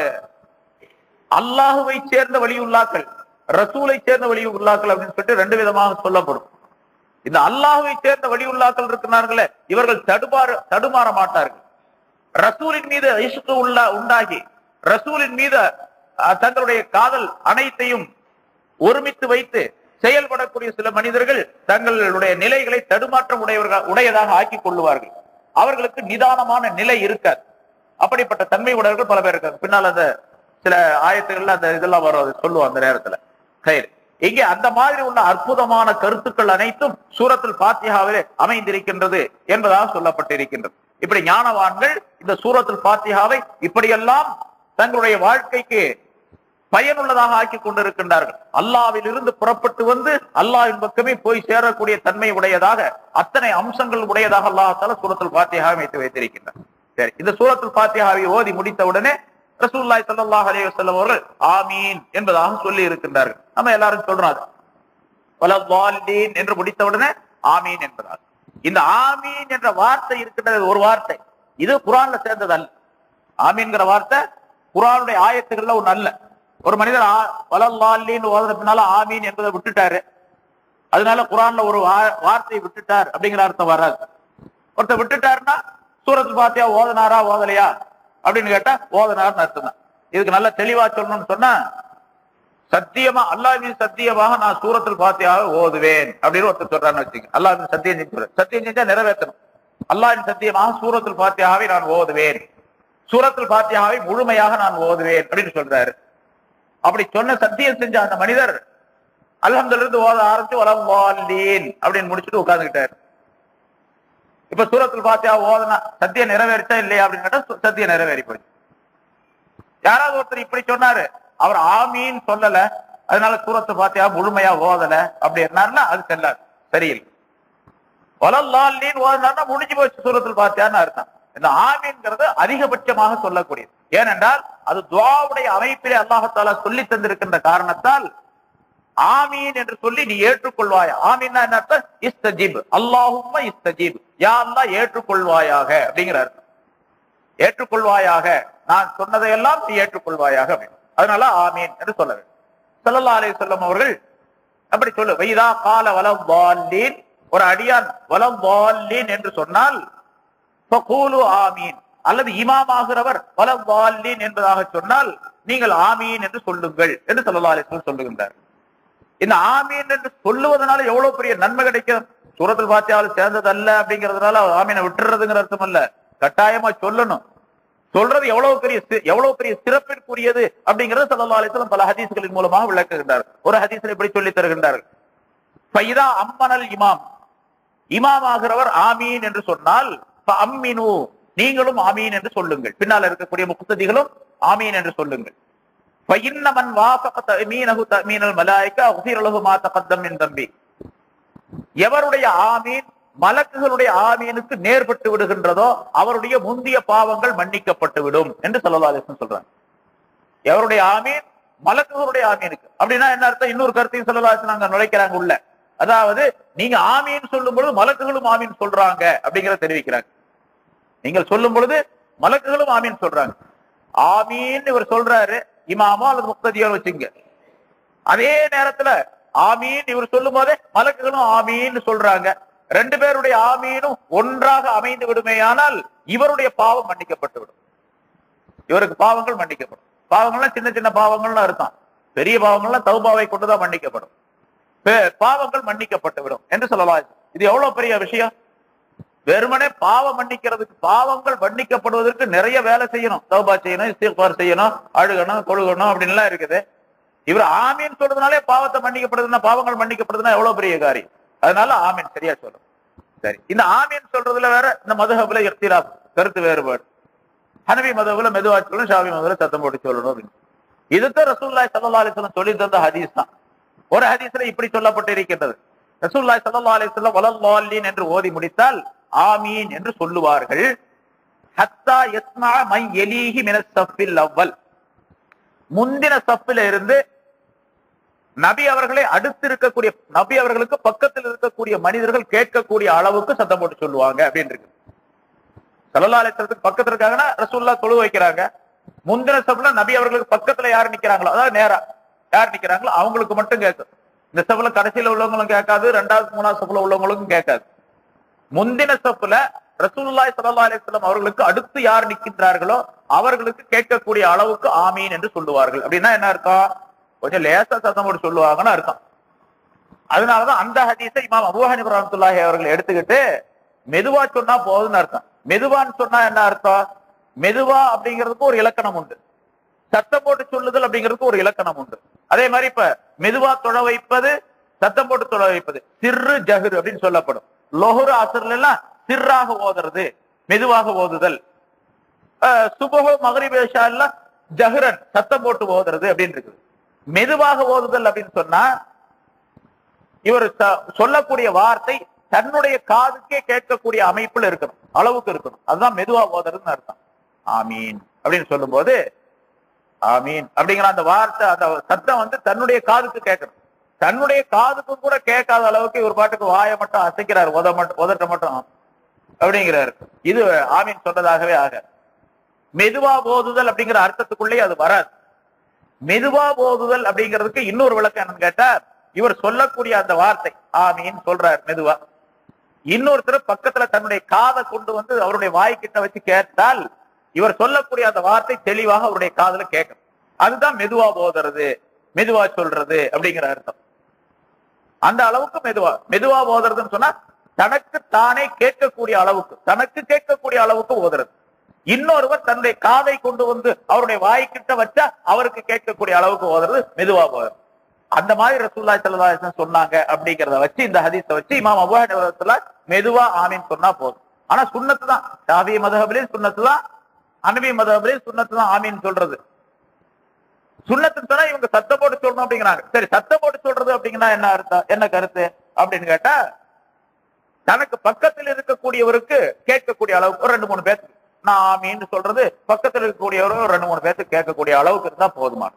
அல்லாஹுவை சேர்ந்த வழியுள்ளாக்கள் ரசூலை சேர்ந்த வழியுள்ளாக்கள் அப்படின்னு சொல்லிட்டு ரெண்டு விதமாக சொல்லப்படும் இந்த அல்லாஹுவை சேர்ந்த வழியுள்ளாக்கள் இருக்கிறார்களே இவர்கள் தடுமாற தடுமாற மாட்டார்கள் ரசூலின் மீது இஷ்கு உள்ள உண்டாகி ரசூலின் மீது அஹ், தங்களுடைய காதல் அனைத்தையும் ஒருமித்து வைத்து செயல்படக்கூடிய சில மனிதர்கள் தங்களுடைய நிலைகளை தடுமாற்றம் உடையவர்கள் உடையதாக ஆக்கிக் கொள்ளுவார்கள் அவர்களுக்கு நிதானமான நிலை இருக்காது அப்படிப்பட்ட தன்மை உடையவர்கள் பல பேர் இருக்காங்க பின்னால் அந்த சில ஆயத்துகள்ல அந்த இதெல்லாம் வரும் அது சொல்லுவோம் அந்த நேரத்துல கயிறு இங்கே அந்த மாதிரி உள்ள அற்புதமான கருத்துக்கள் அனைத்தும் சூரத்தில் பாத்தியாவிலே அமைந்திருக்கின்றது என்பதாக சொல்லப்பட்டிருக்கின்றது இப்படி ஞானவான்கள் இந்த சூரத்தில் பாத்தியாவை இப்படியெல்லாம் தங்களுடைய வாழ்க்கைக்கு பயனுள்ளதாக ஆக்கி கொண்டிருக்கின்றார்கள் அல்லாவில் இருந்து புறப்பட்டு வந்து அல்லாஹ்வின் பக்கமே போய் சேரக்கூடிய தன்மை உடையதாக அத்தனை அம்சங்கள் உடையதாக அல்லாஹால சூரத்தில் பாத்தியாக வைத்து வைத்திருக்கின்றார் சரி இந்த சூரத்தில் பாத்தியாவை ஓதி முடித்த உடனே ரசூல்லாய் ஸல்லல்லாஹு அலைஹி வஸல்லம் அவர்கள் ஆமீன் என்பதாக சொல்லி இருக்கின்றார்கள் நம்ம எல்லாரும் சொல்றோம் அது வலவாலின் என்று முடித்த உடனே ஆமீன் என்பதாக இந்த ஆமீன் என்ற வார்த்தை இருக்கின்றது ஒரு வார்த்தை இது குரான்ல சேர்ந்தது அல்ல ஆமீன்கிற வார்த்தை குரானுடைய ஆயத்துகள்ல ஒண்ணு அல்ல ஒரு மனிதர் வலல்லாலின்னு ஓதுன பின்னால ஆமீன் என்பதை விட்டுட்டாரு அதனால குரான்ல ஒரு வா- வார்த்தையை விட்டுட்டார் அப்படிங்கிற அர்த்தம் வராது ஒருத்தர் விட்டுட்டாருன்னா சூரத்து பாத்தியா ஓதனாரா ஓதலையா அப்படின்னு கேட்டா ஓதனார்னு அர்த்தம் தான் இதுக்கு நல்ல தெளிவா சொல்லணும்னு சொன்னா சத்தியமா அல்லாஹ்வின் சத்தியமாக நான் சூரத்தில் பாத்தியாக ஓதுவேன் அப்படின்னு ஒருத்தர் சொல்றான்னு வச்சுங்க அல்லாஹ்வின் சத்தியம் செஞ்சு சத்தியம் செஞ்சா நிறைவேற்றணும் அல்லாஹ்வின் சத்தியமாக சூரத்தில் பாத்தியாகவே நான் ஓதுவேன் சூரத்தில் பாத்தியாகவே முழுமையாக நான் ஓதுவேன் அப்படின்னு சொல்றாரு அப்படி சொன்ன சத்தியம் செஞ்ச அந்த மனிதர் அல்ஹம்துலில்லாஹ் இருந்து ஓத ஆரம்பிச்சு வலம் வாலீன் அப்படின்னு முடிச்சுட்டு உட்கார்ந்துகிட்டாரு இப்ப சூரத்தில் பாத்தியா ஓதனா சத்தியம் நிறைவேறிச்சா இல்லையா அப்படின்னு கேட்டா சு- சத்தியம் நிறைவேறி போச்சு யாராவது ஒருத்தர் இப்படி சொன்னாரு அவர் ஆமீன் சொல்லல அதனால சூரத்தை பாத்தியா முழுமையா ஓதல அப்படி என்னாருன்னா அது செல்லாது சரியில்லை வலல்லாலின் ஓதுனார்னா முடிஞ்சு போச்சு சூரத்தில் பாத்தியான்னு அர்த்தம் இந்த ஆமீன்ங்கிறது அதிகபட்சமாக சொல்லக்கூடியது ஏனென்றால் அது துவாவுடைய அமைப்பிலே அல்லாஹாலா சொல்லி தந்திருக்கின்ற காரணத்தால் ஆமீன் என்று சொல்லி நீ ஏற்றுக்கொள்வாயா ஆமீன்னா என்ன அர்த்தம் இஸ்தஜிப் அல்லாஹும்ம இஸ்தஜிப் யா அல்லாஹ் ஏற்றுக்கொள்வாயாக அப்படிங்கிற அர்த்தம் ஏற்றுக்கொள்வாயாக நான் சொன்னதையெல்லாம் நீ ஏற்றுக்கொள்வாயாக அப்படின்னு. அதனால ஆமீன் என்று சொல்ல வேண்டும் ஸல்லல்லாஹு அலைஹி வஸல்லம் அவர்கள் அப்படி சொல்லு வைதா கால வலம் வால்லீன் ஒரு அடியான் வலம் வால்லீன் என்று சொன்னால் ஃபகூலு ஆமீன் அல்லது இமாமாகிறவர் வலம் வால்லீன் என்பதாக சொன்னால் நீங்கள் ஆமீன் என்று சொல்லுங்கள் என்று ஸல்லல்லாஹு அலைஹி வஸல்லம் சொல்லுகின்றார் இந்த ஆமீன் என்று சொல்லுவதனால எவ்வளவு பெரிய நன்மை கிடைக்கும் சூரத்தில் பாத்தியாவில் சேர்ந்தது அல்ல அப்படிங்கிறதுனால ஆமீனை விட்டுறதுங்கிற அர்த்தம் அல்ல கட்டாயமா சொல்லணும் சொல்றது எவ்வளவு பெரிய சி- எவ்வளவு பெரிய சிறப்பிற்குரியது அப்படிங்கறது சல்லா அலிஸ்லாம் பல ஹதீஸ்களின் மூலமாக விளக்குகின்றார் ஒரு ஹதீஸ்ல இப்படி சொல்லி தருகின்றார்கள் ஃபைதா அம்மனல் இமாம் இமாம் ஆகிறவர் ஆமீன் என்று சொன்னால் அம்மினு நீங்களும் ஆமீன் என்று சொல்லுங்கள் பின்னால் இருக்கக்கூடிய முக்ததிகளும் ஆமீன் என்று சொல்லுங்கள் فَإِنَّ مَنْ وَافَقَ تَأْمِينَهُ تَأْمِينَ الْمَلَائِكَةِ غُفِرَ لَهُ مَا تَقَدَّمَ مِنْ ذَنبِهِ எவருடைய ஆமீன் மலக்குகளுடைய ஆமீனுக்கு நேர்பட்டு விடுகின்றதோ அவருடைய முந்திய பாவங்கள் மன்னிக்கப்பட்டு விடும் என்று சொல்லலாலேசன் சொல்றாங்க எவருடைய ஆமீன் மலக்குகளுடைய ஆமீனுக்கு அப்படின்னா என்ன அர்த்தம் இன்னொரு கருத்தையும் சொல்லலாசன் அங்க நுழைக்கிறாங்க உள்ள அதாவது நீங்க ஆமீன் சொல்லும் பொழுது மலக்குகளும் ஆமீன் சொல்றாங்க அப்படிங்கறத தெரிவிக்கிறாங்க நீங்கள் சொல்லும் பொழுது மலக்குகளும் ஆமீன் சொல்றாங்க ஆமீன் இவர் சொல்றாரு இமாமோ அல்லது முக்ததியோ வச்சுங்க அதே நேரத்துல ஆமீன் இவர் சொல்லும் போதே மலக்குகளும் ஆமீன் சொல்றாங்க ரெண்டு பேருடைய ஆமீனும் ஒன்றாக அமைந்து விடுமேயானால் இவருடைய பாவம் மன்னிக்கப்பட்டு விடும் இவருக்கு பாவங்கள் மன்னிக்கப்படும் பாவங்கள்லாம் சின்ன சின்ன பாவங்கள்லாம் இருக்கும் பெரிய பாவங்கள்லாம் தௌபாவை கொண்டுதான் மன்னிக்கப்படும் பே- பாவங்கள் மன்னிக்கப்பட்டு விடும் என்று சொல்லலாம் இது எவ்வளவு பெரிய விஷயம் வெறுமனே பாவம் மன்னிக்கிறதுக்கு பாவங்கள் மன்னிக்கப்படுவதற்கு நிறைய வேலை செய்யணும் தௌபா செய்யணும் இஸ்திக்பார் செய்யணும் அழுகணும் கொழுகணும் அப்படின்லாம் இருக்குது இவர் ஆமீன் சொல்றதுனாலே பாவத்தை மன்னிக்கப்படுதுன்னா பாவங்கள் மன்னிக்கப்படுதுன்னா எவ்வளவு பெரிய காரியம் அதனால ஆமீன் சரியா சொல்லும் சரி இந்த ஆமீன் சொல்றதுல வேற இந்த மதுஹபுல இஃப்திலாப் கருத்து வேறுபாடு ஹனவி மதவுல மெதுவா சொல்லணும் ஷாபி மதவுல சத்தம் போட்டு சொல்லணும் அப்படின்னு இதுதான் ரசூல்லாய் சல்லா அலிஸ்லாம் சொல்லி தந்த ஹதீஸ் தான் ஒரு ஹதீஸ்ல இப்படி சொல்லப்பட்டு இருக்கின்றது ரசூல்லாய் சல்லா அலிஸ்லாம் வலல்லாலின் என்று ஓதி முடித்தால் ஆமீன் என்று சொல்லுவார்கள் ஹத்தா யஸ்மா மை எலீஹி மினஸ் சஃபில் அவ்வல் முந்தின சஃபில இருந்து நபி அவர்களை அடுத்து இருக்கக்கூடிய நபி அவர்களுக்கு பக்கத்தில் இருக்கக்கூடிய மனிதர்கள் கேட்கக்கூடிய அளவுக்கு சத்தம் போட்டு சொல்லுவாங்க அப்படின்னு இருக்கு சலலாலயத்திற்கு பக்கத்துல இருக்காங்கன்னா ரசூல்லா தொழு வைக்கிறாங்க முந்தின சபையில நபி அவர்களுக்கு பக்கத்துல யார் நிக்கிறாங்களோ அதாவது நேரா யார் நிக்கிறாங்களோ அவங்களுக்கு மட்டும் கேட்கும் இந்த சபையில கடைசியில உள்ளவங்களும் கேட்காது ரெண்டாவது மூணாவது சபையில உள்ளவங்களுக்கும் கேட்காது முந்தின சப்புல ரசூலுல்லாஹி ஸல்லல்லாஹு அலைஹி வஸல்லம் அவர்களுக்கு அடுத்து யார் நிற்கின்றார்களோ அவர்களுக்கு கேட்கக்கூடிய அளவுக்கு ஆமீன் என்று சொல்லுவார்கள் அப்படின்னா என்ன அர்த்தம் கொஞ்சம் லேசா சத்தம் போட்டு சொல்லுவாங்கன்னு அர்த்தம் அதனாலதான் அந்த ஹதீஸை இமாம் அபூ ஹனீஃபா ரஹ்மத்துல்லாஹி அவர்கள் எடுத்துக்கிட்டு மெதுவா சொன்னா போதும்னு அர்த்தம் மெதுவான்னு சொன்னா என்ன அர்த்தம் மெதுவா அப்படிங்கிறதுக்கு ஒரு இலக்கணம் உண்டு சத்தம் போட்டு சொல்லுதல் அப்படிங்கிறதுக்கு ஒரு இலக்கணம் உண்டு அதே மாதிரி இப்ப மெதுவா தொழ வைப்பது சத்தம் போட்டு தொழ வைப்பது சிறு ஜஹர் அப்படின்னு சொல்லப்படும் லொஹரு அசர்ல எல்லாம் சிறாக ஓதுறது மெதுவாக ஓதுதல் அஹ், சுபஹ மகரிபேஷா எல்லாம் ஜஹரன் சத்தம் போட்டு ஓதுறது அப்படின்னு இருக்குது மெதுவாக ஓதுதல் அப்படின்னு சொன்னா இவர் ச- சொல்லக்கூடிய வார்த்தை தன்னுடைய காதுக்கே கேட்கக்கூடிய அமைப்புல இருக்கணும் அளவுக்கு இருக்கணும் அதுதான் மெதுவா ஓதுறதுன்னு அர்த்தம் ஆமீன் அப்படின்னு சொல்லும்போது ஆமீன் அப்படிங்கிற அந்த வார்த்தை அந்த சத்தம் வந்து தன்னுடைய காதுக்கு கேட்கணும் தன்னுடைய காதுக்கு கூட கேட்காத அளவுக்கு இவர் பாட்டுக்கு வாயை மட்டும் அசைக்கிறார் உத மட்டும் உதட்ட மட்டும் அப்படிங்கிறாரு இது ஆமீன் சொன்னதாகவே ஆக மெதுவா போதுதல் அப்படிங்கிற அர்த்தத்துக்குள்ளே அது வராது மெதுவா போதுதல் அப்படிங்கிறதுக்கு இன்னொரு விளக்கம் என்னன்னு கேட்டா இவர் சொல்லக்கூடிய அந்த வார்த்தை ஆமீன் சொல்றார் மெதுவா இன்னொருத்தர் பக்கத்துல தன்னுடைய காதை கொண்டு வந்து அவருடைய வாய்க்கிட்ட வச்சு கேட்டால் இவர் சொல்லக்கூடிய அந்த வார்த்தை தெளிவாக அவருடைய காதுல கேட்கும் அதுதான் மெதுவா போதுறது மெதுவா சொல்றது அப்படிங்கிற அர்த்தம் அந்த அளவுக்கு மெதுவா மெதுவா ஓதுறதுன்னு சொன்னா தனக்கு தானே கேட்கக்கூடிய அளவுக்கு தனக்கு கேட்கக்கூடிய அளவுக்கு ஓதுறது இன்னொருவர் தன்னுடைய காதை கொண்டு வந்து அவருடைய வாய்க்கிட்ட வச்சா அவருக்கு கேட்கக்கூடிய அளவுக்கு ஓதுறது மெதுவா ஓதுறது அந்த மாதிரி ரசூல்லா ஸல்லல்லாஹு அலைஹி வஸல்லம் சொன்னாங்க அப்படிங்கறத வச்சு இந்த ஹதீஸை வச்சு இமாம் அபூ ஹனீஃபா மெதுவா ஆமீன் சொன்னா போதும் ஆனா சுன்னத்து தான் ஷாஃபி மதஹபிலையும் சுன்னத்து தான் அனபி மதஹபிலையும் சுன்னத்து தான் ஆமீன் சொல்றது சுண்ணத்துன்னு சொன்னா இவங்க சத்தம் போட்டு சொல்லணும் அப்படிங்கிறாங்க சரி சத்தம் போட்டு சொல்றது அப்படிங்கன்னா என்ன அர்த்தம் என்ன கருத்து அப்படின்னு கேட்டா தனக்கு பக்கத்தில் இருக்கக்கூடியவருக்கு கேட்கக்கூடிய அளவுக்கு ஒரு ரெண்டு மூணு பேருக்கு நான் ஆமீன்னு சொல்றது பக்கத்தில் இருக்கக்கூடியவரும் ஒரு ரெண்டு மூணு பேருக்கு கேட்கக்கூடிய அளவுக்கு இருந்தா போதுமானது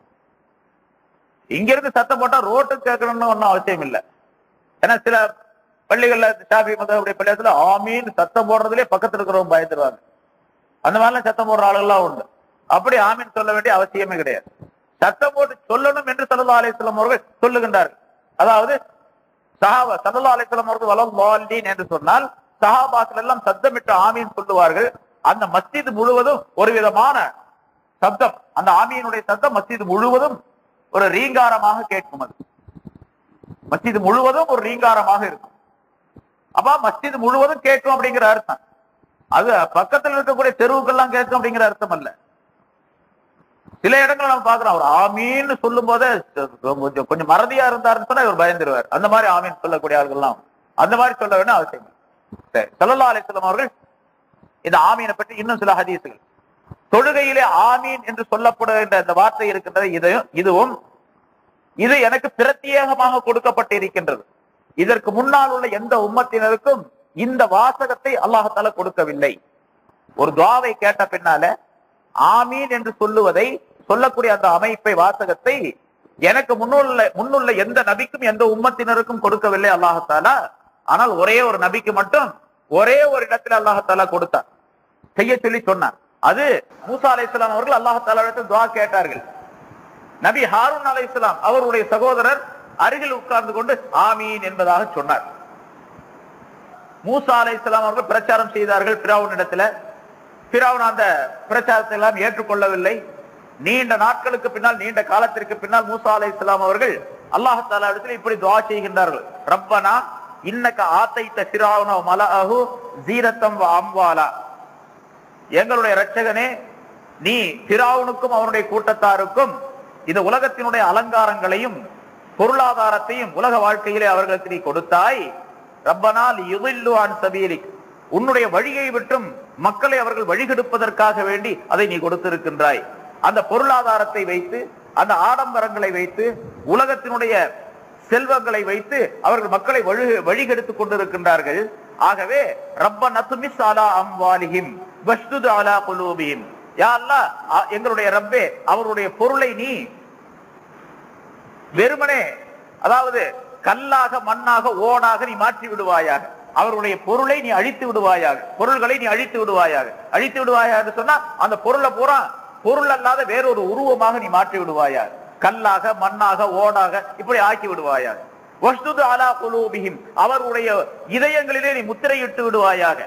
இங்க இருந்து சத்தம் போட்டா ரோட்டுக்கு கேட்கணும்னு ஒன்றும் அவசியம் இல்லை ஏன்னா சில பள்ளிகள்ல ஷாபி மதவுடைய பள்ளியத்துல ஆமீன் சத்தம் போடுறதுலயே பக்கத்துல இருக்கிறவங்க பயந்துருவாங்க அந்த மாதிரிலாம் சத்தம் போடுற ஆளுகள்லாம் உண்டு அப்படி ஆமீன் சொல்ல வேண்டிய அவசியமே கிடையாது சத்தம் போட்டு சொல்லணும் என்று சல்லா அலிஸ்லாம் அவர்கள் சொல்லுகின்றார்கள் அதாவது சஹாபா சல்லா அலிஸ்லாம் அவர்கள் வலம் வாலின் என்று சொன்னால் சஹாபாக்கள் எல்லாம் சத்தமிட்டு ஆமீன் சொல்லுவார்கள் அந்த மஸ்ஜித் முழுவதும் ஒரு விதமான சப்தம் அந்த ஆமீனுடைய சத்தம் மஸ்ஜித் முழுவதும் ஒரு ரீங்காரமாக கேட்கும் அது மஸ்ஜித் முழுவதும் ஒரு ரீங்காரமாக இருக்கும் அப்ப மஸ்ஜித் முழுவதும் கேட்கும் அப்படிங்கிற அர்த்தம் அது பக்கத்துல இருக்கக்கூடிய தெருவுக்கெல்லாம் கேட்கும் அப்படிங்கிற அர்த்தம் அல்ல சில இடங்கள் நம்ம பாக்குறோம் அவர் ஆமீன்னு சொல்லும் போதே கொஞ்சம் கொஞ்சம் மறதியா இருந்தாருன்னு சொன்னா இவர் பயந்துருவார் அந்த மாதிரி ஆமீன் சொல்லக்கூடிய ஆள்கள்லாம் அந்த மாதிரி சொல்ல வேணும் அவசியம் இல்லை. சரி சல்லல்லா அலிஸ்லாம் அவர்கள் இந்த ஆமீனை பற்றி இன்னும் சில ஹதீசுகள் தொழுகையிலே ஆமீன் என்று சொல்லப்படுகின்ற இந்த வார்த்தை இருக்கின்றது இதையும் இதுவும் இது எனக்கு பிரத்யேகமாக கொடுக்கப்பட்டிருக்கின்றது இதற்கு முன்னால் உள்ள எந்த உம்மத்தினருக்கும் இந்த வாசகத்தை அல்லாஹால கொடுக்கவில்லை ஒரு துவாவை கேட்ட பின்னால ஆமீன் என்று சொல்லுவதை சொல்லக்கூடிய அந்த அமைப்பை வாசகத்தை எனக்கு முன்னுள்ள முன்னுள்ள எந்த நபிக்கும் எந்த உம்மத்தினருக்கும் கொடுக்கவில்லை அல்லாஹாலா ஆனால் ஒரே ஒரு நபிக்கு மட்டும் ஒரே ஒரு இடத்துல அல்லாஹாலா கொடுத்தார் செய்ய சொல்லி சொன்னார் அது மூசா அலை அவர்கள் அல்லாஹாலா துவா கேட்டார்கள் நபி ஹாரூன் அலை அவருடைய சகோதரர் அருகில் உட்கார்ந்து கொண்டு ஆமீன் என்பதாக சொன்னார் மூசா அலை அவர்கள் பிரச்சாரம் செய்தார்கள் பிராவுன் இடத்துல பிராவுன் அந்த பிரச்சாரத்தை எல்லாம் ஏற்றுக்கொள்ளவில்லை நீண்ட நாட்களுக்கு பின்னால் நீண்ட காலத்திற்கு பின்னால் மூசா அலை அவர்கள் அல்லாஹாலா இடத்துல இப்படி துவா செய்கின்றார்கள் ரப்பனா இன்னக்க ஆத்தைத்த சிராவுன மலஅஹு ஜீரத்தம் வ அம்வாலா எங்களுடைய இரட்சகனே நீ பிராவுனுக்கும் அவனுடைய கூட்டத்தாருக்கும் இந்த உலகத்தினுடைய அலங்காரங்களையும் பொருளாதாரத்தையும் உலக வாழ்க்கையிலே அவர்களுக்கு நீ கொடுத்தாய் ரப்பனால் யுதில்லுவான் சபீலிக் உன்னுடைய வழியை விட்டும் மக்களை அவர்கள் வழிகெடுப்பதற்காக வேண்டி அதை நீ கொடுத்திருக்கின்றாய் அந்த பொருளாதாரத்தை வைத்து அந்த ஆடம்பரங்களை வைத்து உலகத்தினுடைய செல்வங்களை வைத்து அவர்கள் மக்களை வழி வழிகெடுத்துக் கொண்டிருக்கின்றார்கள் ஆகவே ரப்ப நத்துமிஸ் அலா அம்வாலிஹிம் வஷ்துது அலா குலூபிஹிம் யா அல்லாஹ் அ- எங்களுடைய ரப்பே அவருடைய பொருளை நீ வெறுமனே அதாவது கல்லாக மண்ணாக ஓடாக நீ மாற்றி விடுவாயாக அவருடைய பொருளை நீ அழித்து விடுவாயாக பொருள்களை நீ அழித்து விடுவாயாக அழித்து விடுவாயாக சொன்னா அந்த பொருளை பூரா பொருள் அல்லாத வேறொரு உருவமாக நீ மாற்றி விடுவாயாக கல்லாக மண்ணாக ஓடாக இப்படி ஆக்கி விடுவாயாக வஸ்துது அலா குலூபிஹிம் அவருடைய இதயங்களிலே நீ முத்திரையிட்டு விடுவாயாக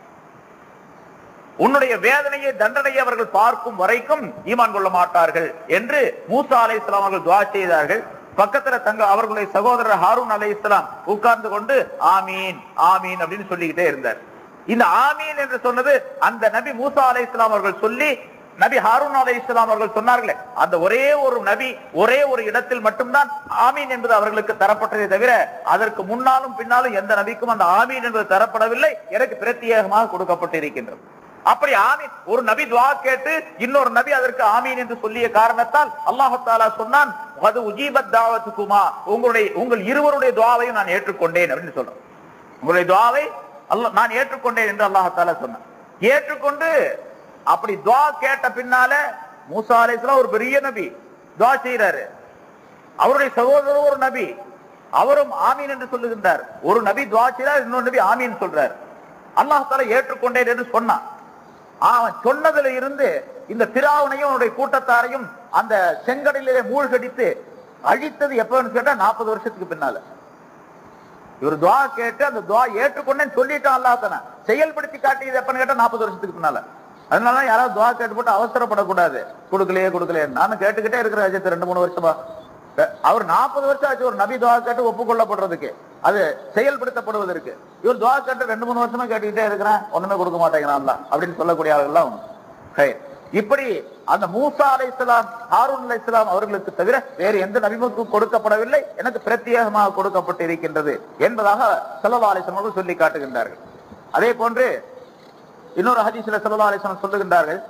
உன்னுடைய வேதனையை தண்டனையை அவர்கள் பார்க்கும் வரைக்கும் ஈமான் கொள்ள மாட்டார்கள் என்று மூசா அலை இஸ்லாம் அவர்கள் துவா செய்தார்கள் பக்கத்துல தங்க அவர்களுடைய சகோதரர் ஹாரூன் அலை இஸ்லாம் உட்கார்ந்து கொண்டு ஆமீன் ஆமீன் அப்படின்னு சொல்லிக்கிட்டே இருந்தார் இந்த ஆமீன் என்று சொன்னது அந்த நபி மூசா அலை இஸ்லாம் அவர்கள் சொல்லி நபி ஹாரூன் அலை இஸ்லாம் அவர்கள் சொன்னார்களே அந்த ஒரே ஒரு நபி ஒரே ஒரு இடத்தில் மட்டும்தான் ஆமீன் என்பது அவர்களுக்கு தரப்பட்டதே தவிர அதற்கு முன்னாலும் பின்னாலும் எந்த நபிக்கும் அந்த ஆமீன் என்பது தரப்படவில்லை எனக்கு பிரத்யேகமாக கொடுக்கப்பட்டிருக்கின்றது அப்படி ஆமீன் ஒரு நபி துவா கேட்டு இன்னொரு நபி அதற்கு ஆமீன் என்று சொல்லிய காரணத்தால் அல்லாஹ் தாலா சொன்னான் அது உஜீபத் தாவத்துக்குமா உங்களுடைய உங்கள் இருவருடைய துவாவையும் நான் ஏற்றுக்கொண்டேன் அப்படின்னு சொல்றேன் உங்களுடைய துவாவை அல்லாஹ் நான் ஏற்றுக்கொண்டேன் என்று அல்லாஹ் தாலா சொன்னான் ஏற்றுக்கொண்டு அப்படி துவா கேட்ட பின்னால மூசா அலைஹிஸ்ஸலாம் ஒரு பெரிய நபி துவா செய்யறாரு அவருடைய சகோதரர் ஒரு நபி அவரும் ஆமீன் என்று சொல்லுகின்றார் ஒரு நபி துவா செய்றார் இன்னொரு நபி ஆமீன் சொல்றார் அல்லாஹ் தாலா ஏற்றுக்கொண்டேன் என்று சொன்னான் அவன் சொன்னதுல இருந்து இந்த பிராவனையும் அவனுடைய கூட்டத்தாரையும் அந்த செங்கடலிலே மூழ்கடித்து அழித்தது எப்பன்னு கேட்டா நாற்பது வருஷத்துக்கு பின்னால இவர் துவா கேட்டு அந்த துவா ஏற்றுக்கொண்டேன்னு சொல்லிட்டான் அல்லாஹ் தானே செயல்படுத்தி காட்டியது எப்பன்னு கேட்டா நாற்பது வருஷத்துக்கு பின்னால அதனால யாராவது துவா கேட்டு போட்டு அவசரப்படக்கூடாது கொடுக்கலையே கொடுக்கலையே நானும் கேட்டுக்கிட்டே இருக்கிற அஜித் ரெண்டு மூணு வருஷமா அவர் நாற்பது வருஷம் ஆச்சு ஒரு நபி துவா கேட்டு ஒப்புக்கொள்ளப்படுறதுக்கு அது செயல்படுத்தப்படுவதற்கு இவர் துவா கேட்டு ரெண்டு மூணு வருஷமா கேட்டுக்கிட்டே இருக்கிறேன் ஒண்ணுமே கொடுக்க மாட்டேங்கிறான் அல்லாஹ் அப்படின்னு சொல்லக்கூடிய ஆளுகள்லாம் உண்டு. சரி. இப்படி அந்த மூசா அலை இஸ்லாம் ஹாரூன் அலை இஸ்லாம் அவர்களுக்கு தவிர வேறு எந்த நபிமுக்கும் கொடுக்கப்படவில்லை எனக்கு பிரத்யேகமாக கொடுக்கப்பட்டு இருக்கின்றது என்பதாக செல்லவா அலிஸ்லாம் அவர்கள் சொல்லி காட்டுகின்றார்கள் அதே போன்று இன்னொரு ஹதீஸ்ல செல்லவா அலிஸ்லாம் சொல்லுகின்றார்கள்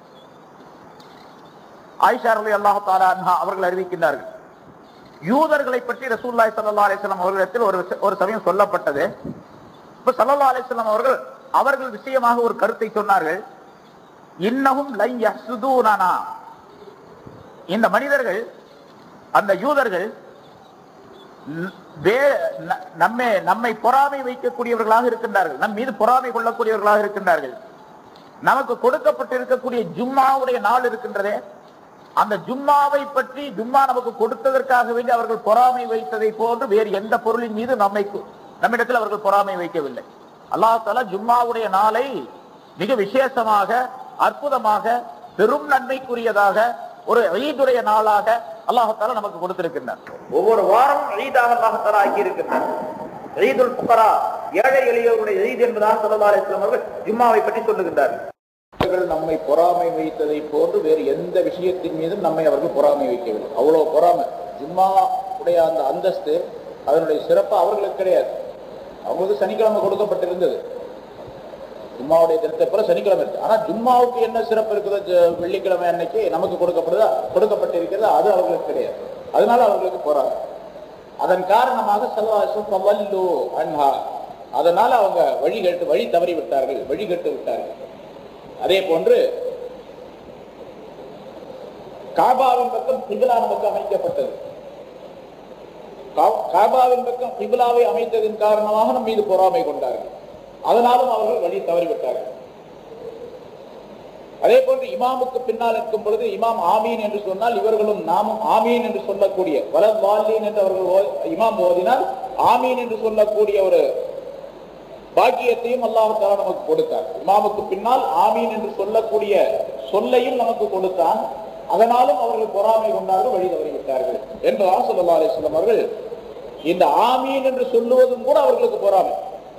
ஆயிஷா ரலி அல்லாஹ் தாலா அன்ஹா அவர்கள் அறிவிக்கின்றார்கள் யூதர்களை பற்றி ரசூல்லாய் சல்லா அலிஸ்லாம் அவர்களிடத்தில் ஒரு விஷ- ஒரு சமயம் சொல்லப்பட்டது இப்ப சல்லா அலிஸ்லாம் அவர்கள் அவர்கள் விஷயமாக ஒரு கருத்தை சொன்னார்கள் இன்னமும் லை யஹ்சுதூனனா இந்த மனிதர்கள் அந்த யூதர்கள் ந- வே- ந- நம்மை நம்மை பொறாமை வைக்கக்கூடியவர்களாக இருக்கின்றார்கள் நம் மீது பொறாமை கொள்ளக்கூடியவர்களாக இருக்கின்றார்கள் நமக்கு கொடுக்கப்பட்டிருக்கக்கூடிய ஜும்மாவுடைய நாள் இருக்கின்றதே அந்த ஜும்மாவை பற்றி ஜும்மா நமக்கு கொடுத்ததற்காக வேண்டி அவர்கள் பொறாமை வைத்ததை போன்று வேறு எந்த பொருளின் மீது நம்மை கு- நம்மிடத்தில் அவர்கள் பொறாமை வைக்கவில்லை அல்லாஹ் தஆலா ஜும்மாவுடைய நாளை மிக விசேஷமாக அற்புதமாக பெரும் நன்மைக்குரியதாக ஒரு ஈதுடைய நாளாக அல்லாஹால நமக்கு கொடுத்திருக்கின்றார் ஒவ்வொரு வாரமும் ஈதாக அல்லாஹால ஆக்கி இருக்கின்றார் ஈதுல் புகரா ஏழை எளியவருடைய செய்தி என்பதாக சொல்லலா அலிஸ்லாம் அவர்கள் ஜும்மாவை பற்றி சொல்லுகின்றார்கள் அவர்கள் நம்மை பொறாமை வைத்ததை போன்று வேறு எந்த விஷயத்தின் மீதும் நம்மை அவர்கள் பொறாமை வைக்கவில்லை அவ்வளவு பொறாமை ஜும்மா உடைய அந்த அந்தஸ்து அதனுடைய சிறப்பு அவர்களுக்கு கிடையாது அவங்களுக்கு சனிக்கிழமை கொடுக்கப்பட்டிருந்தது ஜும்மாவுடைய தினத்தை போல சனிக்கிழமை இருக்கு ஆனா ஜும்மாவுக்கு என்ன சிறப்பு இருக்குதோ ஜ- வெள்ளிக்கிழமை அன்னைக்கு நமக்கு கொடுக்கப்படுதா கொடுக்கப்பட்டிருக்கிறதோ அது அவர்களுக்கு கிடையாது அதனால அவர்களுக்கு பொறாமை அதன் காரணமாக செல்வாசம் பவல்லு அன்ஹா அதனால அவங்க வழி கேட்டு வழி தவறி விட்டார்கள் வழி கெட்டு விட்டார்கள் அதே போன்று காபாவின் பக்கம் கிபிலா நமக்கு அமைக்கப்பட்டது கா- காபாவின் பக்கம் கிபிலாவை அமைத்ததின் காரணமாக நம் மீது பொறாமை கொண்டார்கள் அதனாலும் அவர்கள் வழி தவறிவிட்டார்கள் அதே போன்று இமாமுக்கு பின்னால் இருக்கும் பொழுது இமாம் ஆமீன் என்று சொன்னால் இவர்களும் நாமும் ஆமீன் என்று சொல்லக்கூடிய வலத் வால்லீன் என்று அவர்கள் ஓ- இமாம் ஓதினால் ஆமீன் என்று சொல்லக்கூடிய ஒரு பாக்கியத்தையும் அல்லாஹ் தஆலா நமக்கு கொடுத்தார் இமாமுக்கு பின்னால் ஆமீன் என்று சொல்லக்கூடிய சொல்லையும் நமக்கு கொடுத்தான் அதனாலும் அவர்கள் பொறாமை கொண்டார்கள் வழி தவறிவிட்டார்கள் என்பதாக ஸல்லல்லாஹு அலைஹி வஸல்லம் அவர்கள் இந்த ஆமீன் என்று சொல்லுவதும் கூட அவர்களுக்கு பொறாமை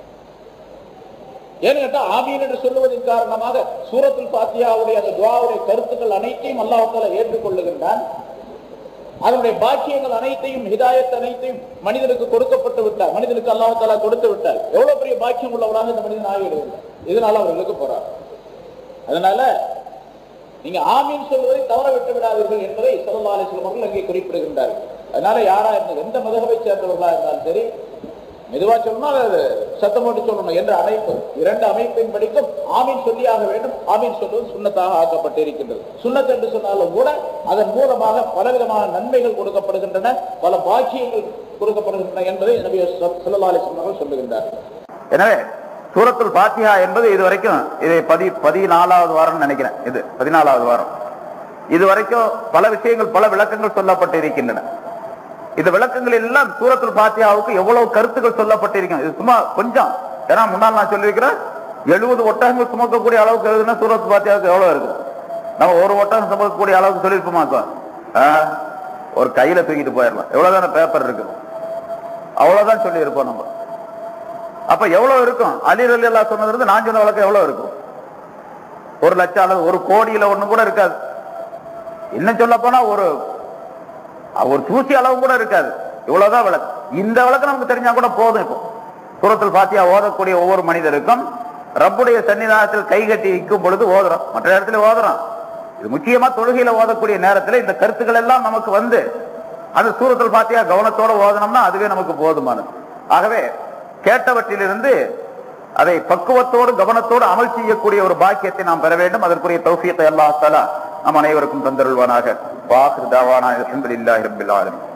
ஏன்னு கேட்டா ஆமீன் என்று சொல்லுவதன் காரணமாக சூரத்துல் பாத்தியாவுடைய அந்த துவாவுடைய கருத்துக்கள் அனைத்தையும் அல்லாஹ் தஆலா ஏற்றுக்கொள்ளுகின்றான் அதனுடைய பாக்கியங்கள் அனைத்தையும் ஹிதாயத் அனைத்தையும் மனிதனுக்கு கொடுக்கப்பட்டு விட்டார் மனிதனுக்கு அல்லாஹ் தாலா கொடுத்து விட்டார் எவ்வளவு பெரிய பாக்கியம் உள்ளவராக இந்த மனிதன் ஆகிவிடுகிறார் இதனால அவர்களுக்கு போறார் அதனால நீங்க ஆமீன் சொல்வதை தவற விட்டு விடாதீர்கள் என்பதை ஸல்லல்லாஹு அலைஹி வஸல்லம் அவர்கள் அங்கே குறிப்பிடுகின்றார்கள் அதனால யாரா இருந்த எந்த மதகவை சேர்ந்தவர்களா இருந்தாலும் சரி மெதுவா சொல்லணும் அது சத்தம் போட்டு சொல்லணும் என்ற அமைப்பு இரண்டு அமைப்பின் படிக்கும் ஆமீன் சொல்லியாக வேண்டும் ஆமீன் சொல்வது சுண்ணத்தாக ஆக்கப்பட்டு இருக்கின்றது சுண்ணத் என்று சொன்னாலும் கூட அதன் மூலமாக பலவிதமான நன்மைகள் கொடுக்கப்படுகின்றன பல பாக்கியங்கள் கொடுக்கப்படுகின்றன என்பதை நபி ஸல்லல்லாஹு அலைஹி வஸல்லம் அவர்கள் சொல்லுகின்றார்கள் எனவே சூரத்துல் பாத்திஹா என்பது இது வரைக்கும் இது பதி பதினாலாவது வாரம் நினைக்கிறேன் இது பதினாலாவது வாரம் இது வரைக்கும் பல விஷயங்கள் பல விளக்கங்கள் சொல்லப்பட்டு இருக்கின்றன இந்த விளக்கங்கள் எல்லாம் சூரத்துல் பாத்தியாவுக்கு எவ்வளவு கருத்துக்கள் சொல்லப்பட்டிருக்கும் இது சும்மா கொஞ்சம் ஏன்னா முன்னால் நான் சொல்லியிருக்கிறேன் எழுபது ஒட்டகங்கள் சுமக்கக்கூடிய அளவுக்கு எழுதுனா சூரத் பாத்தியாவுக்கு எவ்வளவு இருக்கு நம்ம ஒரு ஒட்டகம் சுமக்கக்கூடிய அளவுக்கு சொல்லியிருப்போமா இப்போ? ஆ? ஒரு கையில தூக்கிட்டு போயிடலாம் எவ்வளவுதான பேப்பர் இருக்கு அவ்வளவுதான் சொல்லி இருப்போம் நம்ம அப்ப எவ்வளவு இருக்கும் அலி ரலி அல்லா சொன்னது இருந்து நான் சொன்ன வழக்கம் எவ்வளவு இருக்கும் ஒரு லட்சம் அல்லது ஒரு கோடியில ஒண்ணு கூட இருக்காது இன்னும் சொல்ல போனா ஒரு ஒரு தூசி அளவு கூட இருக்காது இவ்வளவுதான் விளக்கு இந்த விளக்கு நமக்கு தெரிஞ்சா கூட போதும் இப்போ சூரத்தில் பாத்தியா ஓதக்கூடிய ஒவ்வொரு மனிதருக்கும் ரப்புடைய சன்னிதானத்தில் கை கட்டி நிற்கும் பொழுது ஓதுறோம் மற்ற இடத்துல ஓதுறோம் இது முக்கியமா தொழுகையில ஓதக்கூடிய நேரத்துல இந்த கருத்துக்கள் எல்லாம் நமக்கு வந்து அது சூரத்தில் பாத்தியா கவனத்தோட ஓதனம்னா அதுவே நமக்கு போதுமானது ஆகவே கேட்டவற்றிலிருந்து அதை பக்குவத்தோடு கவனத்தோடு அமல் செய்யக்கூடிய ஒரு பாக்கியத்தை நாம் பெற வேண்டும் அதற்குரிய தௌஃபியத்தை அல்லாஹ் தஆலா நம் அனைவருக்கும் தந்தருள்வானாக வாஹிர் தாவானா அல்ஹம்துலில்லாஹி ரப்பில் ஆலமீன்